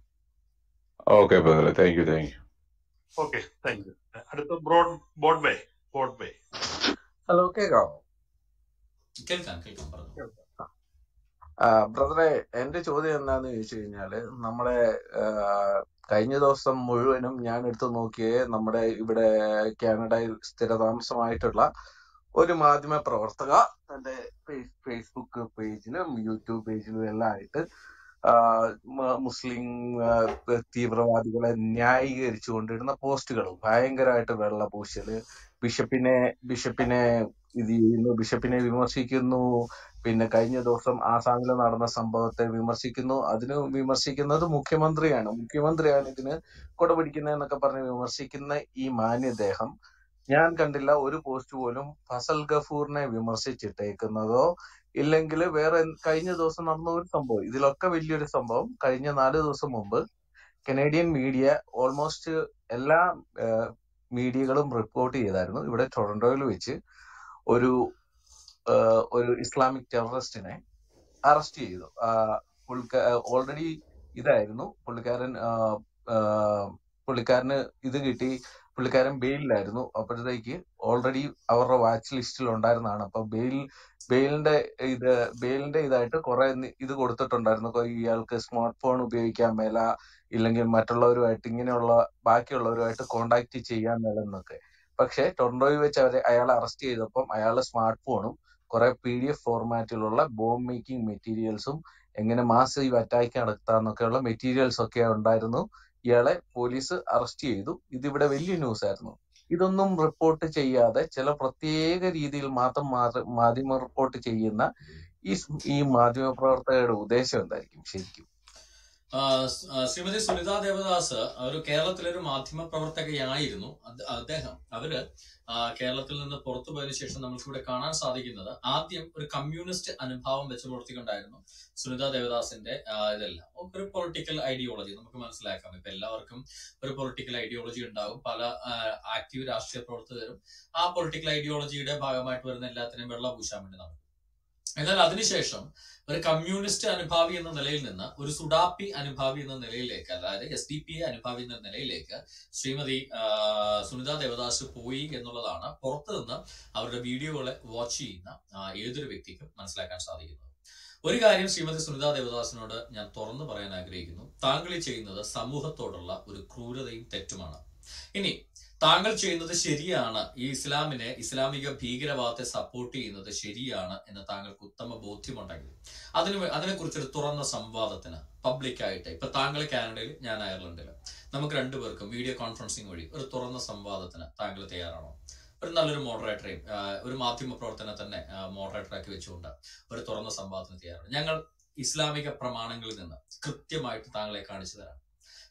ഓക്കെ ബ്രദറെ thank you thank you okay thank you അടുത്ത broad Broadway Broadway hello കേക്കാവോ കേൾക്കാം കേൾക്കാം പറഞ്ഞു ആ, ബ്രദറെ എന്റെ ചോദ്യം എന്താന്ന് ചോദിച്ചു കഴിഞ്ഞാല് നമ്മുടെ ആ, കഴിഞ്ഞ ദിവസം മുഴുവനും ഞാൻ എടുത്തു നോക്കിയേ നമ്മുടെ ഇവിടെ കാനഡയിൽ സ്ഥിരതാമസമായിട്ടുള്ള ഒരു മാധ്യമ പ്രവർത്തക തന്റെ ഫേസ് ഫേസ്ബുക്ക് പേജിലും യൂട്യൂബ് പേജിലും എല്ലാം ആയിട്ട് ആ, മ- മുസ്ലിം ആ, തീവ്രവാദികളെ ന്യായീകരിച്ചു കൊണ്ടിരുന്ന പോസ്റ്റുകൾ ഭയങ്കരമായിട്ട് വെള്ളപൂശല് ബിഷപ്പിനെ ബിഷപ്പിനെ ഇത് ചെയ്യുന്നു ബിഷപ്പിനെ വിമർശിക്കുന്നു പിന്നെ കഴിഞ്ഞ ദിവസം ആസാമിൽ നടന്ന സംഭവത്തെ വിമർശിക്കുന്നു അതിന് വിമർശിക്കുന്നത് മുഖ്യമന്ത്രിയാണ് മുഖ്യമന്ത്രിയാണ് ഇതിന് കൊടപിടിക്കുന്നതെന്നൊക്കെ പറഞ്ഞ് വിമർശിക്കുന്ന ഈ മാന്യദേഹം ഞാൻ കണ്ടില്ല ഒരു പോസ്റ്റ് പോലും ഫസൽ ഗഫൂറിനെ വിമർശിച്ചിട്ടേക്കുന്നതോ ഇല്ലെങ്കിൽ വേറെ എന്ത്- കഴിഞ്ഞ ദിവസം നടന്ന ഒരു സംഭവം ഇതിലൊക്കെ വലിയൊരു സംഭവം കഴിഞ്ഞ നാല് ദിവസം മുമ്പ് കനേഡിയൻ മീഡിയ ഓൾമോസ്റ്റ് എല്ലാ മീഡിയകളും റിപ്പോർട്ട് ചെയ്തായിരുന്നു ഇവിടെ ടൊറന്റോയിൽ വെച്ച് ഒരു ആ, ഒരു ഇസ്ലാമിക് ടെററിസ്റ്റിനെ അറസ്റ്റ് ചെയ്തു ഓൾറെഡി ഇതായിരുന്നു പുള്ളിക്കാരൻ ആ, ആ, പുള്ളിക്കാരന് ഇത് കിട്ടി പുള്ളിക്കാരൻ ബെയിലിലായിരുന്നു അപ്പോഴത്തേക്ക് ഓൾറെഡി അവരുടെ വാച്ച് ലിസ്റ്റിൽ ഉണ്ടായിരുന്നതാണ് അപ്പൊ ബെയിൽ ബെയിലിന്റെ ഇത് ബെയിലിന്റെ ഇതായിട്ട് കുറെ ഇത് കൊടുത്തിട്ടുണ്ടായിരുന്നു കൊ- ഇയാൾക്ക് സ്മാർട്ട് ഫോൺ ഉപയോഗിക്കാൻ മേല ഇല്ലെങ്കിൽ മറ്റുള്ളവരുമായിട്ട് ഇങ്ങനെയുള്ള ബാക്കിയുള്ളവരുമായിട്ട് കോണ്ടാക്ട് ചെയ്യാൻ മേലെന്നൊക്കെ പക്ഷെ ടൊറന്റോയിൽ വെച്ച് അവരെ അയാളെ അറസ്റ്റ് ചെയ്തപ്പം അയാളെ സ്മാർട്ട് ഫോണും കുറെ പി ഡി എഫ് ഫോർമാറ്റിലുള്ള ബോംബ് മേക്കിംഗ് മെറ്റീരിയൽസും എങ്ങനെ മാസീവ് അറ്റാക്ക് നടത്താന്നൊക്കെയുള്ള മെറ്റീരിയൽസ് ഒക്കെ ഉണ്ടായിരുന്നു ഇയാളെ പോലീസ് അറസ്റ്റ് ചെയ്തു ഇതിവിടെ വലിയ ന്യൂസ് ആയിരുന്നു ഇതൊന്നും റിപ്പോർട്ട് ചെയ്യാതെ ചില പ്രത്യേക രീതിയിൽ മാത്രം മാത്ര- മാധ്യമ റിപ്പോർട്ട് ചെയ്യുന്ന ഈ സ്- ഈ മാധ്യമ പ്രവർത്തകരുടെ ഉദ്ദേശം എന്തായിരിക്കും ശരിക്കും ആ, സ്- ആ, ശ്രീമതി സുനിത ദേവദാസ് ഒരു കേരളത്തിലെ ഒരു മാധ്യമ പ്രവർത്തകയായിരുന്നു അത് അദ്ദേഹം അവര് ആ, കേരളത്തിൽ നിന്ന് പുറത്തു പോയതിനു ശേഷം നമുക്ക് ഇവിടെ കാണാൻ സാധിക്കുന്നത് ആദ്യം ഒരു കമ്മ്യൂണിസ്റ്റ് അനുഭാവം വെച്ച് പുലർത്തിക്കൊണ്ടായിരുന്നു സുനിത ദേവദാസിന്റെ ആ, ഇതെല്ലാം ഒരു പൊളിറ്റിക്കൽ ഐഡിയോളജി നമുക്ക് മനസ്സിലാക്കാം ഇപ്പൊ എല്ലാവർക്കും ഒരു പൊളിറ്റിക്കൽ ഐഡിയോളജി ഉണ്ടാവും പല ആക്റ്റീവ് രാഷ്ട്രീയ പ്രവർത്തകരും ആ പൊളിറ്റിക്കൽ ഐഡിയോളജിയുടെ ഭാഗമായിട്ട് വരുന്ന എല്ലാത്തിനെയും വെള്ളം പൂശാൻ വേണ്ടി നടക്കും എന്നാൽ അതിനുശേഷം ഒരു കമ്മ്യൂണിസ്റ്റ് അനുഭാവി എന്ന നിലയിൽ നിന്ന് ഒരു സുഡാപ്പി അനുഭാവി എന്ന നിലയിലേക്ക് അതായത് എസ് ഡി പി എ അനുഭാവി എന്ന നിലയിലേക്ക് ശ്രീമതി ആ, സുനിത ദേവദാസ് പോയി എന്നുള്ളതാണ് പുറത്തു നിന്ന് അവരുടെ വീഡിയോകളെ വാച്ച് ചെയ്യുന്ന ആ, ഏതൊരു വ്യക്തിക്കും മനസ്സിലാക്കാൻ സാധിക്കുന്നത് ഒരു കാര്യം ശ്രീമതി സുനിത ദേവദാസിനോട് ഞാൻ തുറന്നു പറയാൻ ആഗ്രഹിക്കുന്നു താങ്കൾ ഈ ചെയ്യുന്നത് സമൂഹത്തോടുള്ള ഒരു ക്രൂരതയും തെറ്റുമാണ് ഇനി താങ്കൾ ചെയ്യുന്നത് ശരിയാണ് ഈ ഇസ്ലാമിനെ ഇസ്ലാമിക ഭീകരവാദത്തെ സപ്പോർട്ട് ചെയ്യുന്നത് ശരിയാണ് എന്ന് താങ്കൾക്ക് ഉത്തമ ബോധ്യമുണ്ടെങ്കിൽ അതിന് വേ- അതിനെക്കുറിച്ചൊരു തുറന്ന സംവാദത്തിന് പബ്ലിക്കായിട്ട് ഇപ്പൊ താങ്കൾ കാനഡയിൽ ഞാൻ അയർലൻഡിൽ നമുക്ക് രണ്ടുപേർക്കും വീഡിയോ കോൺഫറൻസിങ് വഴി ഒരു തുറന്ന സംവാദത്തിന് താങ്കൾ തയ്യാറാണോ ഒരു നല്ലൊരു മോഡറേറ്ററെയും ആ, ഒരു മാധ്യമ പ്രവർത്തനം തന്നെ മോഡറേറ്ററാക്കി വെച്ചുകൊണ്ട് ഒരു തുറന്ന സംവാദത്തിന് തയ്യാറാണ് ഞങ്ങൾ ഇസ്ലാമിക പ്രമാണങ്ങളിൽ നിന്ന് കൃത്യമായിട്ട് താങ്കളെ കാണിച്ചു തരാം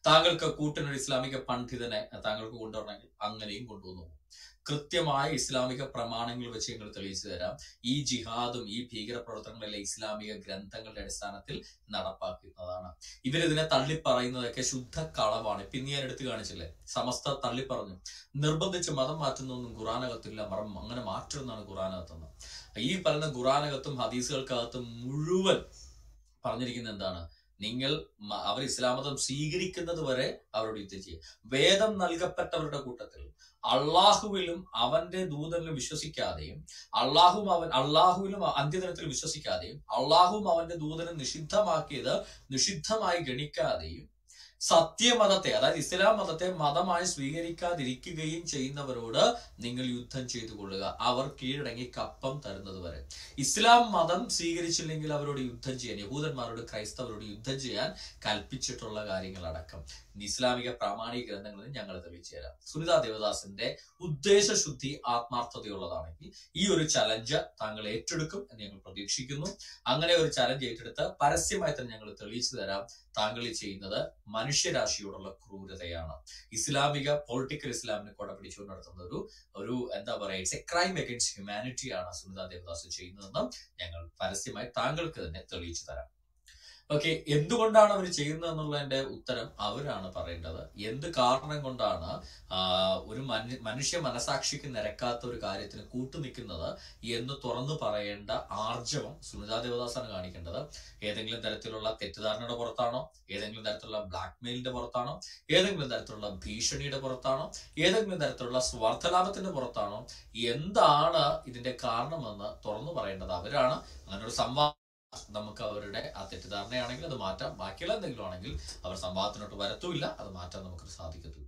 താങ്കൾക്ക് കൂട്ടിനൊരു ഇസ്ലാമിക പണ്ഡിതനെ താങ്കൾക്ക് കൊണ്ടുവരണമെങ്കിൽ അങ്ങനെയും കൊണ്ടുവന്നു കൃത്യമായ ഇസ്ലാമിക പ്രമാണങ്ങൾ വെച്ച് ഞങ്ങൾ തെളിയിച്ചു തരാം ഈ ജിഹാദും ഈ ഭീകര പ്രവർത്തനങ്ങളെല്ലാം ഇസ്ലാമിക ഗ്രന്ഥങ്ങളുടെ അടിസ്ഥാനത്തിൽ നടപ്പാക്കുന്നതാണ് ഇവരിതിനെ തള്ളിപ്പറയുന്നതൊക്കെ ശുദ്ധ കളവാണ് ഇപ്പൊ ഇന്ന് ഞാൻ എടുത്തു കാണിച്ചില്ലേ സമസ്ത തള്ളിപ്പറഞ്ഞു നിർബന്ധിച്ച് മതം മാറ്റുന്നൊന്നും ഖുറാനകത്തില്ല മറം അങ്ങനെ മാറ്റുമെന്നാണ് ഖുറാനകത്തെന്ന് ഈ പറയുന്ന ഖുറാനകത്തും ഹദീസുകൾക്കകത്തും മുഴുവൻ പറഞ്ഞിരിക്കുന്നത് എന്താണ് നിങ്ങൾ മ- അവർ ഇസ്ലാം മതം സ്വീകരിക്കുന്നത് വരെ അവരോട് യുദ്ധം ചെയ്യും വേദം നൽകപ്പെട്ടവരുടെ കൂട്ടത്തിൽ അള്ളാഹുവിലും അവന്റെ ദൂതനിലും വിശ്വസിക്കാതെയും അള്ളാഹുവും അവൻ അള്ളാഹുവിലും അന്ത്യദിനത്തിൽ വിശ്വസിക്കാതെയും അള്ളാഹുവും അവന്റെ ദൂതനും നിഷിദ്ധമാക്കിയത് നിഷിദ്ധമായി ഗണിക്കാതെയും സത്യമതത്തെ അതായത് ഇസ്ലാം മതത്തെ മതമായി സ്വീകരിക്കാതിരിക്കുകയും ചെയ്യുന്നവരോട് നിങ്ങൾ യുദ്ധം ചെയ്തു കൊള്ളുക അവർ കീഴടങ്ങി കപ്പം തരുന്നത് വരെ ഇസ്ലാം മതം സ്വീകരിച്ചില്ലെങ്കിൽ അവരോട് യുദ്ധം ചെയ്യാൻ യഹൂദന്മാരോട് ക്രൈസ്തവരോട് യുദ്ധം ചെയ്യാൻ കൽപ്പിച്ചിട്ടുള്ള കാര്യങ്ങളടക്കം ഇസ്ലാമിക പ്രാമാണിക ഗ്രന്ഥങ്ങളിൽ ഞങ്ങൾ തെളിയിച്ചു തരാം സുനിത ദേവദാസിന്റെ ഉദ്ദേശശുദ്ധി ആത്മാർത്ഥതയുള്ളതാണെങ്കിൽ ഈ ഒരു ചലഞ്ച് താങ്കൾ ഏറ്റെടുക്കും എന്ന് ഞങ്ങൾ പ്രതീക്ഷിക്കുന്നു അങ്ങനെ ഒരു ചലഞ്ച് ഏറ്റെടുത്ത് പരസ്യമായി തന്നെ ഞങ്ങൾ തെളിയിച്ചു തരാം താങ്കൾ ഈ ചെയ്യുന്നത് മനുഷ്യരാശിയോടുള്ള ക്രൂരതയാണ് ഇസ്ലാമിക പൊളിറ്റിക്കൽ ഇസ്ലാമിനെ കൊട പിടിച്ചുകൊണ്ട് നടത്തുന്ന ഒരു ഒരു എന്താ പറയാ it's a crime against humanity ആണ് സുനിത ദേവദാസ് ചെയ്യുന്നതെന്ന് ഞങ്ങൾ പരസ്യമായി താങ്കൾക്ക് തന്നെ തെളിയിച്ചു തരാം ഓക്കെ എന്തുകൊണ്ടാണ് അവർ ചെയ്യുന്നത് എന്നുള്ളതിന്റെ ഉത്തരം അവരാണ് പറയേണ്ടത് എന്ത് കാരണം കൊണ്ടാണ് ആ, ഒരു മനു- മനുഷ്യ മനസാക്ഷിക്ക് നിരക്കാത്ത ഒരു കാര്യത്തിന് കൂട്ടുനിൽക്കുന്നത് എന്ന് തുറന്നു പറയേണ്ട ആർജവം സുനിതാ ദേവദാസാണ് കാണിക്കേണ്ടത് ഏതെങ്കിലും തരത്തിലുള്ള തെറ്റിദ്ധാരണയുടെ പുറത്താണോ ഏതെങ്കിലും തരത്തിലുള്ള ബ്ലാക്ക് മെയിലിന്റെ പുറത്താണോ ഏതെങ്കിലും തരത്തിലുള്ള ഭീഷണിയുടെ പുറത്താണോ ഏതെങ്കിലും തരത്തിലുള്ള സ്വാർത്ഥലാഭത്തിന്റെ പുറത്താണോ എന്താണ് ഇതിന്റെ കാരണമെന്ന് തുറന്നു പറയേണ്ടത് അവരാണ് അങ്ങനെ ഒരു സംവാദം നമുക്ക് അവരുടെ ആ തെറ്റിദ്ധാരണയാണെങ്കിൽ അത് മാറ്റാം ബാക്കിയുള്ള എന്തെങ്കിലും ആണെങ്കിൽ അവർ സംവാദത്തിനോട്ട് വരത്തുമില്ല അത് മാറ്റാൻ നമുക്ക് സാധിക്കത്തില്ല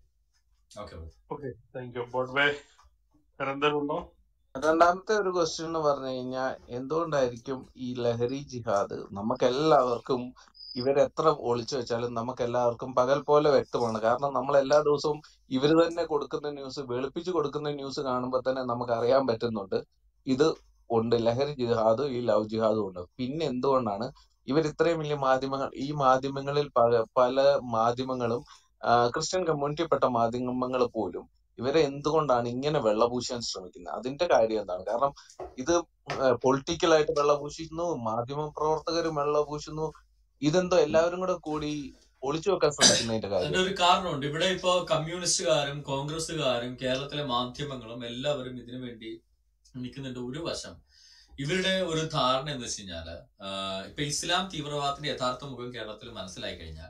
okay okay thank you Broadway വേറെ എന്തെങ്കിലും ഉണ്ടോ രണ്ടാമത്തെ ഒരു ക്വസ്റ്റ്യൻ എന്ന് പറഞ്ഞു കഴിഞ്ഞാൽ എന്തുകൊണ്ടായിരിക്കും ഈ ലഹരി ജിഹാദ് നമുക്ക് എല്ലാവർക്കും ഇവരെത്ര ഒളിച്ചു വെച്ചാലും നമുക്ക് എല്ലാവർക്കും പകൽ പോലെ വ്യക്തമാണ് കാരണം നമ്മൾ എല്ലാ ദിവസവും ഇവർ തന്നെ കൊടുക്കുന്ന ന്യൂസ് വെളുപ്പിച്ച് കൊടുക്കുന്ന ന്യൂസ് കാണുമ്പോൾ തന്നെ നമുക്ക് അറിയാൻ പറ്റുന്നുണ്ട് ഇത് ഉണ്ട് ലഹരി ജിഹാദും ഈ ലവ് ജിഹാദും ഉണ്ട് പിന്നെ എന്തുകൊണ്ടാണ് ഇവർ ഇത്രയും വലിയ മാധ്യമങ്ങൾ ഈ മാധ്യമങ്ങളിൽ പല പല മാധ്യമങ്ങളും ആ, ക്രിസ്ത്യൻ കമ്മ്യൂണിറ്റിപ്പെട്ട മാധ്യമങ്ങൾ പോലും ഇവരെ എന്തുകൊണ്ടാണ് ഇങ്ങനെ വെള്ളപൂശാൻ ശ്രമിക്കുന്നത് അതിന്റെ കാര്യം എന്താണ് കാരണം ഇത് പൊളിറ്റിക്കലായിട്ട് വെള്ളപൂശുന്നു മാധ്യമ പ്രവർത്തകരും വെള്ളപൂശുന്നു ഇതെന്തോ എല്ലാവരും കൂടെ കൂടി ഒളിച്ചു വെക്കാൻ ശ്രമിക്കുന്നതിന്റെ അതിന്റെ കാര്യം ഒരു കാരണമുണ്ട് ഇവിടെ ഇപ്പോ കമ്മ്യൂണിസ്റ്റുകാരും കോൺഗ്രസ്സുകാരും കേരളത്തിലെ മാധ്യമങ്ങളും എല്ലാവരും ഇതിനു വേണ്ടി നിൽക്കുന്നുണ്ട് ഒരു വശം ഇവരുടെ ഒരു ധാരണ എന്ന് വെച്ച് കഴിഞ്ഞാല് ആഹ് ഇപ്പൊ ഇസ്ലാം തീവ്രവാദത്തിന്റെ യഥാർത്ഥ മുഖം കേരളത്തിൽ മനസ്സിലായി കഴിഞ്ഞാൽ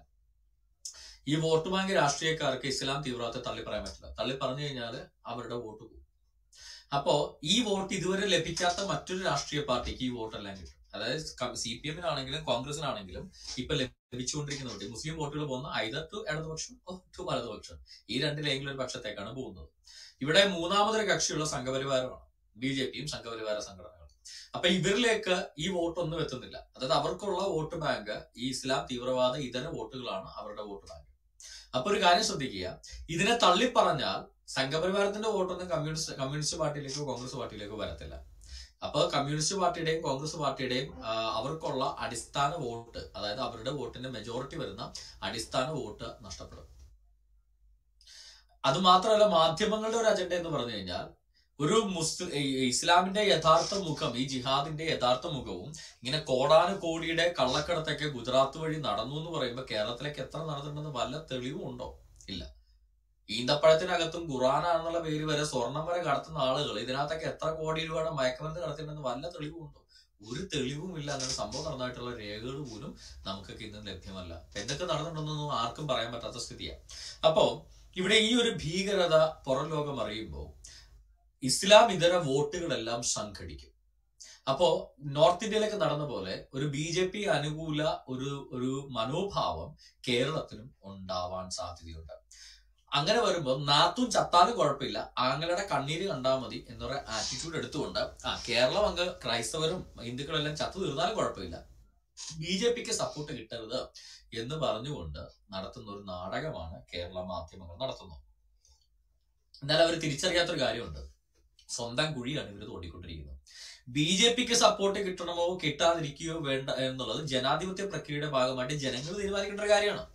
ഈ വോട്ട് ബാങ്ക് രാഷ്ട്രീയക്കാർക്ക് ഇസ്ലാം തീവ്രവാദത്തെ തള്ളി പറയാൻ പറ്റില്ല തള്ളി പറഞ്ഞു കഴിഞ്ഞാൽ അവരുടെ വോട്ട് പോകും അപ്പോ ഈ വോട്ട് ഇതുവരെ ലഭിക്കാത്ത മറ്റൊരു രാഷ്ട്രീയ പാർട്ടിക്ക് ഈ വോട്ടെല്ലാം കിട്ടും അതായത് സി പി എമ്മിനാണെങ്കിലും കോൺഗ്രസിനാണെങ്കിലും ഇപ്പൊ ലഭിച്ചുകൊണ്ടിരിക്കുന്നുണ്ട് മുസ്ലിം വോട്ടുകൾ പോകുന്ന ഐദർ ടു ഇടതുപക്ഷം ടു വലതുപക്ഷം ഈ രണ്ടിലെങ്കിലും ഒരു പക്ഷത്തേക്കാണ് പോകുന്നത് ഇവിടെ മൂന്നാമതൊരു കക്ഷിയുള്ള സംഘപരിവാരമാണ് ബി ജെ പിയും സംഘപരിവാര സംഘടനകളും അപ്പൊ ഇവരിലേക്ക് ഈ വോട്ടൊന്നും എത്തുന്നില്ല അതായത് അവർക്കുള്ള വോട്ട് ബാങ്ക് ഈ ഇസ്ലാം തീവ്രവാദ ഇതര വോട്ടുകളാണ് അവരുടെ വോട്ട് ബാങ്ക് അപ്പൊ ഒരു കാര്യം ശ്രദ്ധിക്കുക ഇതിനെ തള്ളിപ്പറഞ്ഞാൽ സംഘപരിവാരത്തിന്റെ വോട്ടൊന്നും കമ്മ്യൂണിസ്റ്റ് കമ്മ്യൂണിസ്റ്റ് പാർട്ടിയിലേക്കോ കോൺഗ്രസ് പാർട്ടിയിലേക്കോ വരത്തില്ല അപ്പൊ കമ്മ്യൂണിസ്റ്റ് പാർട്ടിയുടെയും കോൺഗ്രസ് പാർട്ടിയുടെയും ആ, അവർക്കുള്ള അടിസ്ഥാന വോട്ട് അതായത് അവരുടെ വോട്ടിന്റെ മെജോറിറ്റി വരുന്ന അടിസ്ഥാന വോട്ട് നഷ്ടപ്പെടും അത് മാത്രമല്ല മാധ്യമങ്ങളുടെ ഒരു അജണ്ട എന്ന് പറഞ്ഞു കഴിഞ്ഞാൽ ഒരു മുസ്ലിം ഇസ്ലാമിന്റെ യഥാർത്ഥ മുഖം ഈ ജിഹാദിന്റെ യഥാർത്ഥ മുഖവും ഇങ്ങനെ കോടാനു കോടിയുടെ കള്ളക്കടത്തൊക്കെ ഗുജറാത്ത് വഴി നടന്നു എന്ന് പറയുമ്പോൾ കേരളത്തിലേക്ക് എത്ര നടന്നിട്ടുണ്ടെന്ന് വല്ല തെളിവും ഉണ്ടോ ഇല്ല ഈന്തപ്പഴത്തിനകത്തും ഖുറാനാണെന്നുള്ള പേര് വരെ സ്വർണം വരെ കടത്തുന്ന ആളുകൾ ഇതിനകത്തൊക്കെ എത്ര കോടി രൂപയുടെ മയക്കുമരുന്ന് കടത്തിയിട്ടുണ്ടെന്ന് വല്ല തെളിവുണ്ടോ ഒരു തെളിവുമില്ല അങ്ങനെ സംഭവം നടന്നതായിട്ടുള്ള രേഖകൾ പോലും നമുക്കൊക്കെ ഇന്ന് ലഭ്യമല്ല എന്തൊക്കെ നടന്നിട്ടുണ്ടെന്നൊന്നും ആർക്കും പറയാൻ പറ്റാത്ത സ്ഥിതിയാണ് അപ്പോ ഇവിടെ ഈ ഒരു ഭീകരത പുറം ലോകം അറിയുമ്പോൾ ഇസ്ലാം ഇതര വോട്ടുകളെല്ലാം സംഘടിക്കും അപ്പോ നോർത്ത് ഇന്ത്യയിലൊക്കെ നടന്ന പോലെ ഒരു ബി ജെ പി അനുകൂല ഒരു ഒരു മനോഭാവം കേരളത്തിലും ഉണ്ടാവാൻ സാധ്യതയുണ്ട് അങ്ങനെ വരുമ്പോൾ നാത്തും ചത്താലും കുഴപ്പമില്ല ആങ്ങളുടെ കണ്ണീര് കണ്ടാൽ മതി എന്നൊരു ആറ്റിറ്റ്യൂഡ് എടുത്തുകൊണ്ട് ആ കേരളം അങ്ങ് ക്രൈസ്തവരും ഹിന്ദുക്കളെല്ലാം ചത്തു തീർന്നാലും കുഴപ്പമില്ല ബി ജെ പിക്ക് സപ്പോർട്ട് കിട്ടരുത് എന്ന് പറഞ്ഞുകൊണ്ട് നടത്തുന്ന ഒരു നാടകമാണ് കേരള മാധ്യമങ്ങൾ നടത്തുന്നത് എന്നാൽ അവർ തിരിച്ചറിയാത്തൊരു കാര്യമുണ്ട് സ്വന്തം കുഴിയാണ് ഇവർ തോണ്ടിക്കൊണ്ടിരിക്കുന്നത് ബി ജെ പിക്ക് സപ്പോർട്ട് കിട്ടണമോ കിട്ടാതിരിക്കുകയോ വേണ്ട എന്നുള്ളത് ജനാധിപത്യ പ്രക്രിയയുടെ ഭാഗമായിട്ട് ജനങ്ങൾ തീരുമാനിക്കേണ്ട ഒരു കാര്യമാണ്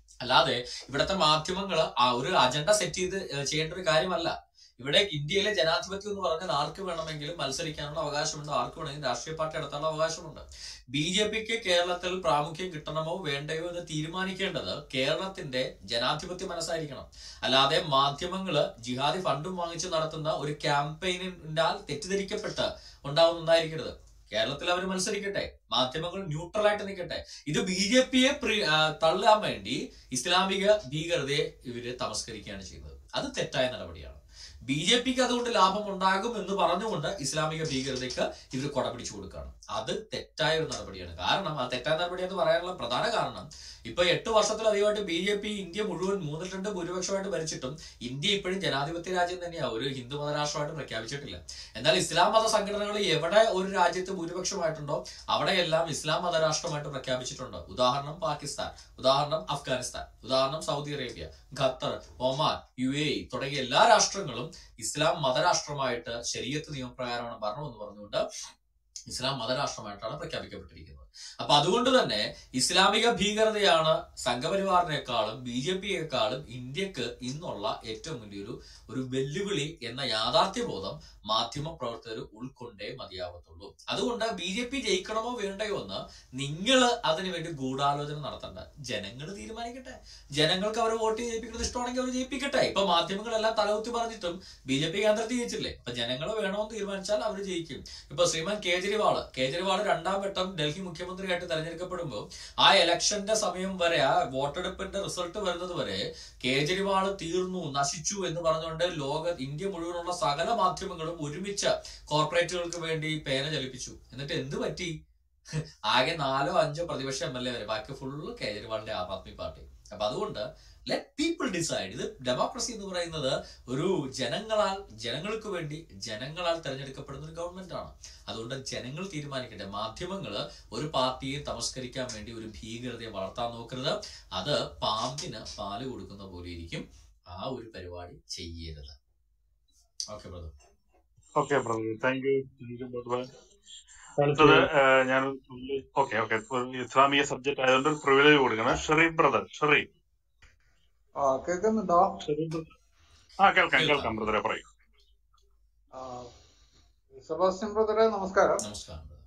അല്ലാതെ ഇവിടുത്തെ മാധ്യമങ്ങൾ ആ ഒരു അജണ്ട സെറ്റ് ചെയ്ത് ഏഹ് ചെയ്യേണ്ട ഒരു കാര്യമല്ല ഇവിടെ ഇന്ത്യയിലെ ജനാധിപത്യം എന്ന് പറഞ്ഞാൽ ആർക്ക് വേണമെങ്കിലും മത്സരിക്കാനുള്ള അവകാശമുണ്ട് ആർക്ക് വേണമെങ്കിലും രാഷ്ട്രീയ പാർട്ടി നടത്താനുള്ള അവകാശമുണ്ട് ബി ജെ പിക്ക് കേരളത്തിൽ പ്രാമുഖ്യം കിട്ടണമോ വേണ്ടയോ എന്ന് തീരുമാനിക്കേണ്ടത് കേരളത്തിന്റെ ജനാധിപത്യ മനസ്സായിരിക്കണം അല്ലാതെ മാധ്യമങ്ങള് ജിഹാദി ഫണ്ടും വാങ്ങിച്ച് നടത്തുന്ന ഒരു ക്യാമ്പയിനാൽ തെറ്റിദ്ധരിക്കപ്പെട്ട് ഉണ്ടാവുന്നതായിരിക്കരുത് കേരളത്തിൽ അവർ മത്സരിക്കട്ടെ മാധ്യമങ്ങൾ ന്യൂട്രൽ ആയിട്ട് നിൽക്കട്ടെ ഇത് ബി ജെ പിയെ തള്ളാൻ വേണ്ടി ഇസ്ലാമിക ഭീകരതയെ ഇവര് തമസ്കരിക്കുകയാണ് ചെയ്യുന്നത് അത് തെറ്റായ നടപടിയാണ് ബി ജെ പിക്ക് അതുകൊണ്ട് ലാഭം ഉണ്ടാകും എന്ന് പറഞ്ഞുകൊണ്ട് ഇസ്ലാമിക ഭീകരതയ്ക്ക് ഇവർ കൊട പിടിച്ചു കൊടുക്കുകയാണ് അത് തെറ്റായ ഒരു നടപടിയാണ് കാരണം ആ തെറ്റായ നടപടി എന്ന് പറയാനുള്ള പ്രധാന കാരണം ഇപ്പൊ എട്ട് വർഷത്തിലധികമായിട്ട് ബി ജെ പി ഇന്ത്യ മുഴുവൻ മൂന്നിൽ രണ്ട് ഭൂരിപക്ഷമായിട്ട് ഭരിച്ചിട്ടും ഇന്ത്യ ഇപ്പോഴും ജനാധിപത്യ രാജ്യം തന്നെയാണ് ഒരു ഹിന്ദു മതരാഷ്ട്രമായിട്ട് പ്രഖ്യാപിച്ചിട്ടില്ല എന്നാൽ ഇസ്ലാം മത സംഘടനകൾ എവിടെ ഒരു രാജ്യത്ത് ഭൂരിപക്ഷമായിട്ടുണ്ടോ അവിടെയെല്ലാം ഇസ്ലാം മതരാഷ്ട്രമായിട്ട് പ്രഖ്യാപിച്ചിട്ടുണ്ട് ഉദാഹരണം പാകിസ്ഥാൻ ഉദാഹരണം അഫ്ഗാനിസ്ഥാൻ ഉദാഹരണം Saudi Arabia Qatar Oman U A E തുടങ്ങിയ എല്ലാ രാഷ്ട്രങ്ങളും ഇസ്ലാം മതരാഷ്ട്രമായിട്ട് ശരീരത്ത് നിയമപ്രകാരമാണ് ഭരണം എന്ന് പറഞ്ഞുകൊണ്ട് ഇസ്ലാം മതരാഷ്ട്രമായിട്ടാണ് പ്രഖ്യാപിക്കപ്പെട്ടിരിക്കുന്നത് അപ്പൊ അതുകൊണ്ട് തന്നെ ഇസ്ലാമിക ഭീകരതയാണ് സംഘപരിവാറിനേക്കാളും ബി ജെ പിയെക്കാളും ഇന്ത്യക്ക് ഇന്നുള്ള ഏറ്റവും വലിയൊരു ഒരു വെല്ലുവിളി എന്ന യാഥാർത്ഥ്യബോധം മാധ്യമ പ്രവർത്തകർ ഉൾക്കൊണ്ടേ മതിയാവത്തുള്ളൂ അതുകൊണ്ട് ബി ജെ പി ജയിക്കണമോ വേണ്ടയോ എന്ന് നിങ്ങൾ അതിനുവേണ്ടി ഗൂഢാലോചന നടത്തണ്ട ജനങ്ങൾ തീരുമാനിക്കട്ടെ ജനങ്ങൾക്ക് അവർ വോട്ട് ജയിപ്പിക്കുന്നത് ഇഷ്ടമാണെങ്കിൽ അവർ ജയിപ്പിക്കട്ടെ ഇപ്പൊ മാധ്യമങ്ങളെല്ലാം തലകുത്തി പറഞ്ഞിട്ടും ബി ജെ പി കേന്ദ്രത്തിൽ ജയിച്ചില്ലേ അപ്പൊ ജനങ്ങൾ വേണമെന്ന് തീരുമാനിച്ചാൽ അവർ ജയിക്കും ഇപ്പൊ ശ്രീമാൻ കേജ്രിവാള് കേജ്രിവാൾ രണ്ടാം വട്ടം ഡൽഹി മുഖ്യമന്ത്രിയായിട്ട് തെരഞ്ഞെടുക്കപ്പെടുമ്പോൾ ആ ഇലക്ഷന്റെ സമയം വരെ ആ വോട്ടെടുപ്പിന്റെ റിസൾട്ട് വരുന്നത് വരെ കേജ്രിവാൾ തീർന്നു നശിച്ചു എന്ന് പറഞ്ഞുകൊണ്ട് ലോക ഇന്ത്യ മുഴുവനുള്ള സകല മാധ്യമങ്ങളും ഒരുമിച്ച് കോർപ്പറേറ്റുകൾക്ക് വേണ്ടി പേന ചലിപ്പിച്ചു എന്നിട്ട് എന്ത് പറ്റി ആകെ നാലോ അഞ്ചോ പ്രതിപക്ഷ എം എൽ എ വരെ ബാക്കി ഫുള്ള് കേജ്രിവാളിന്റെ ആം ആദ്മി പാർട്ടി അപ്പൊ അതുകൊണ്ട് ലെറ്റ് പീപ്പിൾ ഡിസൈഡ് ഇത് ഡെമോക്രസി എന്ന് പറയുന്നത് ഒരു ജനങ്ങളാൽ ജനങ്ങൾക്ക് വേണ്ടി ജനങ്ങളാൽ തെരഞ്ഞെടുക്കപ്പെടുന്ന ഒരു ഗവൺമെന്റ് ആണ് അതുകൊണ്ട് ജനങ്ങൾ തീരുമാനിക്കട്ടെ മാധ്യമങ്ങൾ ഒരു പാർട്ടിയെ തമസ്കരിക്കാൻ വേണ്ടി ഒരു ഭീകരതയെ വളർത്താൻ നോക്കരുത് അത് പാമ്പിന് പാല് കൊടുക്കുന്ന പോലെ ഇരിക്കും ആ ഒരു പരിപാടി ചെയ്യരുത് okay brother okay brother thank you thank you brother അടുത്തത് ഏഹ്, ഞാൻ ഓക്കെ ഓക്കെ ഇസ്ലാമിക സബ്ജക്ട് ആയതുകൊണ്ട് ഒരു പ്രിവിലേജ് കൊടുക്കണം ഷെറീഫ് ബ്രദർ ഷെറീഫ് ആ കേൾക്കുന്നുണ്ടോ ഷെറീഫ് ബ്രദർ ആ കേൾക്കാം കേൾക്കാം ബ്രദറെ പറയൂ ആ, സെബാസ്റ്റ്യൻ ബ്രദറെ നമസ്കാരം നമസ്കാരം brother.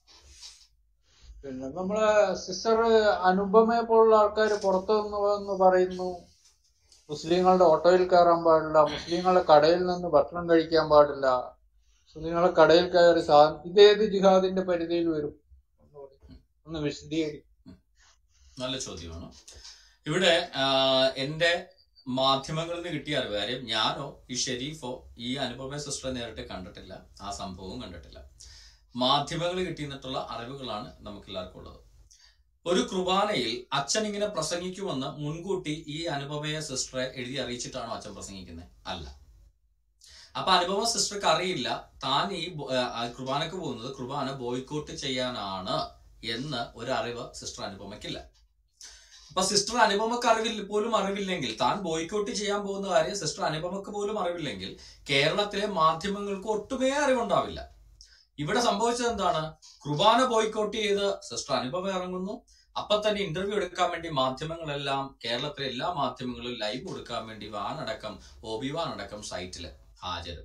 പിന്നെ നമ്മള് സിസ്റ്റർ അനുപമയെ പോലുള്ള ആൾക്കാർ പുറത്തു നിന്ന് വന്ന് പറയുന്നു മുസ്ലിങ്ങളുടെ ഓട്ടോയിൽ കയറാൻ പാടില്ല മുസ്ലിങ്ങളുടെ കടയിൽ നിന്ന് ഭക്ഷണം കഴിക്കാൻ പാടില്ല മുസ്ലിങ്ങളെ കടയിൽ കയറി സാ ഇതേത് ജിഹാദിന്റെ പരിധിയിൽ വരും ഒന്ന് പറയൂ. ഒന്ന് വിശദീകരിക്കും നല്ല ചോദ്യമാണ് ഇവിടെ ആ, എന്റെ മാധ്യമങ്ങളിൽ നിന്ന് കിട്ടിയ അറിവ് കാര്യം ഞാനോ ഈ ഷെരീഫോ ഈ അനുപമ സിസ്റ്ററെ നേരിട്ട് കണ്ടിട്ടില്ല ആ സംഭവവും കണ്ടിട്ടില്ല മാധ്യമങ്ങളിൽ കിട്ടിയിട്ടുള്ള അറിവുകളാണ് നമുക്ക് എല്ലാവർക്കും ഉള്ളത് ഒരു കുർബാനയിൽ അച്ഛൻ ഇങ്ങനെ പ്രസംഗിക്കുമെന്ന് മുൻകൂട്ടി ഈ അനുപമയ സിസ്റ്ററെ എഴുതി അറിയിച്ചിട്ടാണോ അച്ഛൻ പ്രസംഗിക്കുന്നത് അല്ല അപ്പൊ അനുപമ സിസ്റ്റർക്ക് അറിയില്ല താൻ ഈ ബോ- ആ, കുർബാനക്ക് പോകുന്നത് കുർബാന ബോയ്ക്കോട്ട് ചെയ്യാനാണ് എന്ന് ഒരു അറിവ് സിസ്റ്റർ അനുപമയ്ക്കില്ല അപ്പൊ സിസ്റ്റർ അനുപമക്ക് അറിവില്ല പോലും അറിവില്ലെങ്കിൽ താൻ ബോയ്ക്കോട്ട് ചെയ്യാൻ പോകുന്ന കാര്യം സിസ്റ്റർ അനുപമക്ക് പോലും അറിവില്ലെങ്കിൽ കേരളത്തിലെ മാധ്യമങ്ങൾക്ക് ഒട്ടുമേ അറിവുണ്ടാവില്ല ഇവിടെ സംഭവിച്ചത് എന്താണ് കുർബാന ബോയ്ക്കോട്ട് ചെയ്ത് സിസ്റ്റർ അനുപമ ഇറങ്ങുന്നു അപ്പൊ തന്നെ ഇന്റർവ്യൂ എടുക്കാൻ വേണ്ടി മാധ്യമങ്ങളെല്ലാം കേരളത്തിലെ എല്ലാ മാധ്യമങ്ങളും ലൈവ് കൊടുക്കാൻ വേണ്ടി വാനടക്കം ഒബി വാനടക്കം സൈറ്റില് ഹാജര്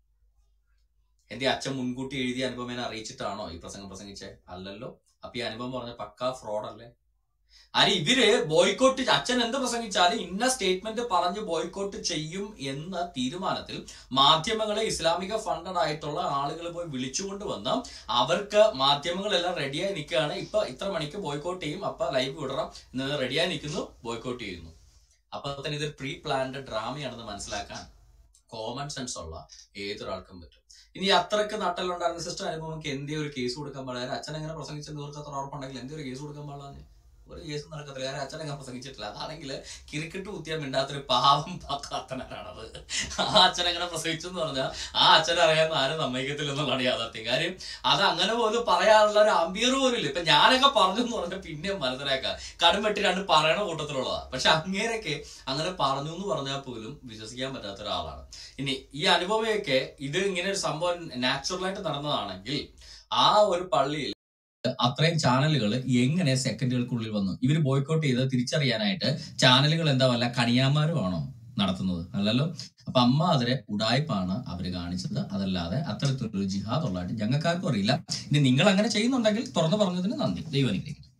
എന്റെ അച്ഛൻ മുൻകൂട്ടി എഴുതിയ അനുപമേനെ അറിയിച്ചിട്ടാണോ ഈ പ്രസംഗം പ്രസംഗിച്ചേ അല്ലല്ലോ അപ്പൊ ഈ അനുപമ പറഞ്ഞ പക്കാ ഫ്രോഡല്ലേ അരി ഇവര് ബോയ്ക്കോട്ട് അച്ഛൻ എന്ത് പ്രസംഗിച്ചാലും ഇന്ന സ്റ്റേറ്റ്മെന്റ് പറഞ്ഞ് ബോയ്ക്കോട്ട് ചെയ്യും എന്ന തീരുമാനത്തിൽ മാധ്യമങ്ങളെ ഇസ്ലാമിക ഫണ്ടഡ് ആയിട്ടുള്ള ആളുകൾ പോയി വിളിച്ചുകൊണ്ട് വന്ന് അവർക്ക് മാധ്യമങ്ങളെല്ലാം റെഡിയായി നിൽക്കുകയാണ് ഇപ്പൊ ഇത്ര മണിക്ക് ബോയ്ക്കോട്ട് ചെയ്യും അപ്പൊ ലൈവ് വിടണം എന്ന് റെഡിയായി നിൽക്കുന്നു ബോയ്ക്കോട്ട് ചെയ്യുന്നു അപ്പൊ തന്നെ ഇതൊരു പ്രീ പ്ലാൻഡ് ഡ്രാമയാണെന്ന് മനസ്സിലാക്കാൻ കോമൺ സെൻസ് ഉള്ള ഏതൊരാൾക്കും പറ്റും ഇനി അത്രക്ക് നട്ടലുണ്ടായിരുന്ന സിസ്റ്റർ അനുഭവം എന്തേ ഒരു കേസ് കൊടുക്കാൻ പാടില്ല അച്ഛൻ എങ്ങനെ പ്രസംഗിച്ചെന്ന് ഇവർക്ക് അത്ര ഉറപ്പുണ്ടെങ്കിൽ എന്തേ ഒരു കേസ് കൊടുക്കാൻ പാടില്ല ഒരു കേസും നടക്കത്തില്ല കാരണം അച്ഛനങ്ങനെ പ്രസംഗിച്ചിട്ടില്ല അതാണെങ്കിൽ കിരിക്കിട്ട് കുത്തിയാൻ മിണ്ടാത്തൊരു പാവം പാക്കാത്തനാണത് ആ അച്ഛൻ എങ്ങനെ പ്രസംഗിച്ചു എന്ന് പറഞ്ഞാൽ ആ അച്ഛൻ അറിയാവുന്ന ആരും സമ്മതിക്കത്തില്ല എന്നുള്ളതാണ് യാഥാർത്ഥ്യം കാര്യം അത് അങ്ങനെ പോലും പറയാനുള്ള ഒരു അമ്പിയർ പോലും ഇല്ല ഇപ്പൊ ഞാനൊക്കെ പറഞ്ഞു എന്ന് പറഞ്ഞാൽ പിന്നെയും മനസ്സിലാക്കാം കടും വെട്ടി രണ്ട് പറയണ കൂട്ടത്തിലുള്ളതാ പക്ഷെ അങ്ങേരൊക്കെ അങ്ങനെ പറഞ്ഞു എന്ന് പറഞ്ഞാൽ പോലും വിശ്വസിക്കാൻ പറ്റാത്ത ഒരാളാണ് ഇനി ഈ അനുഭവമൊക്കെ ഇത് ഇങ്ങനെ ഒരു സംഭവം നാച്ചുറലായിട്ട് നടന്നതാണെങ്കിൽ ആ ഒരു പള്ളിയിൽ അത്രയും ചാനലുകൾ എങ്ങനെ സെക്കൻഡുകൾക്കുള്ളിൽ വന്നു ഇവർ ബോയ്ക്കോട്ട് ചെയ്ത് തിരിച്ചറിയാനായിട്ട് ചാനലുകൾ എന്താ വല്ല കണിയാന്മാരുമാണോ നടത്തുന്നത് അല്ലല്ലോ അപ്പൊ അമ്മാതിരെ ഉടായ്പാണ് അവർ കാണിച്ചത് അതല്ലാതെ അത്തരത്തിലൊരു ജിഹാദ് ഉള്ളതായിട്ട് ഞങ്ങൾക്കാർക്കും അറിയില്ല ഇനി നിങ്ങൾ അങ്ങനെ ചെയ്യുന്നുണ്ടെങ്കിൽ തുറന്നു പറഞ്ഞതിന് നന്ദി ദൈവം അനുഗ്രഹിക്കട്ടെ